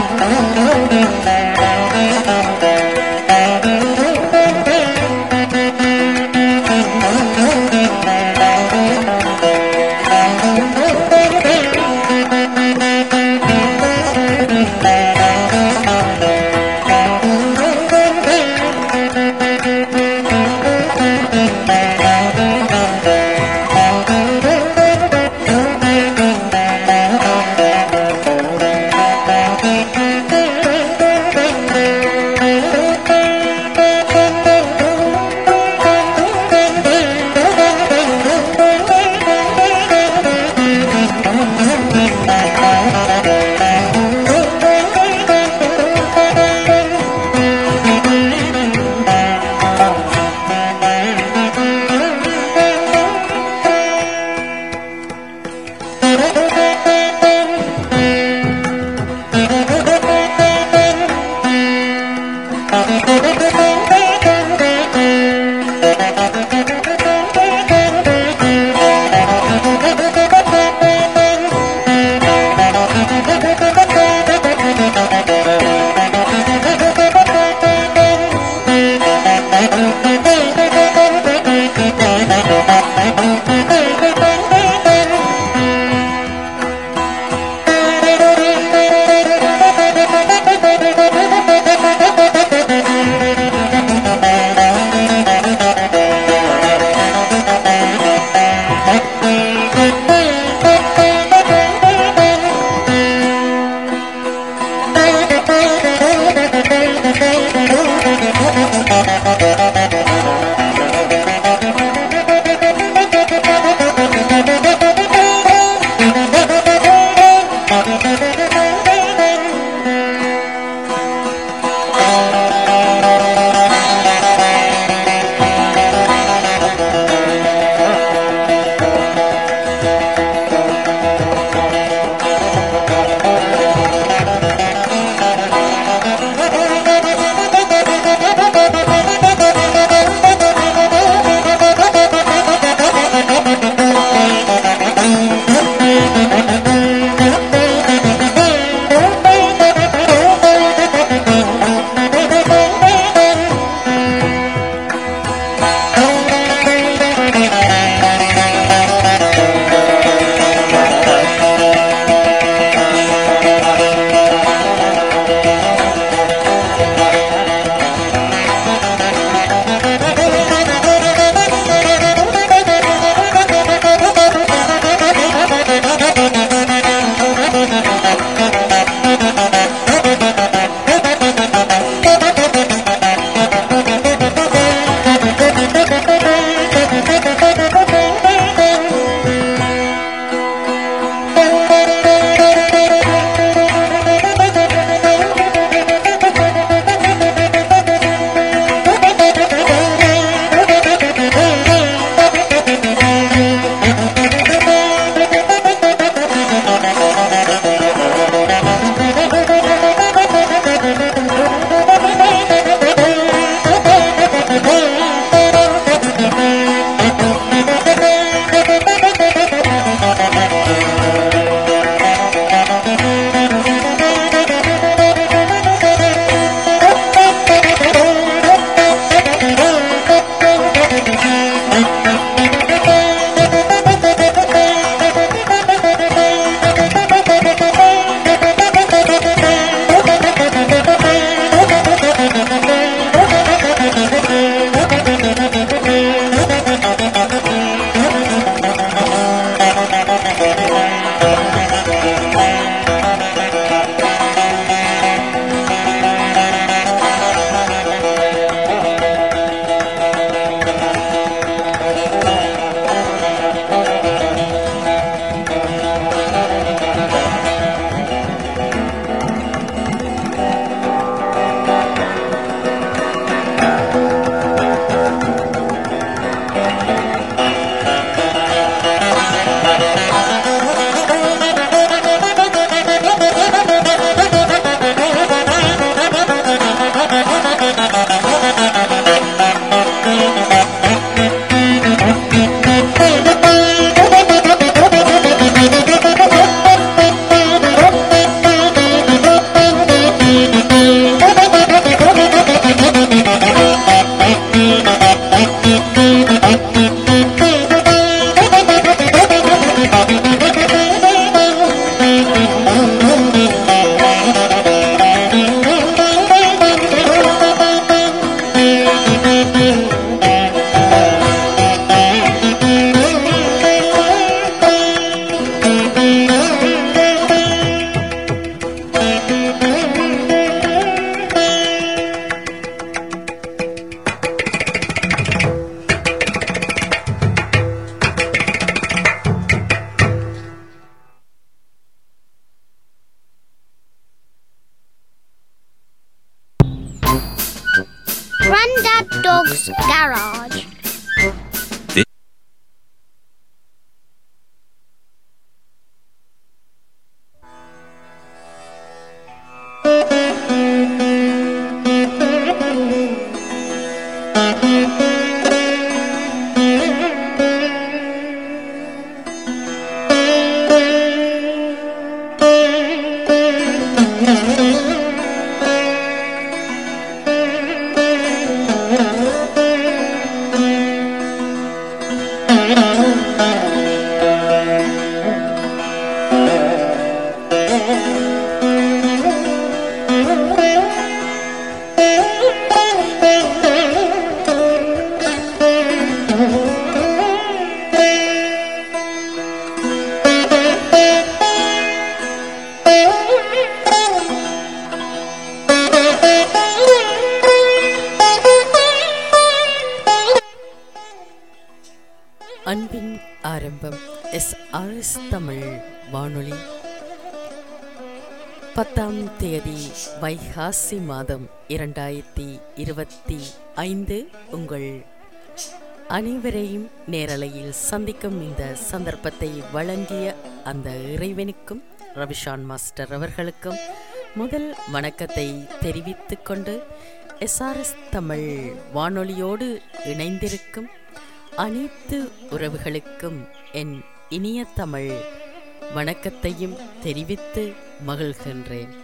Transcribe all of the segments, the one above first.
Thank you. Grandad Dog's Garage. அன்பின் ஆரம்பம் S RS Tamil வானொலி பத்தாம் தேதி வைகாசி மாதம் இரண்டாயிரத்தி இருபத்தி ஐந்து உங்கள் அனைவரையும் நேரலையில் சந்திக்கும் இந்த சந்தர்ப்பத்தை வழங்கிய அந்த இறைவனுக்கும் ரவிஷான் மாஸ்டர் அவர்களுக்கும் முதல் வணக்கத்தை தெரிவித்துக் கொண்டு எஸ்ஆர்எஸ் தமிழ் வானொலியோடு இணைந்திருக்கும் அனைத்து உறவுகளுக்கும் என் இனிய தமிழ் வணக்கத்தையும் தெரிவித்து மகிழ்கின்றேன்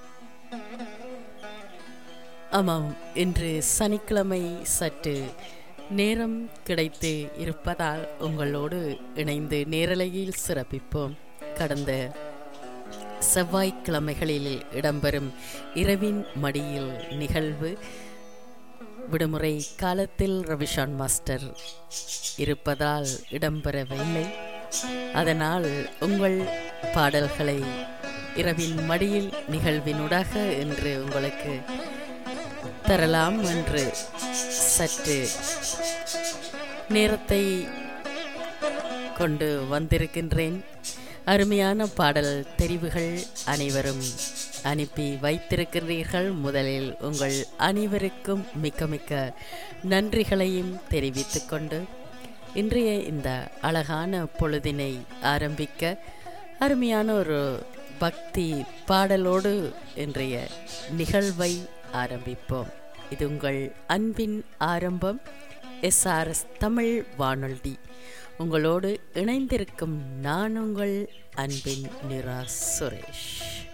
ஆமாம் இன்று சனிக்கிழமை சற்று நேரம் கிடைத்து இருப்பதால் உங்களோடு இணைந்து நேரலையில் சிறப்பிப்போம் கடந்த செவ்வாய்க்கிழமைகளில் இடம்பெறும் இரவின் மடியில் நிகழ்வு விடுமுறை காலத்தில் ரவிஷான் மாஸ்டர் இருப்பதால் இடம்பெறவில்லை அதனால் உங்கள் பாடல்களை இரவின் மடியில் நிகழ்வினூடாக என்று உங்களுக்கு தரலாம் என்று சற்று நேரத்தை கொண்டு வந்திருக்கின்றேன் அருமையான பாடல் தெரிவுகள் அனைவரும் அனுப்பி வைத்திருக்கிறீர்கள் முதலில் உங்கள் அனைவருக்கும் மிக்க மிக்க நன்றிகளையும் தெரிவித்துக் கொண்டு இன்றைய இந்த அழகான பொழுதினை ஆரம்பிக்க அருமையான ஒரு பக்தி பாடலோடு இன்றைய நிகழ்வை ஆரம்பிப்போம் இது உங்கள் அன்பின் ஆரம்பம் எஸ்ஆர்எஸ் தமிழ் வானொலி உங்களோடு இணைந்திருக்கும் நான் உங்கள் அன்பின் நிரா சுரேஷ்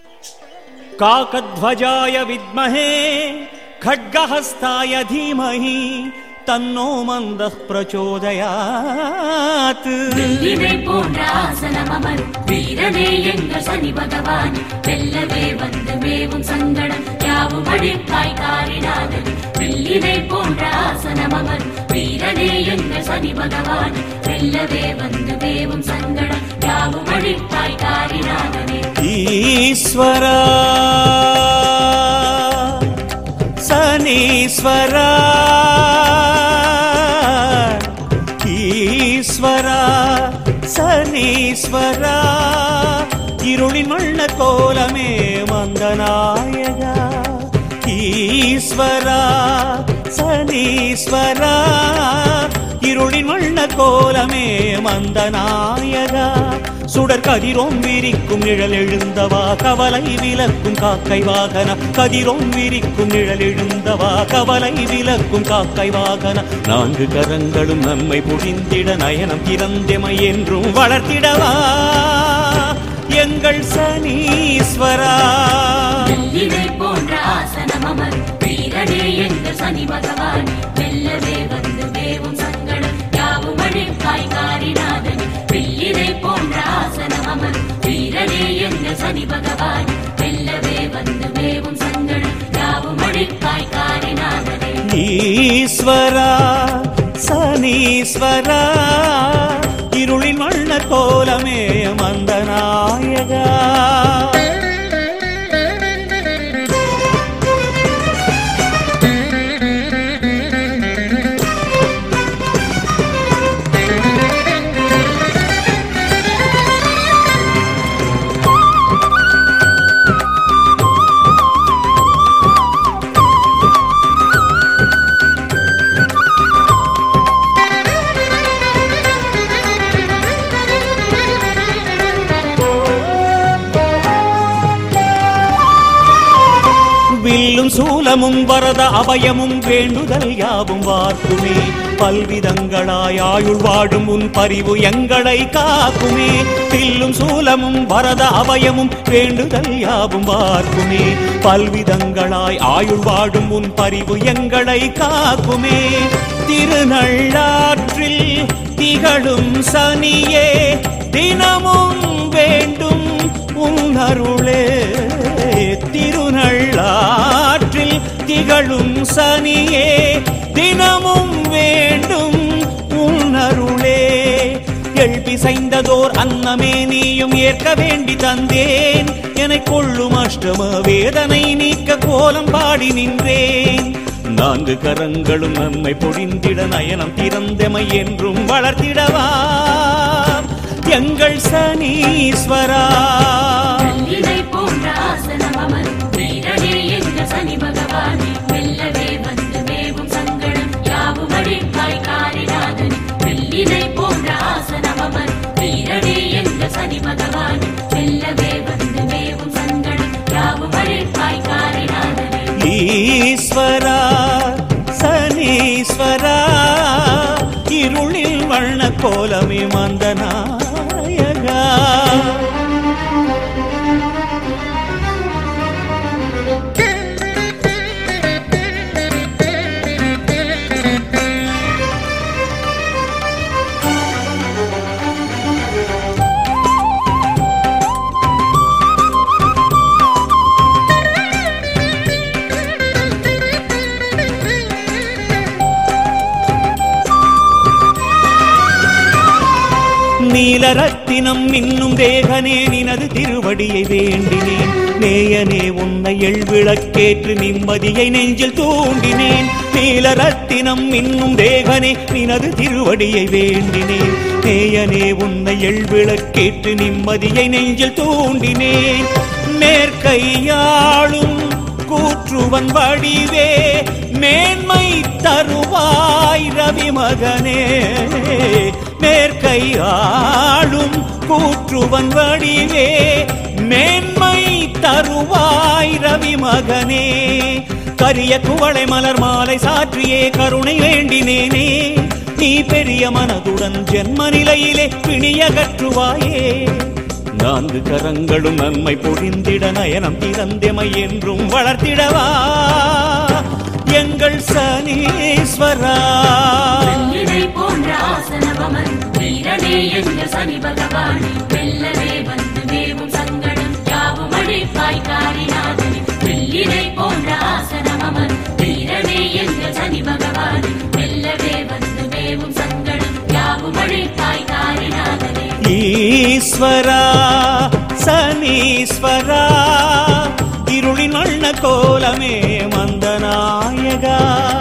काकध्वजाय विद्महे खड्गहस्ताय धीमहि तन्नो मन्दः प्रचोदयात् வெள்ளினை போன்ற ஆசனம் அமரும் வீரனே எங்கள் சனி பகவான் வெல்லவே வந்து மேவும் சங்கடம் யாவும் அழிப்பாய் காரிடாதது வெள்ளினை போன்ற ஆசனம் அமரும் வீரனே எங்கள் சனி பகவான் வெல்லவே வந்து மேவும் சங்கடம் யாவும் அழிப்பாய் காரிடாதது ईश्वरा सनीश्वरा ஈஸ்வரா சனீஸ்வரா இருளின் வண்ண கோலமே மந்தநாயகா ஈஸ்வரா சனீஸ்வரா இருளின் வண்ண கோலமே மந்தநாயகா சுடர் கதிரோம் விரிக்கும் நிழல் எழுந்தவா கவலை விலக்கும் காக்கை வாகன கதிரோம் விரிக்கும் நிழல் எழுந்தவா கவலை விலக்கும் காக்கை வாகன நான்கு கரங்களும் நம்மை புரிந்திட நயனம் திறந்தெமை என்றும் வளர்த்திடவா எங்கள் சனீஸ்வரா வெள்ளினை போன்ற ஆசனம் அமரும் வீரனே எங்கள் சனி பகவான் வெல்லவே வந்து மேவும் சங்கடம் யாவும் அழிப்பாய் காரிநாதன் வெள்ளினை போன்ற ஆசனம் அமரும் வீரனே எங்கள் சனி பகவான் வெல்லவே வந்து மேவும் சங்கடம் யாவும் அழிப்பாய் காரிநாதனே ஈஸ்வரா சனீஸ்வரா இருளின் வண்ண கோலமே மந்தநாயகா வில்லும் சூலமும் வரத அபயமும் வேண்டுதல் யாவும் வார்க்குமே பல்விதங்களாய் ஆயுள் வாடும் உன் பரிவு எங்களை காக்குமே வில்லும் சூலமும் வரத அபயமும் வேண்டுதல் யாவும் வார்க்குமே பல்விதங்களாய் ஆயுள் வாடும் உன் பரிவு எங்களை காக்குமே திருநள்ளாற்றில் திகழும் சனியே தினமும் வேண்டும் உன்னருளே திருநள்ளாற்றில் திகழும் சனியே தினமும் வேண்டும் உன்னருளே எழுப்பி செய்ததோர் அன்னமே நீயும் ஏற்க வேண்டி தந்தேன் என கொள்ளும் அஷ்டம வேதனை நீக்க கோலம் பாடி நின்றேன் நான்கு கரங்களும் நம்மை பொழிந்திட நயனம் திறந்தமை என்றும் வளர்த்திடவா எங்கள் சனீஸ்வரா கல்லினை போன்ற ஆசனம் அமரும் வீரனே எங்க சனி பகவானே வெல்லவே வந்து மேவும் சங்கடம் யாவும் அழிப்பாய் காரிநாதனே வெள்ளினை போன்ற ஆசனம் அமரும் வீரனே எங்க சனி பகவானே வெல்லவே வந்து மேவும் சங்கடம் யாவும் அழிப்பாய் காரிநாதனே ஈஸ்வரா சனீஸ்வரா இருளில் வண்ண கோலமே மந்தநாயகா நீலரத்தினம் இன்னும் தேகனே நினது திருவடியை வேண்டினேன் நேயனே உன்னை எழ்விளக்கேற்று நிம்மதியை நெஞ்சில் தூண்டினேன் நீலரத்தினம் இன்னும் தேகனே நினது திருவடியை வேண்டினேன் நேயனே உன்னை எழ்விளக்கேற்று நிம்மதியை நெஞ்சில் தூண்டினேன் மேற்கையாளும் கூற்றுவன் வடிவே மேன்மை தருவாய் ரவி மகனே மேற்கை ஆளும் கூற்றுவன் வடிவே மேன்மை தருவாய் ரவி மகனே கரிய குவளை மலர் மாலை சாற்றியே கருணை வேண்டினேனே நீ பெரிய மனதுடன் ஜென்ம நிலையிலே பிணியகற்றுவாயே நான்கு கரங்களும் நன்மை பொழிந்திட நயனம் திறந்தெமை என்றும் வளர்த்திடவா எங்கள் சனீஸ்வரா வெள்ளினை போன்ற ஆசனம் அமரும் வீரனே எங்க சனி பகவானே வெல்லவே வந்து மேவும் சங்கடம் யாவும் அழிப்பாய் காரிநாதனே வெள்ளினை போன்ற ஆசனம் அமரும் வீரனே எங்க சனி பகவானே வெல்லவே வந்து மேவும் சங்கடம் யாவும் அழிப்பாய் காரிநாதனே ஈஸ்வரா சனீஸ்வரா இருளின் வண்ண கோலமே மந்தநாயகா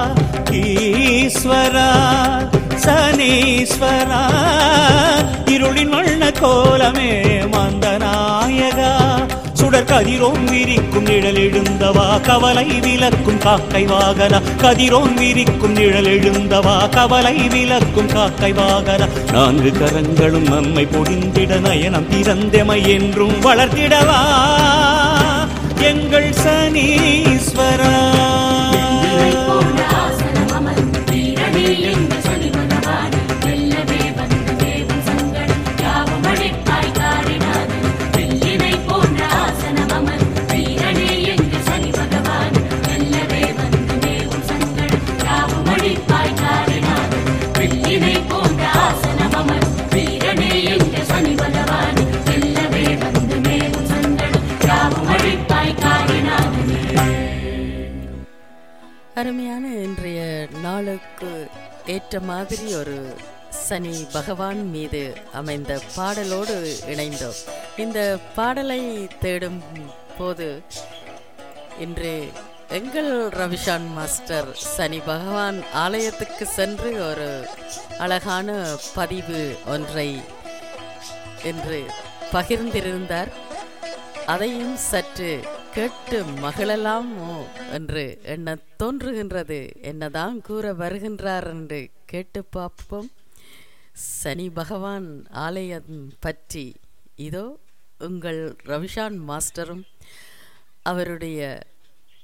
ஈஸ்வரா சனீஸ்வரா இருளின் வண்ண கோலமே மந்தநாயகா சுடர் கதிரோன் விரிக்கும் நிழல் எழுந்தவா கவலை விலக்கும் காக்கை வாகன கதிரோன் விரிக்கும் நிழல் எழுந்தவா கவலை விலக்கும் காக்கை வாகன நான்கு கரங்களும் நம்மை பொடிந்திட நயனம் திறந்தெமை என்றும் வளர்த்திடவா எங்கள் சனீஸ்வரா வெள்ளினை போன்ற ஆசனம் அமரும் வீரனே எங்க சனி பகவானே வெல்லவே வந்து மேவும் சங்கடம் யாவும் அழிப்பாய் காரிநாதனே வெள்ளினை போன்ற ஆசனம் அமரும் வீரனே எங்க சனி பகவானே வெல்லவே வந்து மேவும் சங்கடம் யாவும் அழிப்பாய் காரிநாதனே வெள்ளினை போன்ற ஆசனம் அமரும் வீரனே எங்க சனி பகவானே வெல்லவே வந்து மேவும் சங்கடம் யாவும் அழிப்பாய் காரிநாதனே அருமையான இன்றைய நாளுக்கு ஏற்ற மாதிரி ஒரு சனி பகவான் மீது அமைந்த பாடலோடு இணைந்தோம் இந்த பாடலை தேடும் போது இன்று எங்கள் ரவிஷான் மாஸ்டர் சனி பகவான் ஆலயத்துக்கு சென்று ஒரு அழகான பதிவு ஒன்றை என்று பகிர்ந்திருந்தார் அதையும் சற்று கேட்டு மகளலாமோ என்று எண்ண தோன்றுகின்றது என்னதான் கூற வருகின்றார் என்று கேட்டு பார்ப்போம் சனி பகவான் ஆலயம் பற்றி இதோ உங்கள் ரவிஷான் மாஸ்டரும் அவருடைய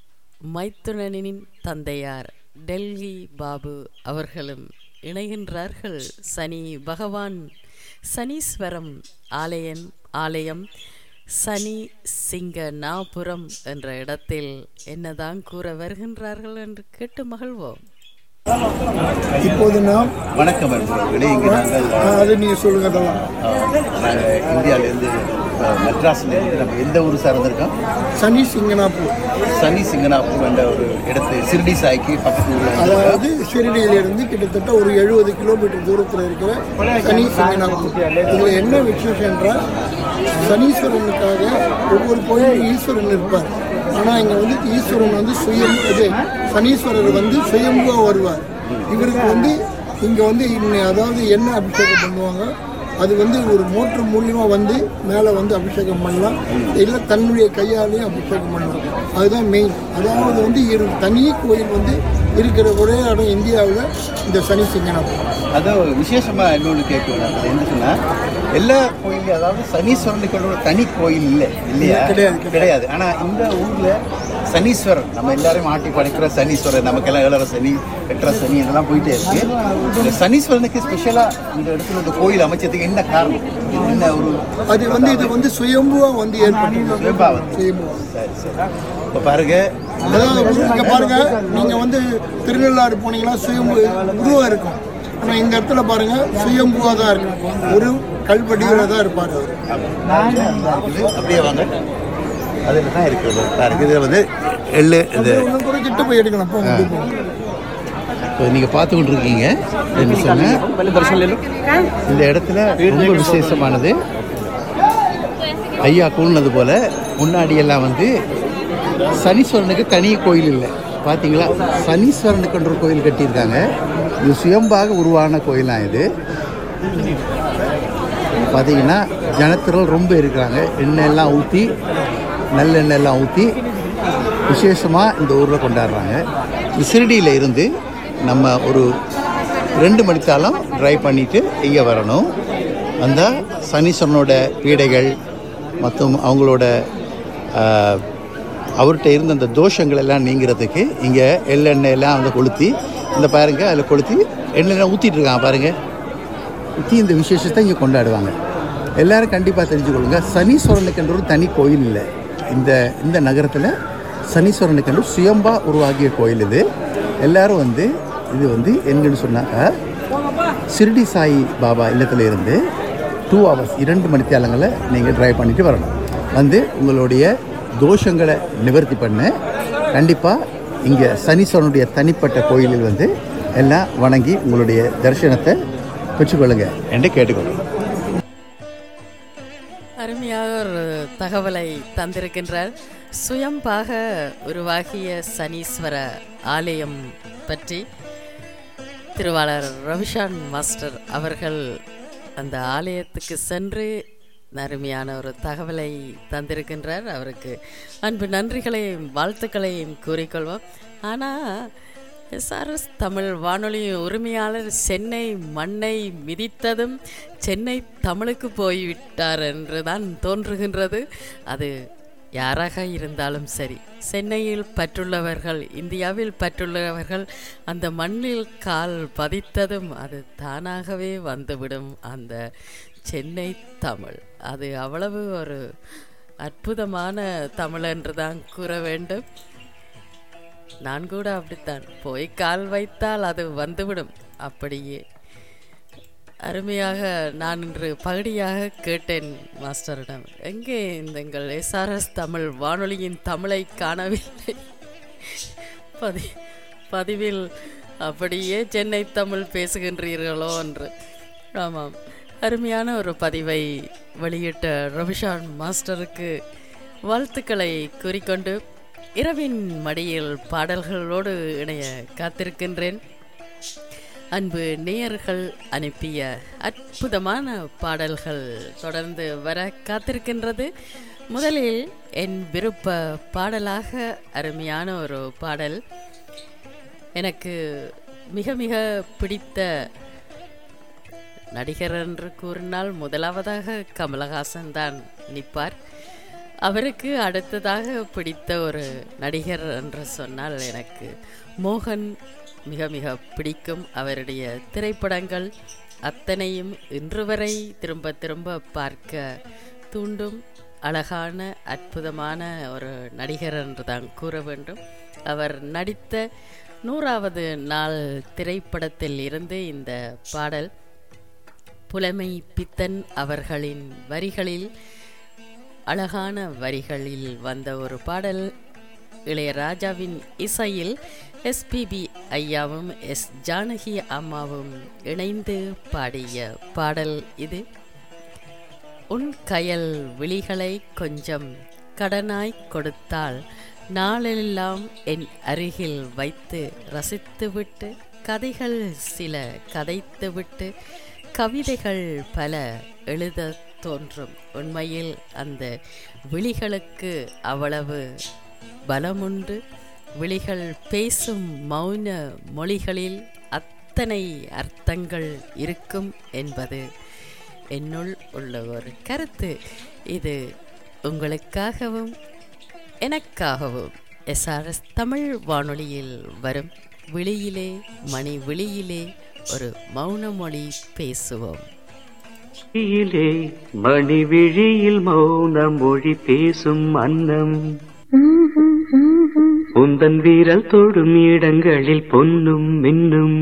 மைத்துனனின் தந்தையார் டெல்லி பாபு அவர்களும் இணைகின்றார்கள் சனி பகவான் சனீஸ்வரம் ஆலயன் ஆலயம் சனி சிங்கநாபுரம் என்ற இடத்தில் என்னதான் கூற வருகின்றார்கள் என்று கேட்டு மகிழ்வோம் இப்போது நாம் வணக்கம் நண்பர்களே இங்கே நாங்கள் ஆ, அது நீங்கள் சொல்லுங்க அதெல்லாம் நாங்கள் இந்தியாவிலேருந்து மெட்ராஸ்லேருந்து நம்ம எந்த ஊர் சார்ந்திருக்கோம் சனி சிங்கனாப்பூர் சனி சிங்கனாப்பூர் என்ற ஒரு இடத்து சிறுடி சாய்க்கு பக்கத்து ஊரில் அதாவது ஷிரடியிலிருந்து கிட்டத்தட்ட ஒரு எழுபது கிலோமீட்டர் தூரத்தில் இருக்கிற சனி சிங்கனாப்பூர் இதில் என்ன விசேஷம் என்றால் சனீஸ்வரனுக்காக ஒவ்வொரு கோயிலும் ஈஸ்வரன் இருப்பார் ஆனால் இங்கே வந்து ஈஸ்வரன் வந்து சுயம் இது சனீஸ்வரர் வந்து சுயம்புவாக வருவார் இவருக்கு வந்து இங்கே வந்து இன்ன- அதாவது என்ன அபிஷேகம் பண்ணுவாங்க அது வந்து ஒரு மோட்டர் மூலியமாக வந்து மேலே வந்து அபிஷேகம் பண்ணலாம் இல்லை தன்னுடைய கையாலேயும் அபிஷேகம் பண்ணலாம் அதுதான் மெயின் அதாவது வந்து இரு தனி கோயில் வந்து இருக்கிற ஒரே இடம் இந்தியாவில் இந்த சனி சிங்கனாபுரம் அதுவும் விசேஷமாக இன்னொன்று கேட்கணும் அது என்ன சொன்னால் எல்லா கோயிலும் அதாவது சனீஸ்வரனுக்கு ஒரு தனி கோயில் இல்லை இல்லையா கிடையாது, கிடையாது. கிடையாது ஆனால் இந்த ஊரில் சனீஸ்வரன் நம்ம எல்லாரையும் ஆட்டி படைக்கிற சனீஸ்வரன் நமக்கெல்லாம் ஏழரை சனி எட்டரை சனி இதெல்லாம் போயிட்டே இருக்கு இந்த சனீஸ்வரனுக்கு ஸ்பெஷலாக இந்த இடத்துல இந்த கோயில் அமைச்சதுக்கு என்ன காரணம் என்ன ஒரு அது வந்து இது வந்து சுயம்புவாக வந்து ஏற்பட்டு சுயம்பா வந்து. சுயம்புவா சரி சரி இப்போ பாருங்க அதாவது இங்க பாருங்க நீங்க வந்து திருநள்ளாறு போனீங்கன்னா சுயம்பு உருவம் இருக்கும் ஆனா இந்த இடத்துல பாருங்க சுயம்புவா தான் இருக்கும் ஒரு கல்வடியில தான் இருப்பாரு அவர் இருக்குது. அப்படியே வாங்க அதில் தான் இருக்குது பாருங்க இதில் வந்து எள்ளு இது இன்னும் கூட கிட்ட போய் எடுக்கணும் போங்க அப்படி போங்க. இப்போ நீங்கள் பார்த்து கொண்டிருக்கீங்க என்ன சொன்னேன் இந்த இடத்துல ரொம்ப விசேஷமானது ஐயா கூழ்னது போல முன்னாடி எல்லாம் வந்து சனீஸ்வரனுக்கு தனி கோயில் இல்லை பார்த்தீங்களா சனீஸ்வரனுக்கு ஒரு கோயில் கட்டியிருக்காங்க இது சுயம்பாக உருவான கோயிலாம் இது பார்த்தீங்கன்னா ஜனத்திரள் ரொம்ப இருக்கிறாங்க எண்ணெய் எல்லாம் ஊற்றி நல்லெண்ணெய் எல்லாம் ஊற்றி விசேஷமாக இந்த ஊரில் கொண்டாடுறாங்க இந்த சிறுடியில் இருந்து நம்ம ஒரு ரெண்டு மணித்தாலும் ட்ரைவ் பண்ணிவிட்டு இங்கே வரணும் அந்த சனீஸ்வரனோட பீடைகள் மற்றும் அவங்களோட ஆஹ், அவர்கிட்ட இருந்த அந்த தோஷங்கள் எல்லாம் நீங்கிறதுக்கு இங்கே எள்ளெண்ணெய் எல்லாம் வந்து கொளுத்தி இந்த பாருங்க அதில் கொளுத்தி எண்ணெய் ஊற்றிட்டு இருக்காங்க பாருங்கள் ஊற்றி இந்த விசேஷத்தை இங்கே கொண்டாடுவாங்க எல்லாரும் கண்டிப்பாக தெரிஞ்சுக்கொள்ளுங்க சனீஸ்வரனுக்கென்று ஒரு தனி கோயில் இல்லை இந்த இந்த நகரத்தில் சனீஸ்வரனுக்கென்று சுயம்பா உருவாகிய கோயில் இது எல்லாரும் வந்து இது வந்து எங்கன்னு சொன்னாக்க சிறுடி சாய் பாபா இல்லத்தில் இருந்து டூ ஹவர்ஸ் இரண்டு மணித்தியாலங்களை நீங்கள் ட்ரைவ் பண்ணிட்டு வரணும் வந்து உங்களுடைய தோஷங்களை நிவர்த்தி பண்ண கண்டிப்பாக இங்கே சனீஸ்வரனுடைய தனிப்பட்ட கோயிலில் வந்து எல்லாம் வணங்கி உங்களுடைய தரிசனத்தை பெற்றுக்கொள்ளுங்க என்று கேட்டுக்கொள்ளுங்க அருமையாக ஒரு தகவலை தந்திருக்கின்றார் சுயம்பாக உருவாகிய சனீஸ்வர ஆலயம் பற்றி திருவாளர் ரவிஷான் மாஸ்டர் அவர்கள் அந்த ஆலயத்துக்கு சென்று அருமையான ஒரு தகவலை தந்திருக்கின்றார் அவருக்கு அன்பு நன்றிகளையும் வாழ்த்துக்களையும் கூறிக்கொள்வோம் ஆனால் எஸ்ஆர்எஸ் தமிழ் வானொலி உரிமையாளர் சென்னை மண்ணை மிதித்ததும் சென்னை தமிழுக்கு போய்விட்டார் என்றுதான் தோன்றுகின்றது அது யாராக இருந்தாலும் சரி சென்னையில் பற்றுள்ளவர்கள் இந்தியாவில் பற்றுள்ளவர்கள் அந்த மண்ணில் கால் பதித்ததும் அது தானாகவே வந்துவிடும் அந்த சென்னை தமிழ் அது அவ்வளவு ஒரு அற்புதமான தமிழ் என்று தான் கூற வேண்டும் நான் கூட அப்படித்தான் போய் கால் வைத்தால் அது வந்துவிடும் அப்படியே அருமையாக நான் இன்று பகுதியாக கேட்டேன் மாஸ்டரிடம் எங்கே இந்த எங்கள் எஸ்ஆர்எஸ் தமிழ் வானொலியின் தமிழை காணவில்லை பதி பதிவில் அப்படியே சென்னை தமிழ் பேசுகின்றீர்களோ என்று ஆமாம் அருமையான ஒரு பதிவை வெளியிட்ட ரவிஷான் மாஸ்டருக்கு வாழ்த்துக்களை கூறிக்கொண்டு இரவின் மடியில் பாடல்களோடு இணைய காத்திருக்கின்றேன் அன்பு நேயர்கள் அனுப்பிய அற்புதமான பாடல்கள் தொடர்ந்து வர காத்திருக்கின்றது முதலில் என் விருப்ப பாடலாக அருமையான ஒரு பாடல் எனக்கு மிக மிக பிடித்த நடிகர் என்று கூறினால் முதலாவதாக கமலஹாசன் தான் நிற்பார் அவருக்கு அடுத்ததாக பிடித்த ஒரு நடிகர் என்று சொன்னால் எனக்கு மோகன் மிக மிக பிடிக்கும் அவருடைய திரைப்படங்கள் அத்தனையும் இன்று வரை திரும்ப திரும்ப பார்க்க தூண்டும் அழகான அற்புதமான ஒரு நடிகர் என்று தான் கூற வேண்டும் அவர் நடித்த நூறாவது நாள் திரைப்படத்தில் இருந்து இந்த பாடல் புலமை பித்தன் அவர்களின் வரிகளில் அழகான வரிகளில் வந்த ஒரு பாடல் இளையராஜாவின் இசையில் எஸ்பிபி ஐயாவும் எஸ் ஜானகி அம்மாவும் இணைந்து பாடிய பாடல் இது உன் கயல் விழிகளை கொஞ்சம் கடனாய் கொடுத்தால் நாளெல்லாம் என் அருகில் வைத்து ரசித்துவிட்டு கதைகள் சில கதைத்துவிட்டு கவிதைகள் பல எழுத தோன்றும் உண்மையில் அந்த விழிகளுக்கு அவ்வளவு பலமுண்டு விழிகள் பேசும் மௌன மொழிகளில் அத்தனை அர்த்தங்கள் இருக்கும் என்பது என்னுள் உள்ள ஒரு கருத்து இது உங்களுக்காகவும் எனக்காகவும் எஸ்ஆர்எஸ் தமிழ் வானொலியில் வரும் விழியிலே மணி விழியிலே ஒரு மௌன மொழி பேசுவோம் விழியிலே மணி விழியில் மௌன மொழி பேசும் அன்னம் உந்தன் வீரல் தொடும் இடங்களில் பொன்னும் மின்னும்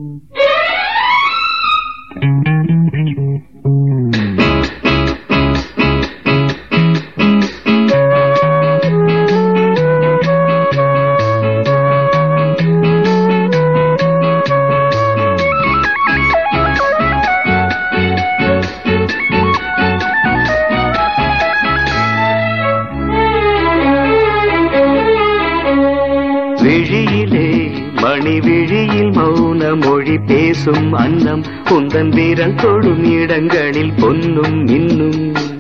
விழியிலே மணி விழியில் மௌன மொழி பேசும் அன்னம் உந்தன் வீரல் தொடும் இடங்களில் பொன்னும் மின்னும்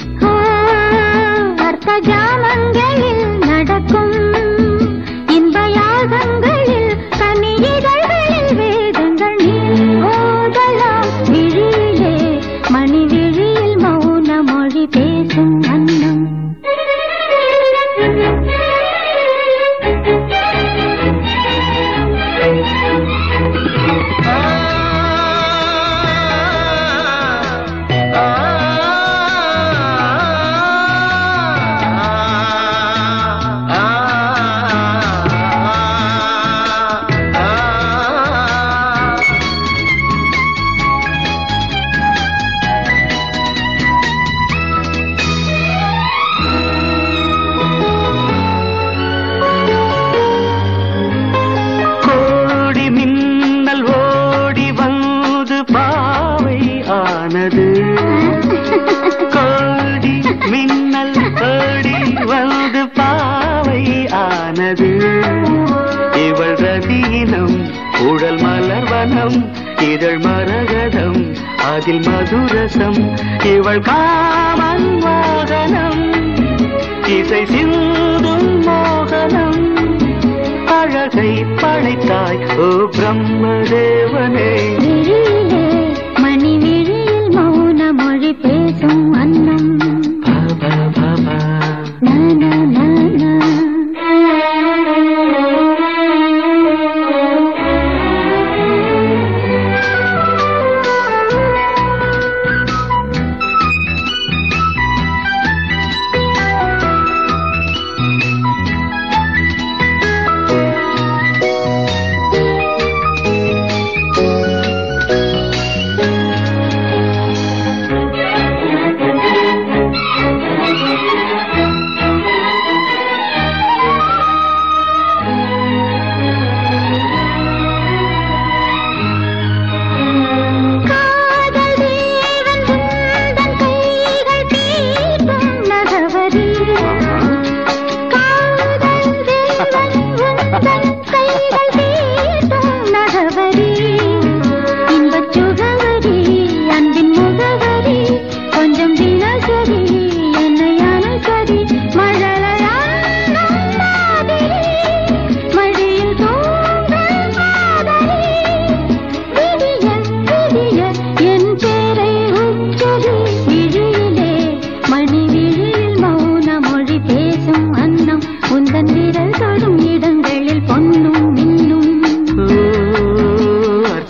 அர்த்த ஜாமங்களில் நடக்கும் இன்ப யாகங்களில் கனியிதழ்களில் வேதங்கள் நீ ஓதலாம் விழியிலே மணி விழியில் மௌன மொழி பேசும் அன்னம் கோடி மின்னல் ஓடி வந்து பாவை ஆனது கோடி மின்னல் ஓடி வந்து பாவை ஆனது இவள் ரதீனம் உடல் மலர்வனம் இதழ் மரகதம் அதில் மதுரசம் இவள் காமன் வாகனம் இசை சிந்தும் மோகனம் அழகை படைத்தாய் ஓ பிரம்மதேவனே விழியிலே மணி விழியில் மௌன மொழி பேசும் அன்னம் பாபா பாபா நா, நா, நா, நா.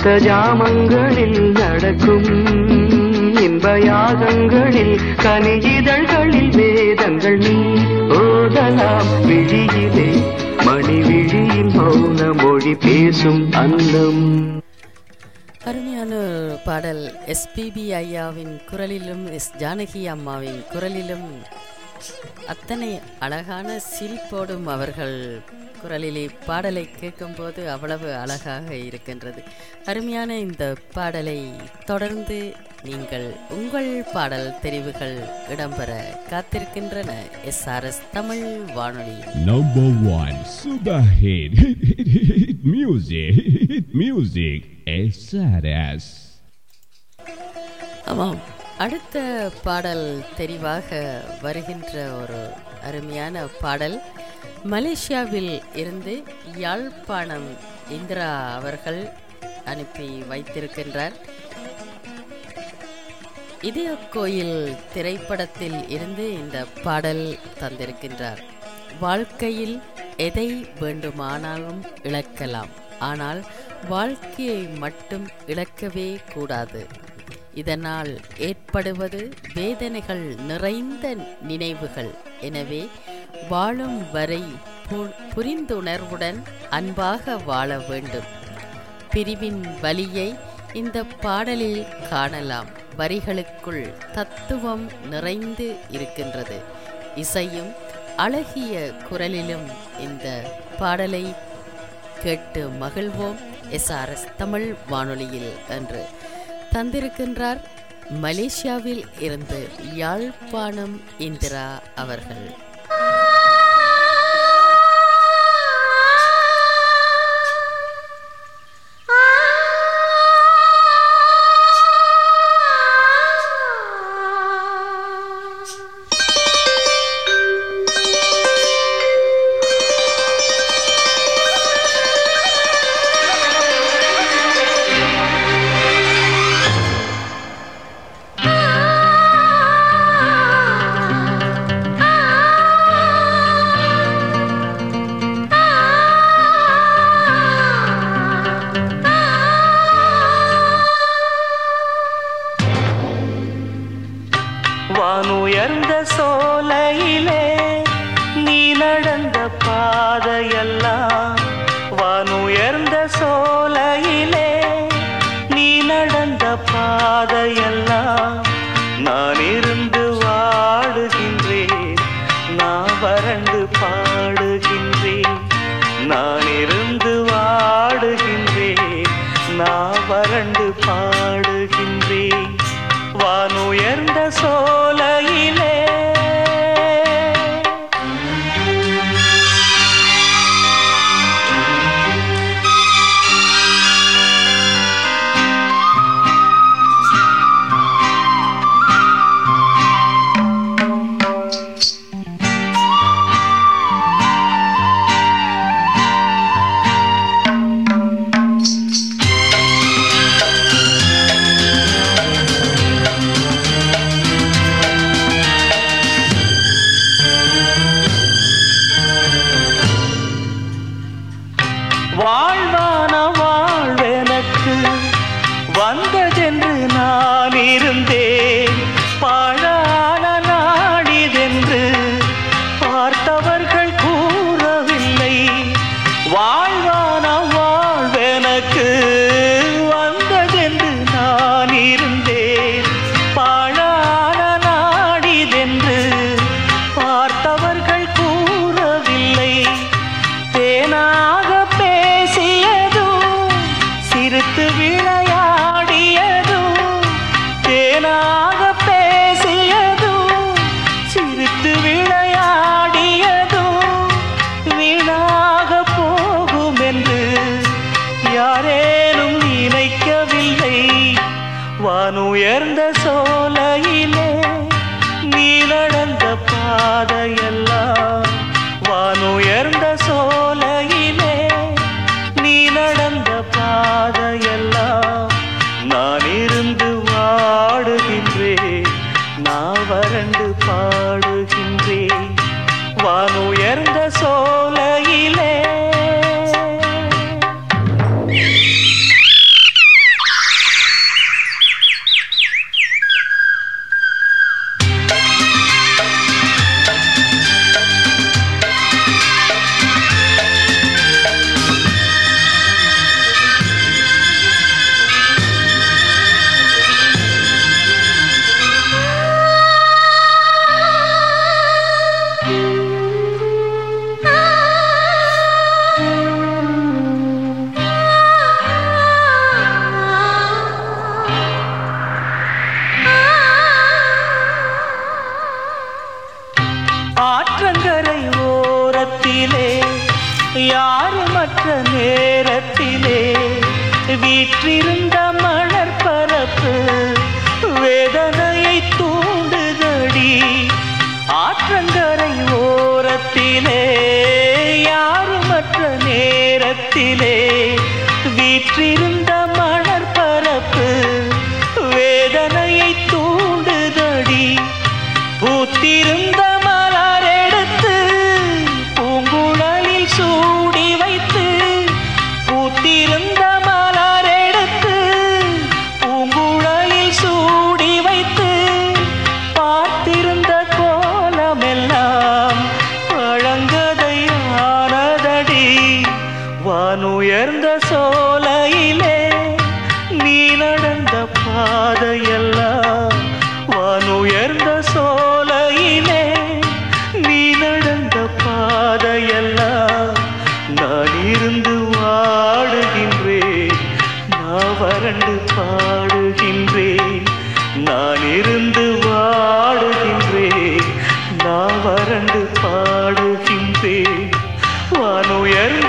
அர்த்த ஜாமங்களில் நடக்கும் இன்ப யாகங்களில் கனியிதழ்களில் வேதங்கள் நீ ஓதலாம் விழியிலே மணி விழியில் மௌன மொழி பேசும் அன்னம் அருமையான ஒரு பாடல் எஸ்பிபி ஐயாவின் குரலிலும் எஸ் ஜானகி அம்மாவின் குரலிலும் அத்தனை அழகான சிரிப்போடும் அவர்கள் குரலிலே பாடலை கேட்கும்போது அவ்வளவு அழகாக இருக்கின்றது அருமையான இந்த பாடலை தொடர்ந்து நீங்கள் உங்கள் பாடல் தெரிவுகள் இடம்பெற காத்திருக்கின்றன எஸ்ஆர்எஸ் தமிழ் வானொலி Number one, super hit, hit, hit, hit, hit music, hit, hit music, SRS. ஆமாம் அடுத்த பாடல் தெரிவாக வருகின்ற ஒரு அருமையான பாடல் மலேசியாவில் இருந்து யாழ்ப்பாணம் இந்திரா அவர்கள் அனுப்பி வைத்திருக்கின்றார் இதய கோயில் திரைப்படத்தில் இருந்து இந்த பாடல் தந்திருக்கின்றார் வாழ்க்கையில் எதை வேண்டுமானாலும் இழக்கலாம் ஆனால் வாழ்க்கையை மட்டும் இழக்கவே கூடாது இதனால் ஏற்படுவது வேதனைகள் நிறைந்த நினைவுகள் எனவே வாழும் வரை பு- புரிந்துணர்வுடன் அன்பாக வாழ வேண்டும் பிரிவின் வலியை இந்த பாடலில் காணலாம் வரிகளுக்குள் தத்துவம் நிறைந்து இருக்கின்றது இசையும் அழகிய குரலிலும் இந்த பாடலை கேட்டு மகிழ்வோம் எஸ்ஆர்எஸ் தமிழ் வானொலியில் என்று தந்திருக்கின்றார் மலேசியாவில் இருந்து யாழ்ப்பாணம் இந்திரா அவர்கள் வானுயர்ந்த சோலையிலே நீ நடந்த பாதையெல்லாம் வானுயர்ந்த சோலையிலே நீ நடந்த பாதையெல்லாம் நான் இருந்து வாடுகின்றேன் நான் வறண்டு பாடுகின்றேன் நான் இருந்து வாடுகின்றேன் நான் வறண்டு பாடுகின்றேன் வானுயர்ந்த சோலையிலே வாழ்வான வாழ்வெனக்கு வந்ததென்று நான் இருந்தேன் பாழான நாடிதென்று பார்த்தவர்கள் கூறவில்லை வாழ்வான வாழ்வெனக்கு வந்ததென்று நான் இருந்தேன் பாழான நாடிதென்று பார்த்தவர்கள் கூறவில்லை தேனாக பேசியதும் சிரித்து விளையாடியதும் தேனாக பேசியதும் சிரித்து விளையாடியதும் வீணாக போகும் என்று யாரேனும் நினைக்கவில்லை வானுயர்ந்த சோலையிலே நீ நடந்த பாதையெல்லாம் வானுயர்ந்த சோலையிலே நீ நடந்த பாதையெல்லாம் நான் இருந்து வாடுகின்றேன் நான் வறண்டு பாடுகின்றேன் வானுயர்ந்த சோலையிலே யாருமற்ற நேரத்திலே வீற்றிருந்த மணற்பரப்பு வேதனையை தூண்டுதடி ஆற்றங்கரை ஓரத்திலே யாருமற்ற நேரத்திலே வீற்றிருந்த மணற்பரப்பு வேதனையை தூண்டுதடி பூத்திருந்த மலர் எடுத்து பூங்குழலில் சூடி வைத்து பூத்திருந்த மலர் எடுத்து பூங்குழலில் சூடி வைத்து பார்த்திருந்த கோலமெல்லாம் பழங்கதையானதடி வானுயர்ந்த சோலையிலே நீ நடந்த பாதையெல்லாம் வானுயர்ந்த சோலையிலே நீ நடந்த பாதையெல்லாம் நான் இருந்து வாடுகின்றேன் நான் வறண்டு பாடுகின்றேன் நான் இருந்து வாடுகின்றேன் நான் வறண்டு பாடுகின்றேன் வானுயர்ந்த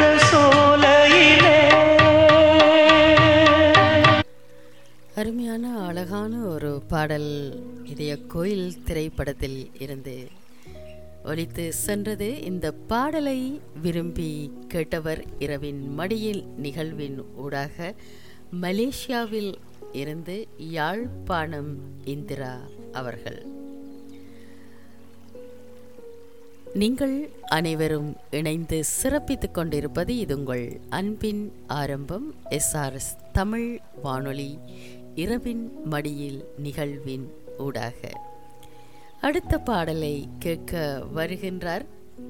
சோலையிலே அருமையான அழகான ஒரு பாடல் இதய கோயில் திரைப்படத்தில் இருந்து ஒலித்து சென்றது இந்த பாடலை விரும்பி கேட்டவர் இரவின் மடியில் நிகழ்வின் ஊடாக மலேசியாவில் இருந்து யாழ்ப்பாணம் இந்திரா அவர்கள் நீங்கள் அனைவரும் இணைந்து சிறப்பித்துக் கொண்டிருப்பது இது உங்கள் அன்பின் ஆரம்பம் எஸ்ஆர்எஸ் தமிழ் வானொலி இரவின் மடியில் நிகழ்வின் ஊடாக அடுத்த பாடலை கேட்க வருகின்றார்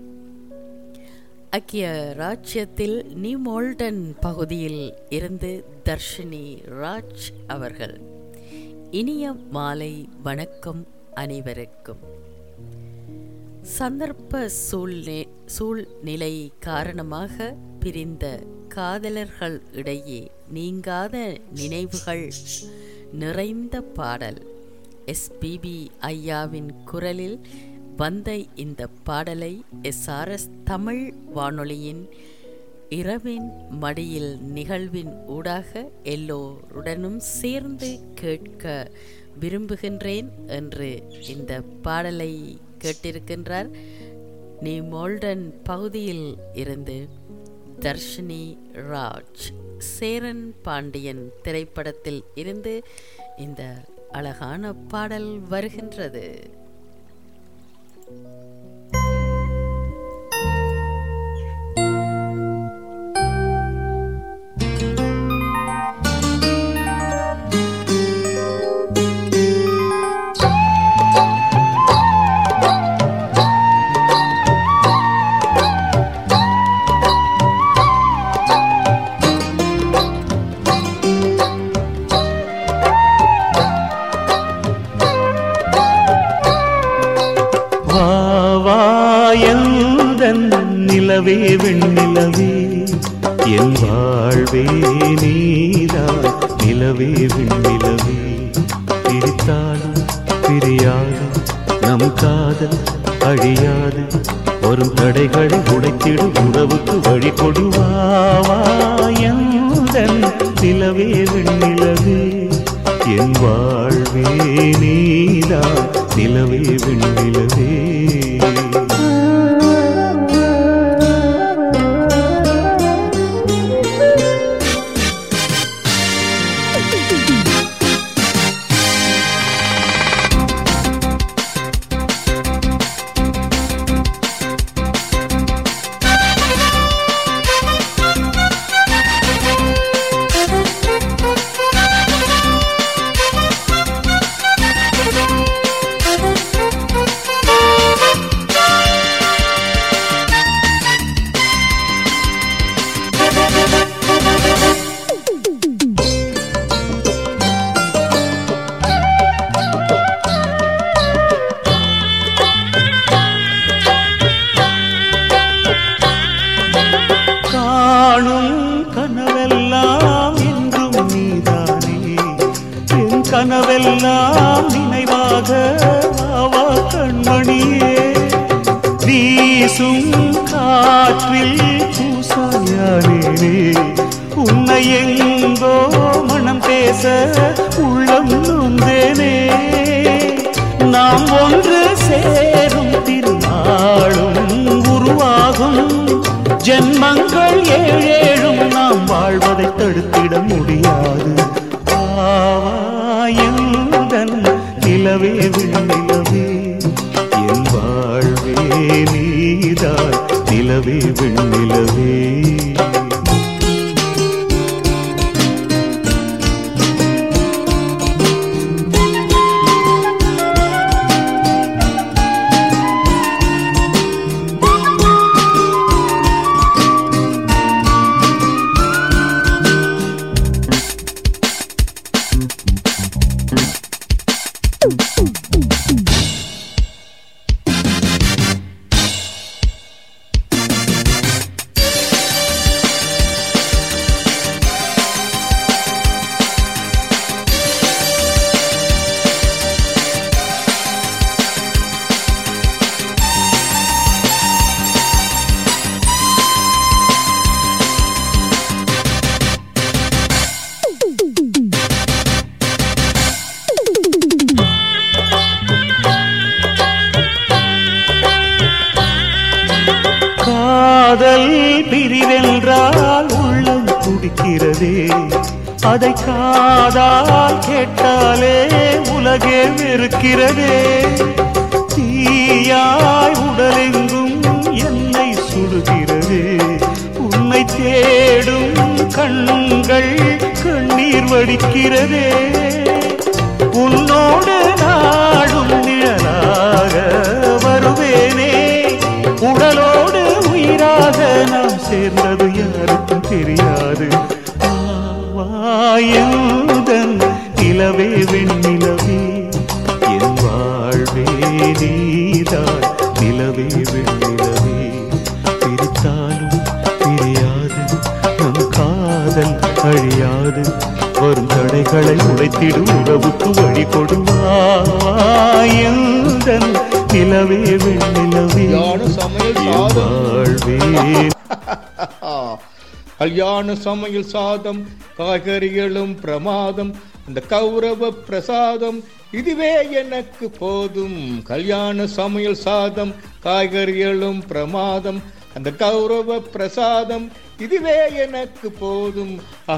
ஐக்கிய ராஜ்யத்தில் நியூமோல்டன் பகுதியில் இருந்து தர்ஷினி ராஜ் அவர்கள் இனிய மாலை வணக்கம் அனைவருக்கும் சந்தர்ப்ப சூழ்நே சூழ்நிலை காரணமாக பிரிந்த காதலர்கள் இடையே நீங்காத நினைவுகள் நிறைந்த பாடல் எஸ்பிபி ஐயாவின் குரலில் வந்த இந்த பாடலை எஸ்ஆர்எஸ் தமிழ் வானொலியின் இரவின் மடியில் நிகழ்வின் ஊடாக எல்லோருடனும் சேர்ந்து கேட்க விரும்புகின்றேன் என்று இந்த பாடலை கேட்டிருக்கின்றார் நீ மோல்டன் பகுதியில் இருந்து தர்ஷினி ராஜ் சேரன் பாண்டியன் திரைப்படத்தில் இருந்து இந்த அழகான பாடல் வருகின்றது வா வா எந்தன் நிலவே வெண்ணிலவே என் வாழ்வே நீதான் நிலவே வெண்ணிலவே பிரித்தாலும் பிரியாது நம் காதல் அழியாது வரும் தடைகளை உடைத்திடு உறவுக்கு வழி கொடுவாவா எந்தன் நிலவே வெண்ணிலவே என் வாழ்வே நீதான் நிலவே வெண்ணிலவே காணும் கனவெல்லாம் என்றும் நீதானே என் கனவெல்லாம் நினைவாக ஆவா கண்மணியே வீசும் காற்றில் பூச வாழ்வேனே உன்னை எங்கோ மனம் பேச உள்ளம் நொந்தேனே நாம் ஒன்று சேரும் திருநாளும் உருவாகும் ஜென்மங்கள் ஏழேழும் நாம் வாழ்வதை தடுத்திட முடியாது ஆவாயந்தன் நிலவே விண்ணிலவே என் வாழ்வே நீதாய் நிலவே விண்ணிலவே காதல் பிரிவென்றால் உள்ளம் துடிக்கிறதே அதை காதால் கேட்டாலே உலகே வெறுக்கிறதே தீயாய் உடலெங்கும் என்னை சுடுகிறதே உன்னை தேடும் கண்கள் கண்ணீர் வடிக்கிறதே உன்னோடு நாடும் நிழலாக வருவேனே உடலோடு உயிராக நாம் சேர்ந்தது யாருக்கும் தெரியாது வாயுதன் நிலவே வெண்ணிலவே என் வாழ்வே நீதான் நிலவே வெண்ணிலவே பிரித்தாலும் பிரியாது நம் காதல் அழியாது வரும் தடைகளை உடைத்திடும் உறவுக்கு வழி கொடுவாயந்தன் நிலவே வெண்ணிலவே என் வாழ்வே கல்யாண சமையல் சாதம் காய்கறிகளும் பிரமாதம் அந்த கௌரவ பிரசாதம் இதுவே எனக்கு போதும் கல்யாண சமையல் சாதம் காய்கறிகளும் பிரமாதம் அந்த கௌரவ பிரசாதம் இதுவே எனக்கு போதும்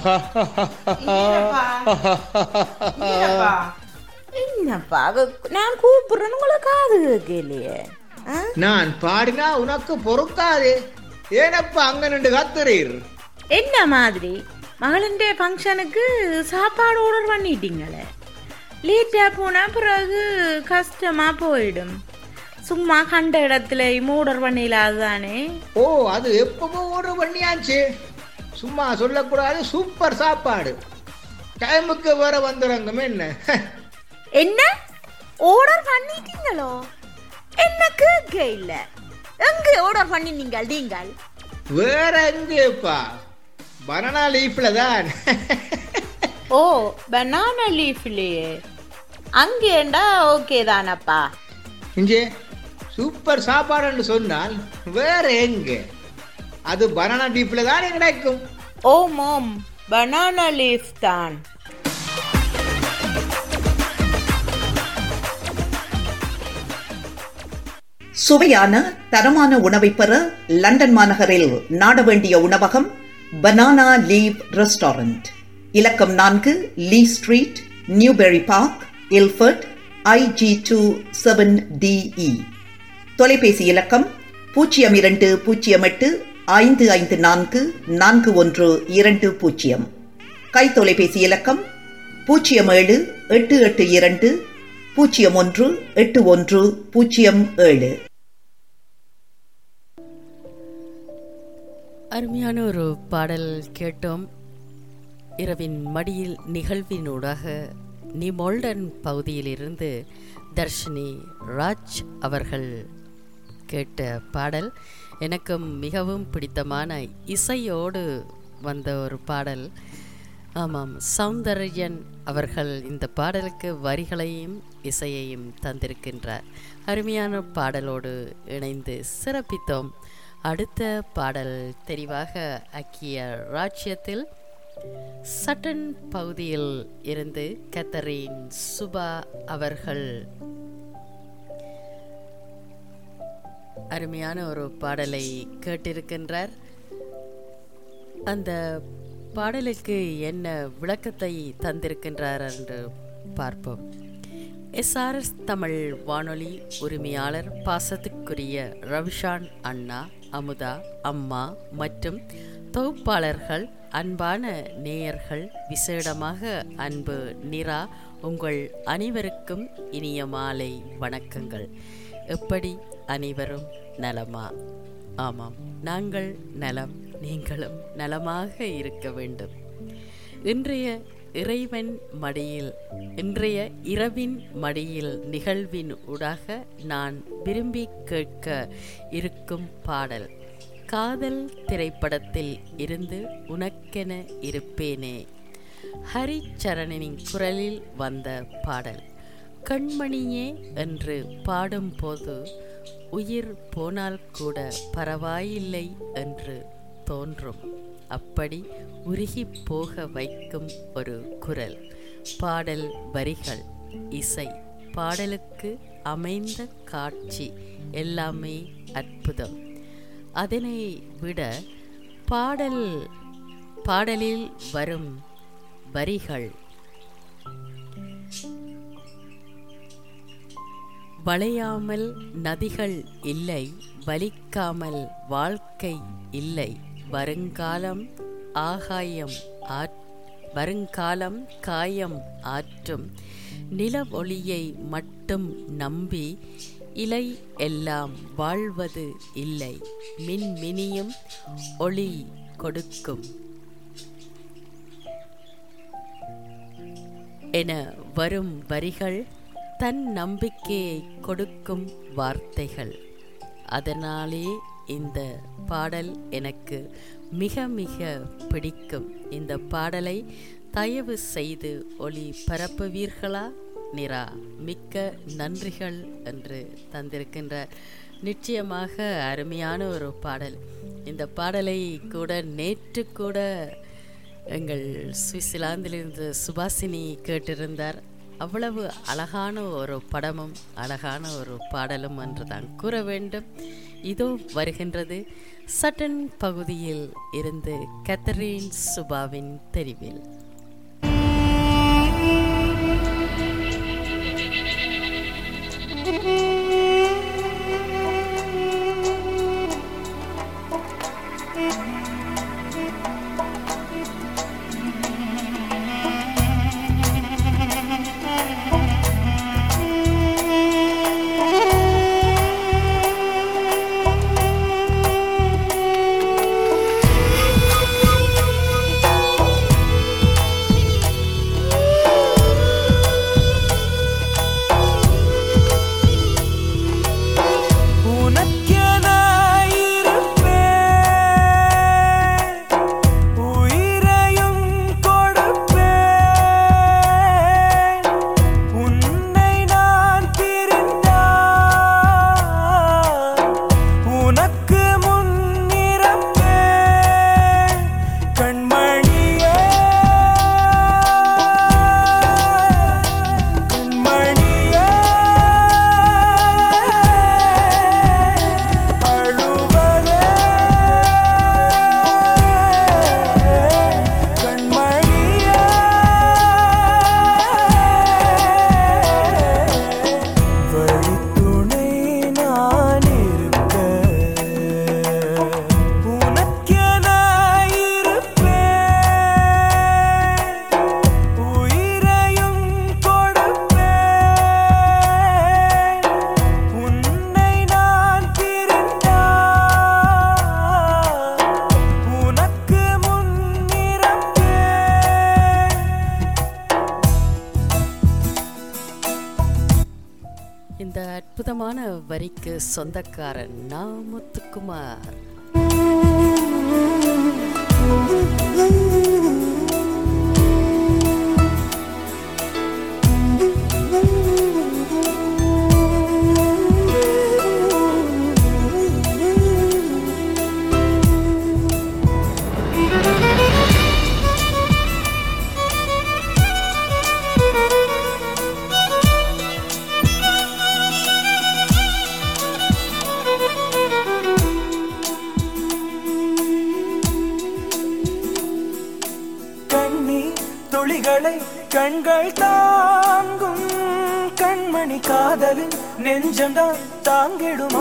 என்னப்பா அவ- நான் கூப்பிடுறேன்னு உங்களை காது கேட்கலையே ஆ? நான் பாடினா உனக்கு பொறுக்காது ஏனப்பா அங்க நின்று கத்துறீர் என்ன மாதிரி மகளின் ஃபங்க்ஷனுக்கு சாப்பாடு ஆர்டர் பண்ணிட்டீங்களே லேட்டாக போனால் பிறகு கஷ்டமாக போயிடும் சும்மா கண்ட இடத்துல ஆர்டர் பண்ணிடலாது தானே ஓ அது எப்பவோ ஒரு பண்ணியாச்சு சும்மா சொல்லக்கூடாது சூப்பர் சாப்பாடு டைமுக்கு வர வந்துடுறங்கமே என்ன என்ன ஆர்டர் பண்ணிட்டீங்களோ என்ன கேட்க இல்லை எங்கே ஆர்டர் பண்ணினீங்க நீங்கள் வேற எங்கேப்பா பனானா லீஃப்ல தான் ஓ பனானா லீஃப்லையே அங்கேண்டா ஓகே தானப்பா இங்கே சூப்பர் சாப்பாடுன்னு சொன்னால் வேற எங்க அது பனானா லீஃப்ல தான் கிடைக்கும் ஓம் ஓம் பனானா லீஃப் தான் சுவையான தரமான உணவை பெற லண்டன் மாநகரில் நாட வேண்டிய உணவகம் பனானா லீவ் ரெஸ்டாரண்ட் இலக்கம் நான்கு Lee street Newbury park Ilford IG two seven TE தொலைபேசி இலக்கம் பூஜ்ஜியம் இரண்டு பூஜ்ஜியம் எட்டு ஐந்து ஐந்து நான்கு நான்கு ஒன்று இரண்டு பூஜ்ஜியம் கை தொலைபேசி இலக்கம் பூஜ்ஜியம் ஏழு எட்டு எட்டு இரண்டு பூஜ்ஜியம் ஒன்று எட்டு ஒன்று பூஜ்ஜியம் ஏழு அருமையான ஒரு பாடல் கேட்டோம் இரவின் மடியில் நிகழ்வினூடாக நிமோல்டன் பகுதியிலிருந்து தர்ஷினி ராஜ் அவர்கள் கேட்ட பாடல் எனக்கும் மிகவும் பிடித்தமான இசையோடு வந்த ஒரு பாடல் ஆமாம் சௌந்தர்யன் அவர்கள் இந்த பாடலுக்கு வரிகளையும் இசையையும் தந்திருக்கின்றார் அருமையான பாடலோடு இணைந்து சிறப்பித்தோம் அடுத்த பாடல் தெரிவாக அக்கிய ராஜ்யத்தில் சட்டன் பகுதியில் இருந்து கத்தரின் சுபா அவர்கள் அருமையான ஒரு பாடலை கேட்டிருக்கின்றார் அந்த பாடலுக்கு என்ன விளக்கத்தை தந்திருக்கின்றார் என்று பார்ப்போம் எஸ்ஆர்எஸ் தமிழ் வானொலி உரிமையாளர் பாசத்துக்குரிய ரவிஷான் அண்ணா அமுதா அம்மா மற்றும் தொகுப்பாளர்கள் அன்பான நேயர்கள் விசேடமாக அன்பு நிரா உங்கள் அனைவருக்கும் இனிய மாலை வணக்கங்கள் எப்படி அனைவரும் நலமா ஆமாம் நாங்கள் நலம் நீங்களும் நலமாக இருக்க வேண்டும் இன்றைய இறைவன் மடியில் இன்றைய இரவின் மடியில் நிகழ்வின் ஊடாக நான் விரும்பி கேட்க இருக்கும் பாடல் காதல் திரைப்படத்தில் இருந்து உனக்கென இருப்பேனே ஹரிச்சரணின் குரலில் வந்த பாடல் கண்மணியே என்று பாடும்போது உயிர் போனால் கூட பரவாயில்லை என்று தோன்றும் அப்படி உருகி போக வைக்கும் ஒரு குரல் பாடல் வரிகள் இசை பாடலுக்கு அமைந்த காட்சி எல்லாமே அற்புதம் அதனை விட பாடல் பாடலில் வரும் வரிகள் வளையாமல் நதிகள் இல்லை வலிக்காமல் வாழ்க்கை இல்லை வருங்காலம் ஆகாயம் ஆற் வருங்காலம் காயம் ஆற்றும் நில ஒளியை மட்டும் நம்பி இலை எல்லாம் வாழ்வது இல்லை மின்மினியும் ஒளி கொடுக்கும் என வரும் வரிகள் தன் நம்பிக்கையை கொடுக்கும் வார்த்தைகள் அதனாலே இந்த பாடல் எனக்கு மிக மிக பிடிக்கும் இந்த பாடலை தயவு செய்து ஒளி பரப்புவீர்களா நிரா மிக்க நன்றிகள் என்று தந்திருக்கின்ற நிச்சயமாக அருமையான ஒரு பாடல் இந்த பாடலை கூட நேற்று கூட எங்கள் சுவிட்சர்லாந்திலிருந்து சுபாசினி கேட்டிருந்தார் அவ்வளவு அழகான ஒரு படமும் அழகான ஒரு பாடலும் என்று தான் கூற வேண்டும் இதோ வருகின்றது சட்டன் பகுதியில் இருந்து கத்தரின் சுபாவின் தெரிவில் உனக்கென இருப்பேன் உயிரையும் கொடுப்பேன் உன்னை நான் பிரிந்தால் உனக்கு முன்னிறப்பேன் கண்மணியே கண்மணியே அழுவதே கண்மணியே வழித்துணை நான் இருக்க உனக்கென இருப்பேன் உயிரையும் கொடுப்பேன் உன்னை நான் பிரிந்தால் உனக்கு முன்னிறப்பேன் இந்த அற்புதமான வரிக்கு சொந்தக்காரன் நான் முத்துக்குமார் Thank you. துளிகளை கண்கள் தாங்கும் கண்மணி காதலின் நெஞ்சம்தான் தாங்கிடுமா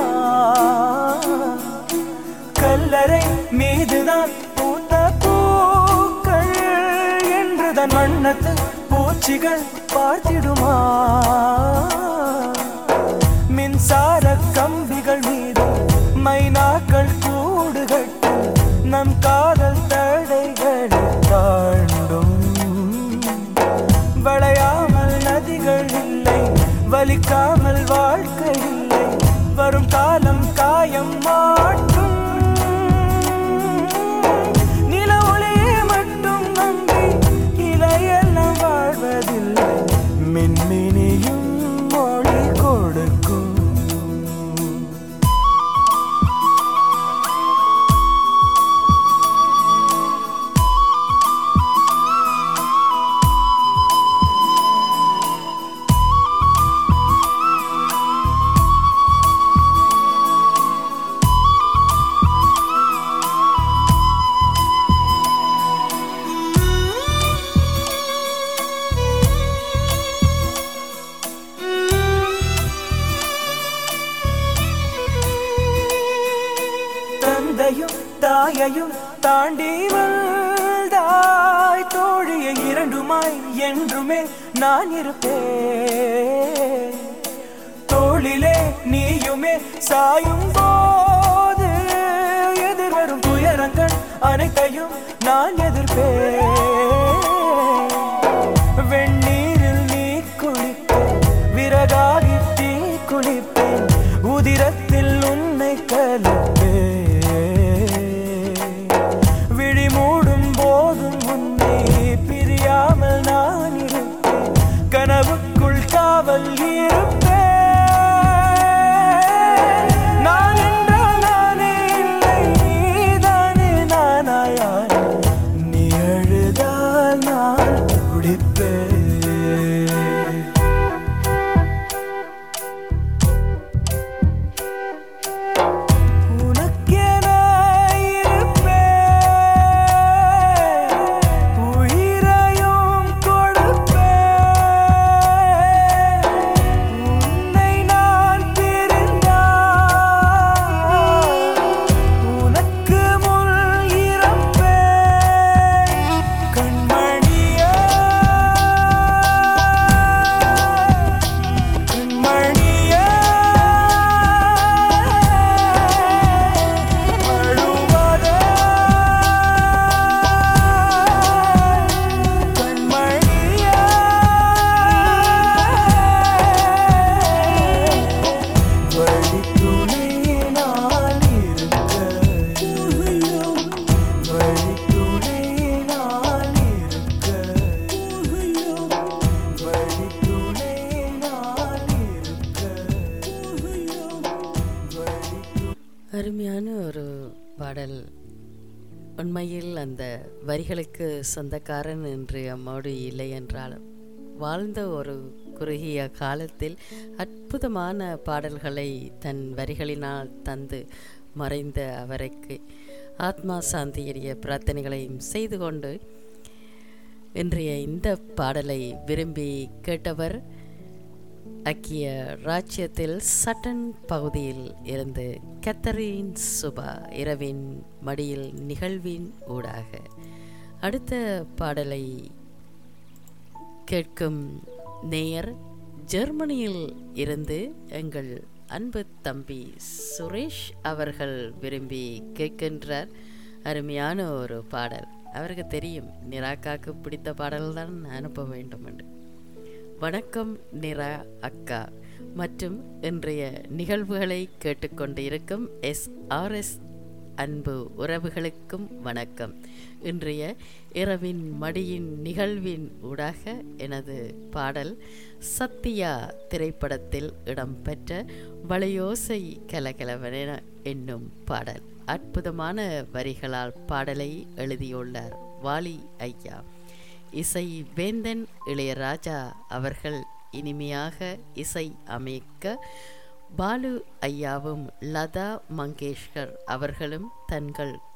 கல்லறை மீதுதான் பூத்த பூக்கள் என்றுதான் வண்ணத்து பூச்சிகள் பார்த்திடுமா மின்சார கம்பிகள் மீது மைனாக்கள் கூடு கட்டும் நம் காதல் தடைகளை தாண்டும் வளையாமல் நதிகள் இல்லை வலிக்காமல் வாழ்க்கை இல்லை வரும் காலம் காயம் மாற்றும் நில ஒளியை மட்டும் நம்பி இலையெல்லாம் வாழ்வதில்லை மின்மினியும் மொழி கொடுக்கும் தந்தையும் தாயையும் தாண்டி வந்தாய் தோழியை இரண்டுமாய் என்றுமே நான் இருப்பேன் தோளிலே நீயுமே சாயும் போது எதிர்வரும் துயரங்கள் அனைத்தையும் நான் எதிர்ப்பேன் வெந்நீரில் நீ குளிப்பேன் விறகாகி தீ குளிப்பேன் உதிரத்தில் உன்னை கலப்பேன் விழி மூடும் போதும் உன்னை பிரியாமல் நான் இருப்பேன் கனவுக்குள் காவல் இருப்பேன் நான் என்றால் நானே இல்லை நீதானே நானாயானே நீ அழுதால் நான் துடிப்பேன் உனக்கென இருப்பேன் உயிரையும் கொடுப்பேன் உன்னை நான் பிரிந்தால் உனக்கு முன் இறப்பேன் கண்மணியே கண்மணியே அழுவதே கண்மணியே வழித்துணை நான் இருக்க வழித்துணை நான் இருக்க வழித்துணை நான் அருமையான ஒரு பாடல் உண்மையில் அந்த வரிகளுக்கு சொந்தக்காரன் என்று அம்மோடு இல்லை என்றாலும் வாழ்ந்த ஒரு குறுகிய காலத்தில் அற்புதமான பாடல்களை தன் வரிகளினால் தந்து மறைந்த அவருக்கு ஆத்மா சாந்தியடைய பிரார்த்தனைகளையும் செய்து கொண்டு இன்றைய இந்த பாடலை விரும்பி கேட்டவர் ஐக்கிய ராஜ்யத்தில் சட்டன் பகுதியில் இருந்து கத்தரின் சுபா இரவின் மடியில் நிகழ்வின் ஊடாக அடுத்த பாடலை கேட்கும் நேயர் ஜெர்மனியில் இருந்து எங்கள் அன்பு தம்பி சுரேஷ் அவர்கள் விரும்பி கேட்கின்றார் அருமையான ஒரு பாடல் அவருக்கு தெரியும் நிராக்காக்கு பிடித்த பாடல் தான் அனுப்ப வேண்டும் என்று வணக்கம் நிரா அக்கா மற்றும் இன்றைய நிகழ்வுகளை கேட்டுக்கொண்டு இருக்கும் எஸ் ஆர்எஸ் அன்பு உறவுகளுக்கும் வணக்கம் இன்றைய இரவின் மடியின் நிகழ்வின் ஊடாக எனது பாடல் சத்யா திரைப்படத்தில் இடம்பெற்ற வளையோசை கலகலவன என்னும் பாடல் அற்புதமான வரிகளால் பாடலை எழுதியுள்ளார் வாலி ஐயா இசை வேந்தன் இளையராஜா அவர்கள் இனிமையாக இசை அமைக்க பாலு ஐயாவும் லதா மங்கேஷ்கர் அவர்களும் தங்கள்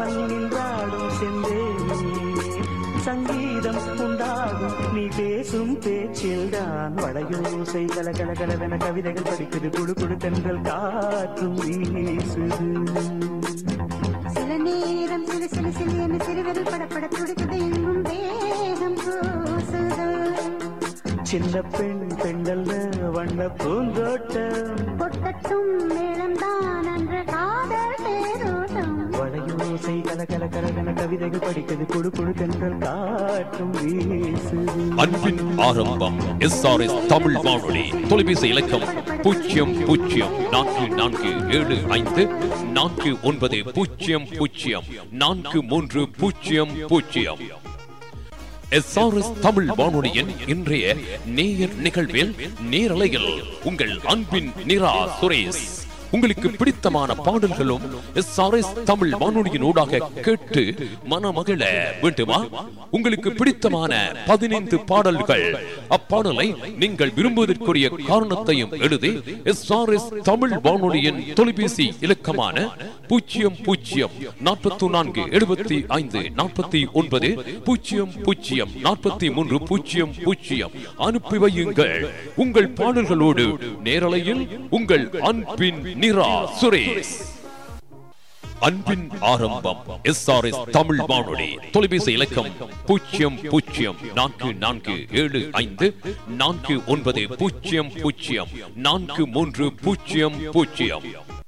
சங்கீதம் உண்டாகும் நீ பேசும் பேச்சில்தான் வளையோசை கல கல கலவென கவிதைகள் படிக்குது குழு குழு தென்றல் காற்றும் வீசுது சில நேரம் சிறு சிறு சிறு என சிறுவிரல் படப்பட துடிக்குது எங்கும் தேகம் கூசுது சின்ன பெண் பெண்டல்ல வண்ண பூந்தோட்டம் கொட்டட்டும் மேளம்தான் அன்று காதல் தேரோட்டம் வளையோசை கல கல கலவென கவிதைகள் படிக்குது குழு குழு தென்றல் காற்றும் வீசுது அன்பின் ஆரம்பம் எஸ்ஆர்எஸ் தமிழ் வானொலி தொலைபேசி இலக்கம் பூஜ்ஜியம் பூஜ்ஜியம் நான்கு நான்கு ஏழு ஐந்து நான்கு ஒன்பது பூஜ்ஜியம் பூஜ்ஜியம் நான்கு மூன்று பூஜ்ஜியம் பூஜ்ஜியம் எஸ்ஆர்எஸ் தமிழ் வானொலியின் இன்றைய நேயர் நிகழ்வில் நேரலையில் உங்கள் அன்பின் நிரா சுரேஷ் உங்களுக்கு பிடித்தமான பாடல்களும் எஸ்ஆர்எஸ் தமிழ் வானொலியின் ஊடாக கேட்டு மனமகிழ வேண்டுமா உங்களுக்கு பிடித்தமான பதினைந்து பாடல்கள் அப்பாடலை நீங்கள் விரும்புவதற்குரிய காரணத்தையும் எழுதி எஸ்ஆர்எஸ் தமிழ் வானொலியின் தொலைபேசி இலக்கமான பூஜ்ஜியம் பூஜ்ஜியம் நாற்பத்தி நான்கு எழுபத்தி ஐந்து நாற்பத்தி ஒன்பது பூஜ்ஜியம் பூஜ்ஜியம் நாற்பத்தி மூன்று பூஜ்ஜியம் பூஜ்ஜியம் அனுப்பி வையுங்கள் உங்கள் பாடல்களோடு நேரலையில் உங்கள் அன்பின் நிரா சுரேஷ் அன்பின் ஆரம்பம் எஸ்ஆர்எஸ் தமிழ் வானொலி தொலைபேசி இலக்கம் பூஜ்ஜியம் பூஜ்ஜியம் நான்கு நான்கு ஏழு ஐந்து நான்கு ஒன்பது பூஜ்ஜியம் பூஜ்ஜியம் நான்கு மூன்று பூஜ்ஜியம் பூஜ்ஜியம்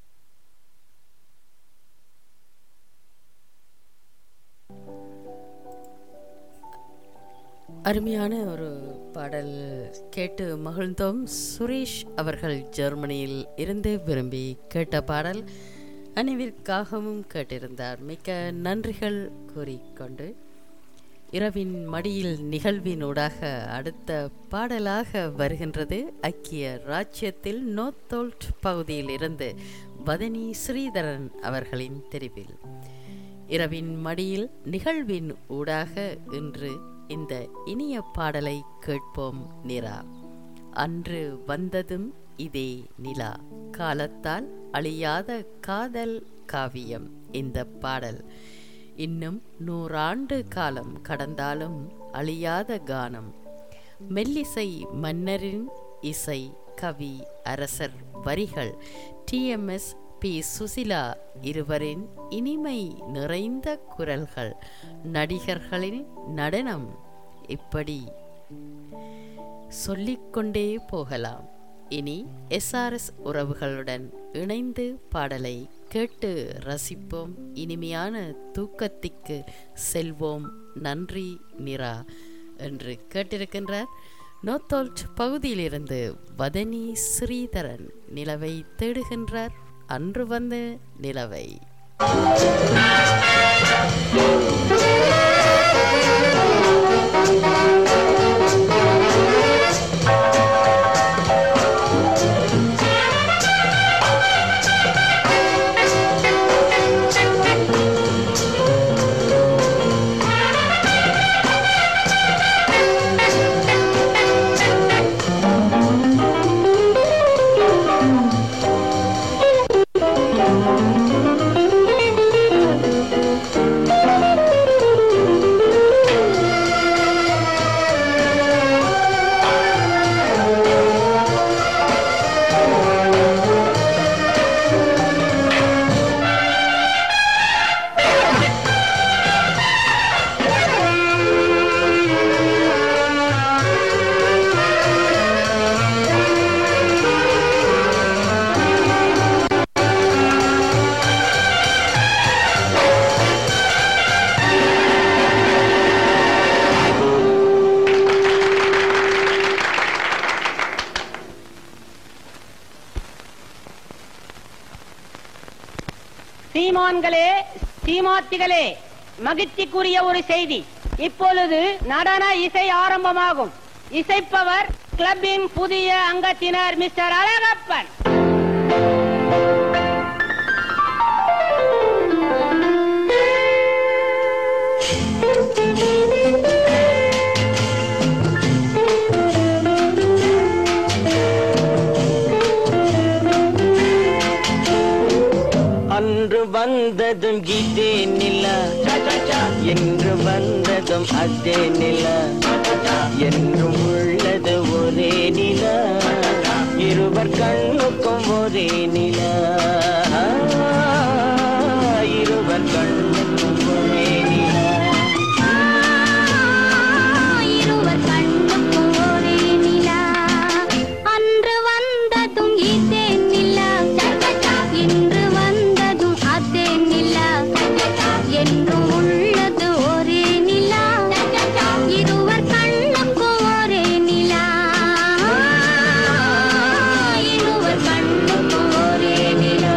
அருமையான ஒரு பாடல் கேட்டு மகிழ்ந்தோம் சுரேஷ் அவர்கள் ஜெர்மனியில் இருந்து விரும்பி கேட்ட பாடல் அனைவருக்காகவும் கேட்டிருந்தார் மிக்க நன்றிகள் கூறிக்கொண்டு இரவின் மடியில் நிகழ்வினூடாக அடுத்த பாடலாக வருகின்றது ஐக்கிய ராஜ்யத்தில் நோத்தோல்ட் பகுதியில் இருந்து வதனி ஸ்ரீதரன் அவர்களின் தெரிவில் இரவின் மடியில் நிகழ்வின் ஊடாக இன்று இந்த இனிய பாடலை கேட்போம் நிரா அன்று வந்ததும் இதே நிலா காலத்தால் அழியாத காதல் காவியம் இந்த பாடல் இன்னும் நூறாண்டு காலம் கடந்தாலும் அழியாத கானம் மெல்லிசை மன்னரின் இசை கவி அரசர் வரிகள் டிஎம்எஸ் பி சுசிலா இருவரின் இனிமை நிறைந்த குரல்கள் நடிகர்களின் நடனம் இப்படி சொல்லிக்கொண்டே போகலாம் இனி எஸ்ஆர்எஸ் உறவுகளுடன் இணைந்து பாடலை கேட்டு ரசிப்போம் இனிமையான தூக்கத்திற்கு செல்வோம் நன்றி நிரா என்று கேட்டிருக்கின்றார் நோத்தோல்ட் பகுதியிலிருந்து வதனி ஸ்ரீதரன் நிலவை தேடுகின்றார் அன்று வந்த நிலவை சீமான்களே சீமாத்திகளே மகிழ்ச்சிக்குரிய ஒரு செய்தி இப்பொழுது நடன இசை ஆரம்பமாகும் இசைப்பவர் கிளப்பின் புதிய அங்கத்தினர் மிஸ்டர் அழகப்பன் அன்று வந்ததும் இதே நிலா என்று வந்ததும் அதே நில என்றும் உள்ளது ஒரே நில இருவர் கண்ணுக்கும் ஒரே நில இருவர் கண்ணுக்கும் ஒரே நில இருவர் கண்ணுக்கும் ஒரே நிலா அன்று வந்ததும் இதே நிலா இன்று வந்ததும் அதே நிலா என்றும் உள்ளது ஒரே நிலா இருவர் கண்ணுக்கும் ஒரே நிலா இருவர் கண்ணுக்கும் ஒரே நிலா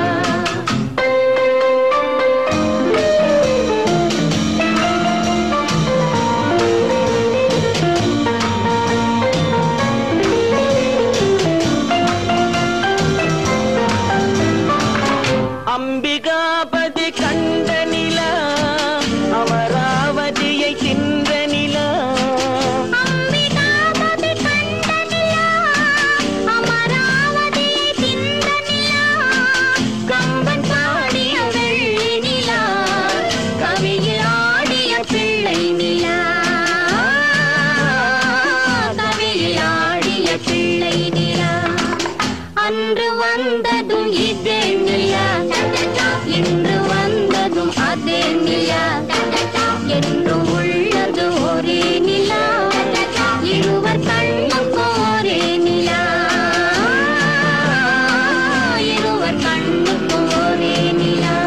அம்பிகாபதி கண்ட நில அமராவதியை தின்ற நில அம்பிகாபதி கண்ட நிலா அமராவதியை தின்ற நிலா கம்பன் பாடிய வெள்ளி நிலா கவியில் ஆடிய பிள்ளை நிலா கவியில் ஆடிய பிள்ளை நிலா அன்று வந்ததும் இதே நிலா இன்று வந்ததும் அதே நிலா என்றும் உள்ளது ஒரே நிலா இருவர் கண்ணுக்கும் ஒரே நிலா இருவர் கண்ணுக்கும் ஒரே நிலா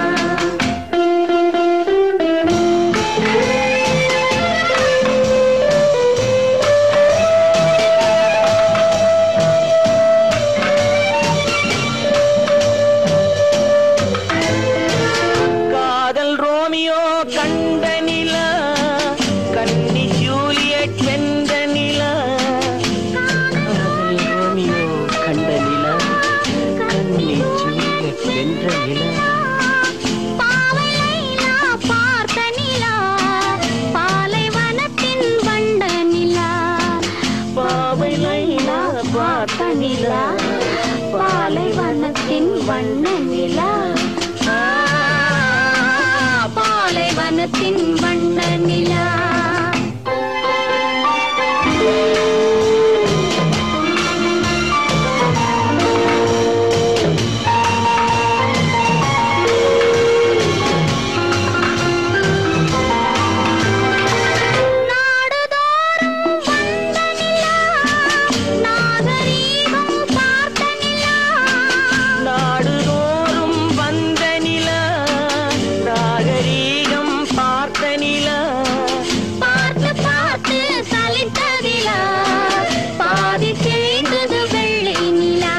காதல் ரோமியோ கண்ட நில கன்னி ஜூலியட் வென்ற நில காதல் ரோமியோ கண்ட நில கன்னி ஜூலியட் வென்ற நில பாவை லைலா பார்த்த நிலா பாலைவனத்தின் வண்ட நிலா பாவை லைலா பார்த்த நிலா பாலைவனத்தின் வண்ண நிலா ஆ, பாலைவனத்தின் வண்ண நிலா நாகரீகம் பார்த்த நிலா நாடுதோறும் வந்த நில நாகரீகம் பார்த்த நில பார்த்து பார்த்து சலித்ததிலா பாதி தேய்ந்தது வெள்ளை நிலா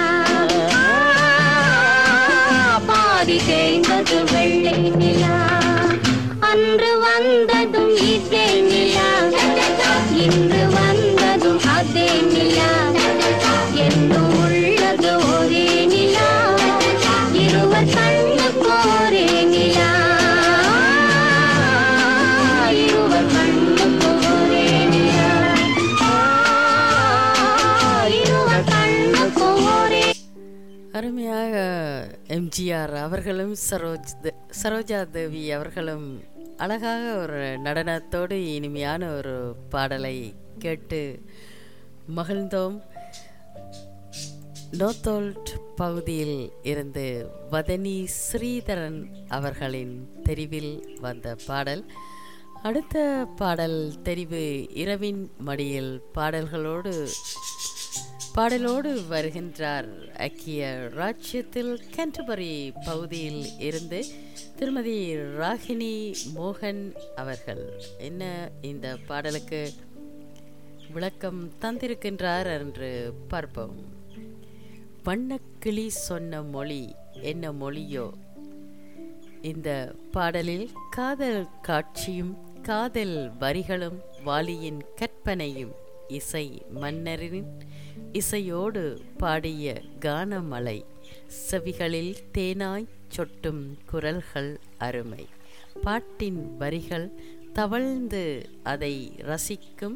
பாதி தேய்ந்தது வெள்ளை நிலா அன்று வந்ததும் இதே நிலா இன்று வந்ததும் அதே நிலா என்னும் உள்ளது ஒரே நிலா இருவர் கண்ணுக்கு ஒரே நிலா இருவர் கண்ணுக்கு ஒரே நிலா இருவர் கண்ணுக்கு ஒரே அருமையாக எம்ஜிஆர் அவர்களும் சரோஜ் தே- சரோஜா தேவி அவர்களும் அழகாக ஒரு நடனத்தோடு இனிமையான ஒரு பாடலை கேட்டு மகிழ்ந்தோம் நோத்தோல்ட் பகுதியில் இருந்து வதனி ஸ்ரீதரன் அவர்களின் தெரிவில் வந்த பாடல் அடுத்த பாடல் தெரிவு இரவின் மடியில் பாடல்களோடு பாடலோடு வருகின்றார் ஐக்கிய ராஜ்யத்தில் கேன்டபரி பகுதியில் இருந்து திருமதி ராகினி மோகன் அவர்கள் என்ன இந்த பாடலுக்கு விளக்கம் தந்திருக்கின்றார் என்று பார்ப்போம் வண்ணக்கிளி சொன்ன மொழி என்ன மொழியோ இந்த பாடலில் காதல் காட்சியும் காதல் வரிகளும் வாலியின் கற்பனையும் இசை மன்னரின் இசையோடு பாடிய கானமலை செவிகளில் தேனாய் சொட்டும் குரல்கள் அருமை பாட்டின் வரிகள் தவழ்ந்து அதை ரசிக்கும்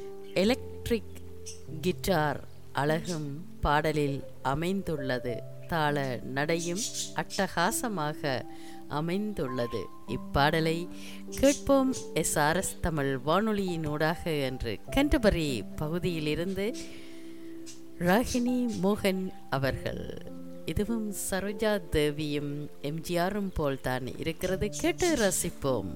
எலக்ட்ரிக் கிட்டார் அழகும் பாடலில் அமைந்துள்ளது தாள நடையும் அட்டகாசமாக அமைந்துள்ளது இப்பாடலை கேட்போம் எஸ்ஆர்எஸ் தமிழ் வானொலியினூடாக என்று கண்டபரி பகுதியிலிருந்து ராகினி மோகன் அவர்கள் இதுவும் சரோஜா தேவியும் எம்ஜிஆரும் போல்தான் இருக்கிறது கேட்டு ரசிப்போம்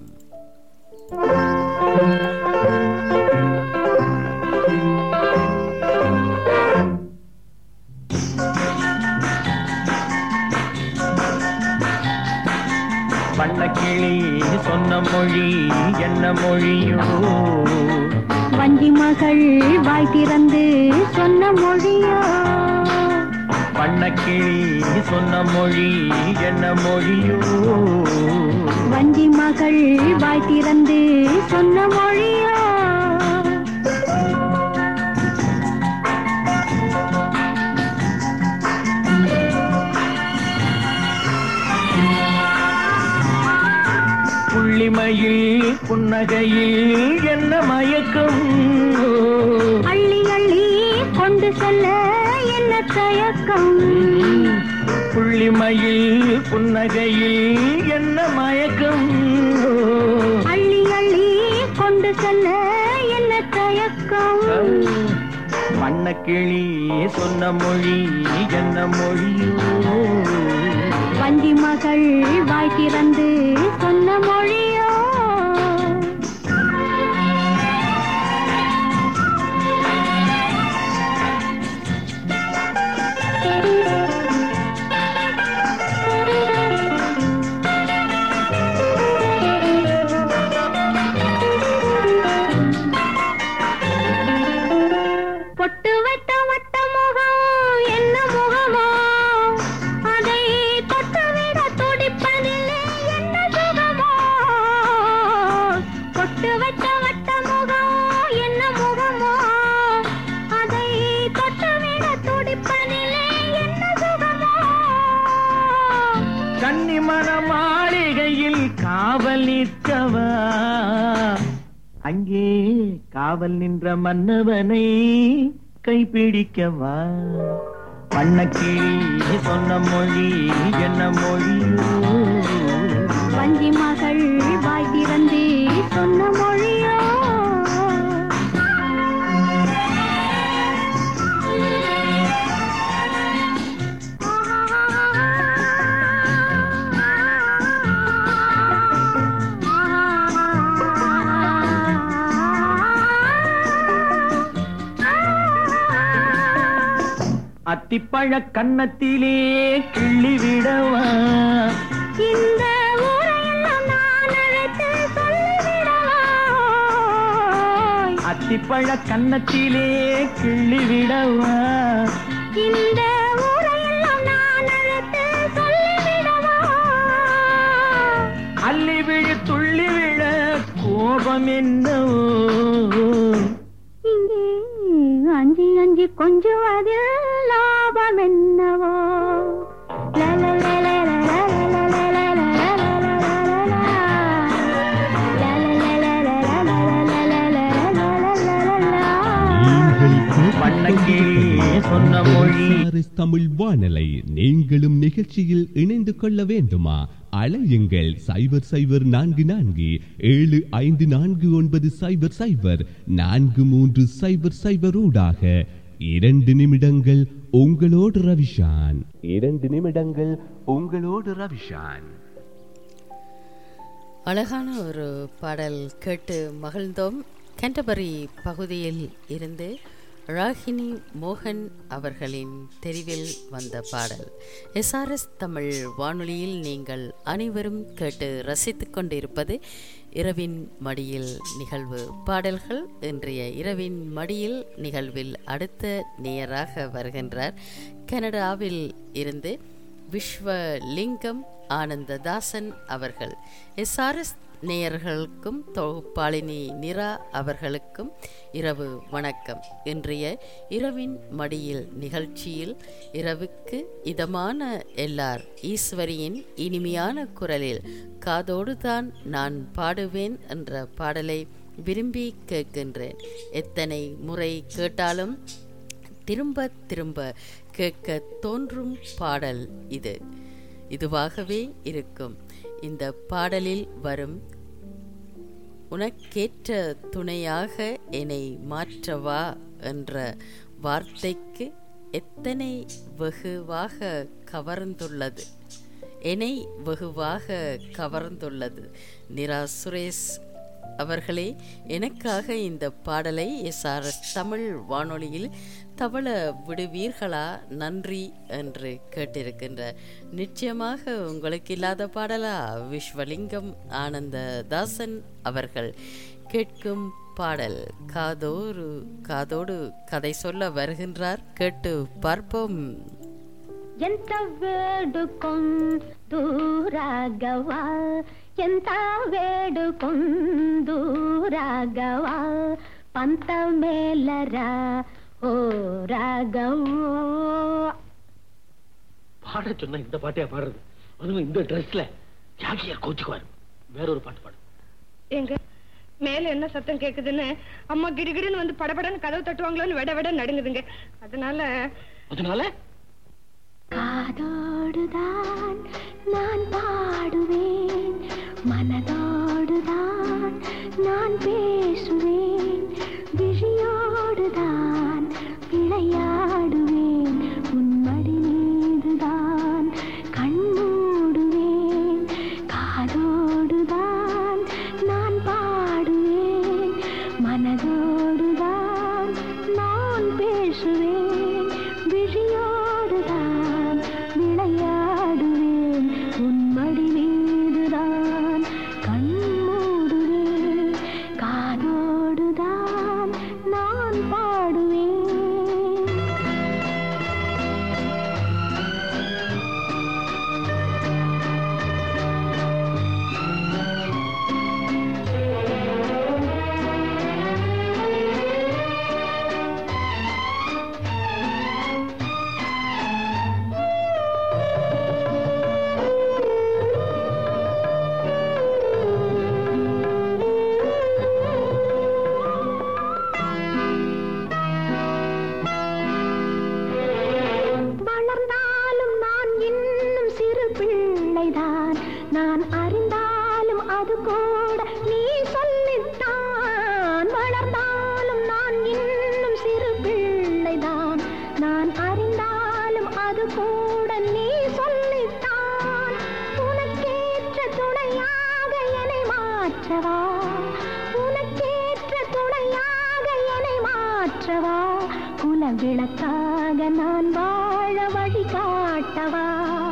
வண்ணக்கிளி சொன்ன மொழி என்ன மொழியோ வஞ்சி மகள் வாய் திறந்து சொன்ன மொழியோ வண்ணக்கிளி சொன்ன மொழி என்ன மொழியோ வஞ்சி மகள் வாய் திறந்து சொன்ன மொழியோ புள்ளிமையில் புன்னகையில் என்ன மயக்கம் அள்ளி அள்ளி கொண்டு செல்ல என்ன தயக்கம் புள்ளிமையில் புன்னகையில் என்ன மயக்கம் அள்ளி அள்ளி கொண்டு செல்ல என்ன தயக்கம் வண்ணக்கிளி சொன்ன மொழி என்ன மொழியோ வஞ்சி மகள் வாய் திறந்து சொன்ன மொழியோ பொட்டு வைத்த வட்ட முகம் என்ன முகமோ அதை தொட்டுவிட துடிப்பதில்லை என்ன சுகமோ பொட்டு வைத்த வட்ட முகம் என்ன முகமோ அதை தொட்டுவிட துடிப்பதில்லை என்ன சுகமோ கன்னிமண மாளிகையில் காவல் நிற்கவா அங்கே காவல் நின்ற மன்னவனை கைப்பிடிக்கவா வண்ணக்கிளி சொன்ன மொழி என்ன மொழியோ வஞ்சி மகள் வாய் திறந்து சொன்ன மொழியோ அத்திப்பழ கன்னத்திலே கிள்ளி விடவா இந்த ஊரையெல்லாம் நான் அழைத்து சொல்லிவிடவா அத்திப்பழ கன்னத்திலே கிள்ளி விடவா இந்த ஊரையெல்லாம் நான் அழைத்து சொல்லிவிடவா அள்ளி விழு துள்ளி விழ கோபம் என்னவோ இங்கே அஞ்சி அஞ்சி கொஞ்சுவதில் லாபம் என்னவோ சொன்ன மொழி SRS தமிழ் வானலை நீங்களும் நிகழ்ச்சியில் இணைந்து கொள்ள வேண்டுமா அலையுங்கள் சைபர் சைபர் நான்கு நான்கு ஏழு ஐந்து நான்கு ஒன்பது சைபர் சைபர் நான்கு மூன்று சைபர் சைபர் ஊடாக இரண்டு நிமிடங்கள் உங்களோடு ரவிஷான் இரண்டு நிமிடங்கள் உங்களோடு ரவிஷான் அழகான ஒரு பாடல் கேட்டு மகிழ்ந்தோம் கேண்டபரி பகுதியில் இருந்து ராகினி மோகன் அவர்களின் தெரிவில் வந்த பாடல் எஸ்ஆர்எஸ் தமிழ் வானொலியில் நீங்கள் அனைவரும் கேட்டு ரசித்துக் கொண்டிருப்பது இரவின் மடியில் நிகழ்வு பாடல்கள் இன்றைய இரவின் மடியில் நிகழ்வில் அடுத்த நேயராக வருகின்றார் கனடாவில் இருந்து விஸ்வலிங்கம் ஆனந்ததாசன் அவர்கள் எஸ்ஆர்எஸ் நேயர்களுக்கும் தொகுப்பாளினி நிரா அவர்களுக்கும் இரவு வணக்கம் இன்றைய இரவின் மடியில் நிகழ்ச்சியில் இரவுக்கு இதமான எல்லார் ஈஸ்வரியின் இனிமையான குரலில் காதோடு தான் நான் பாடுவேன் என்ற பாடலை விரும்பி கேட்கின்றேன் எத்தனை முறை கேட்டாலும் திரும்ப திரும்ப கேட்க தோன்றும் பாடல் இது இதுவாகவே இருக்கும் இந்த பாடலில் வரும் உனக்கேற்ற துணையாக என்னை மாற்றவா என்ற வார்த்தைக்கு எத்தனை வெகுவாக கவர்ந்துள்ளது என்னை வெகுவாக கவர்ந்துள்ளது நிரா சுரேஷ் அவர்களே எனக்காக இந்த பாடலை எஸ்ஆர்எஸ் தமிழ் வானொலியில் தவள விடுவீர்களா நன்றி என்று கேட்டிருக்கின்ற நிச்சயமாக உங்களுக்கு இல்லாத பாடலா விஸ்வலிங்கம் ஆனந்த தாசன் அவர்கள் கேட்கும் பாடல் காதோடு காதோடு கதை சொல்ல வருகின்றார் கேட்டு பார்ப்போம் ఎంత వేడుకొందూరాగవా ఎంత వేడుకొందూరాగవా పంత మేలరా ఓ రాగవో பாட சொன்னா இந்த பாட்டையா பாடுறது அதுவும் இந்த ட்ரெஸ்ல ஜாக்கியார் கோச்சுக்குவார் வேற ஒரு பாட்டு பாடு எங்க மேல என்ன சத்தம் கேக்குதுன்னு அம்மா கிடுகிடுன்னு வந்து படபடன்னு கதவு தட்டுவாங்களோன்னு விட விட நடுங்குதுங்க அதனால அதனால காதோடுதான் நான் பாடுவேன் மனதோடுதான் நான் பேசுவேன் விழியோடுதான் விளையாடுவேன் உன்மடி மீதுதான் கண்மூடுவேன் காதோடுதான் நான் பாடுவேன் மனதோடுதான் நான் பேசுவேன் விழியோடுதான் விளையாடுவேன் உன்மடி மீதுதான் கண்மூடுவேன் காதோடுதான் நான் பாடுவேன் வளர்ந்தாலும் நான் இன்னும் சிறு பிள்ளைதான் நான் அறிந்தாலும் அது கூட நீ சொல்லித்தான் வளர்ந்தாலும் நான் இன்னும் சிறு பிள்ளைதான் நான் அறிந்தாலும் அது கூட நீ சொல்லித்தான் உனக்கேற்ற துணையாக என்னை மாற்றவா உனக்கேற்ற துணையாக என்னை மாற்றவா குல விளக்காக நான் வாழ வழி காட்டவா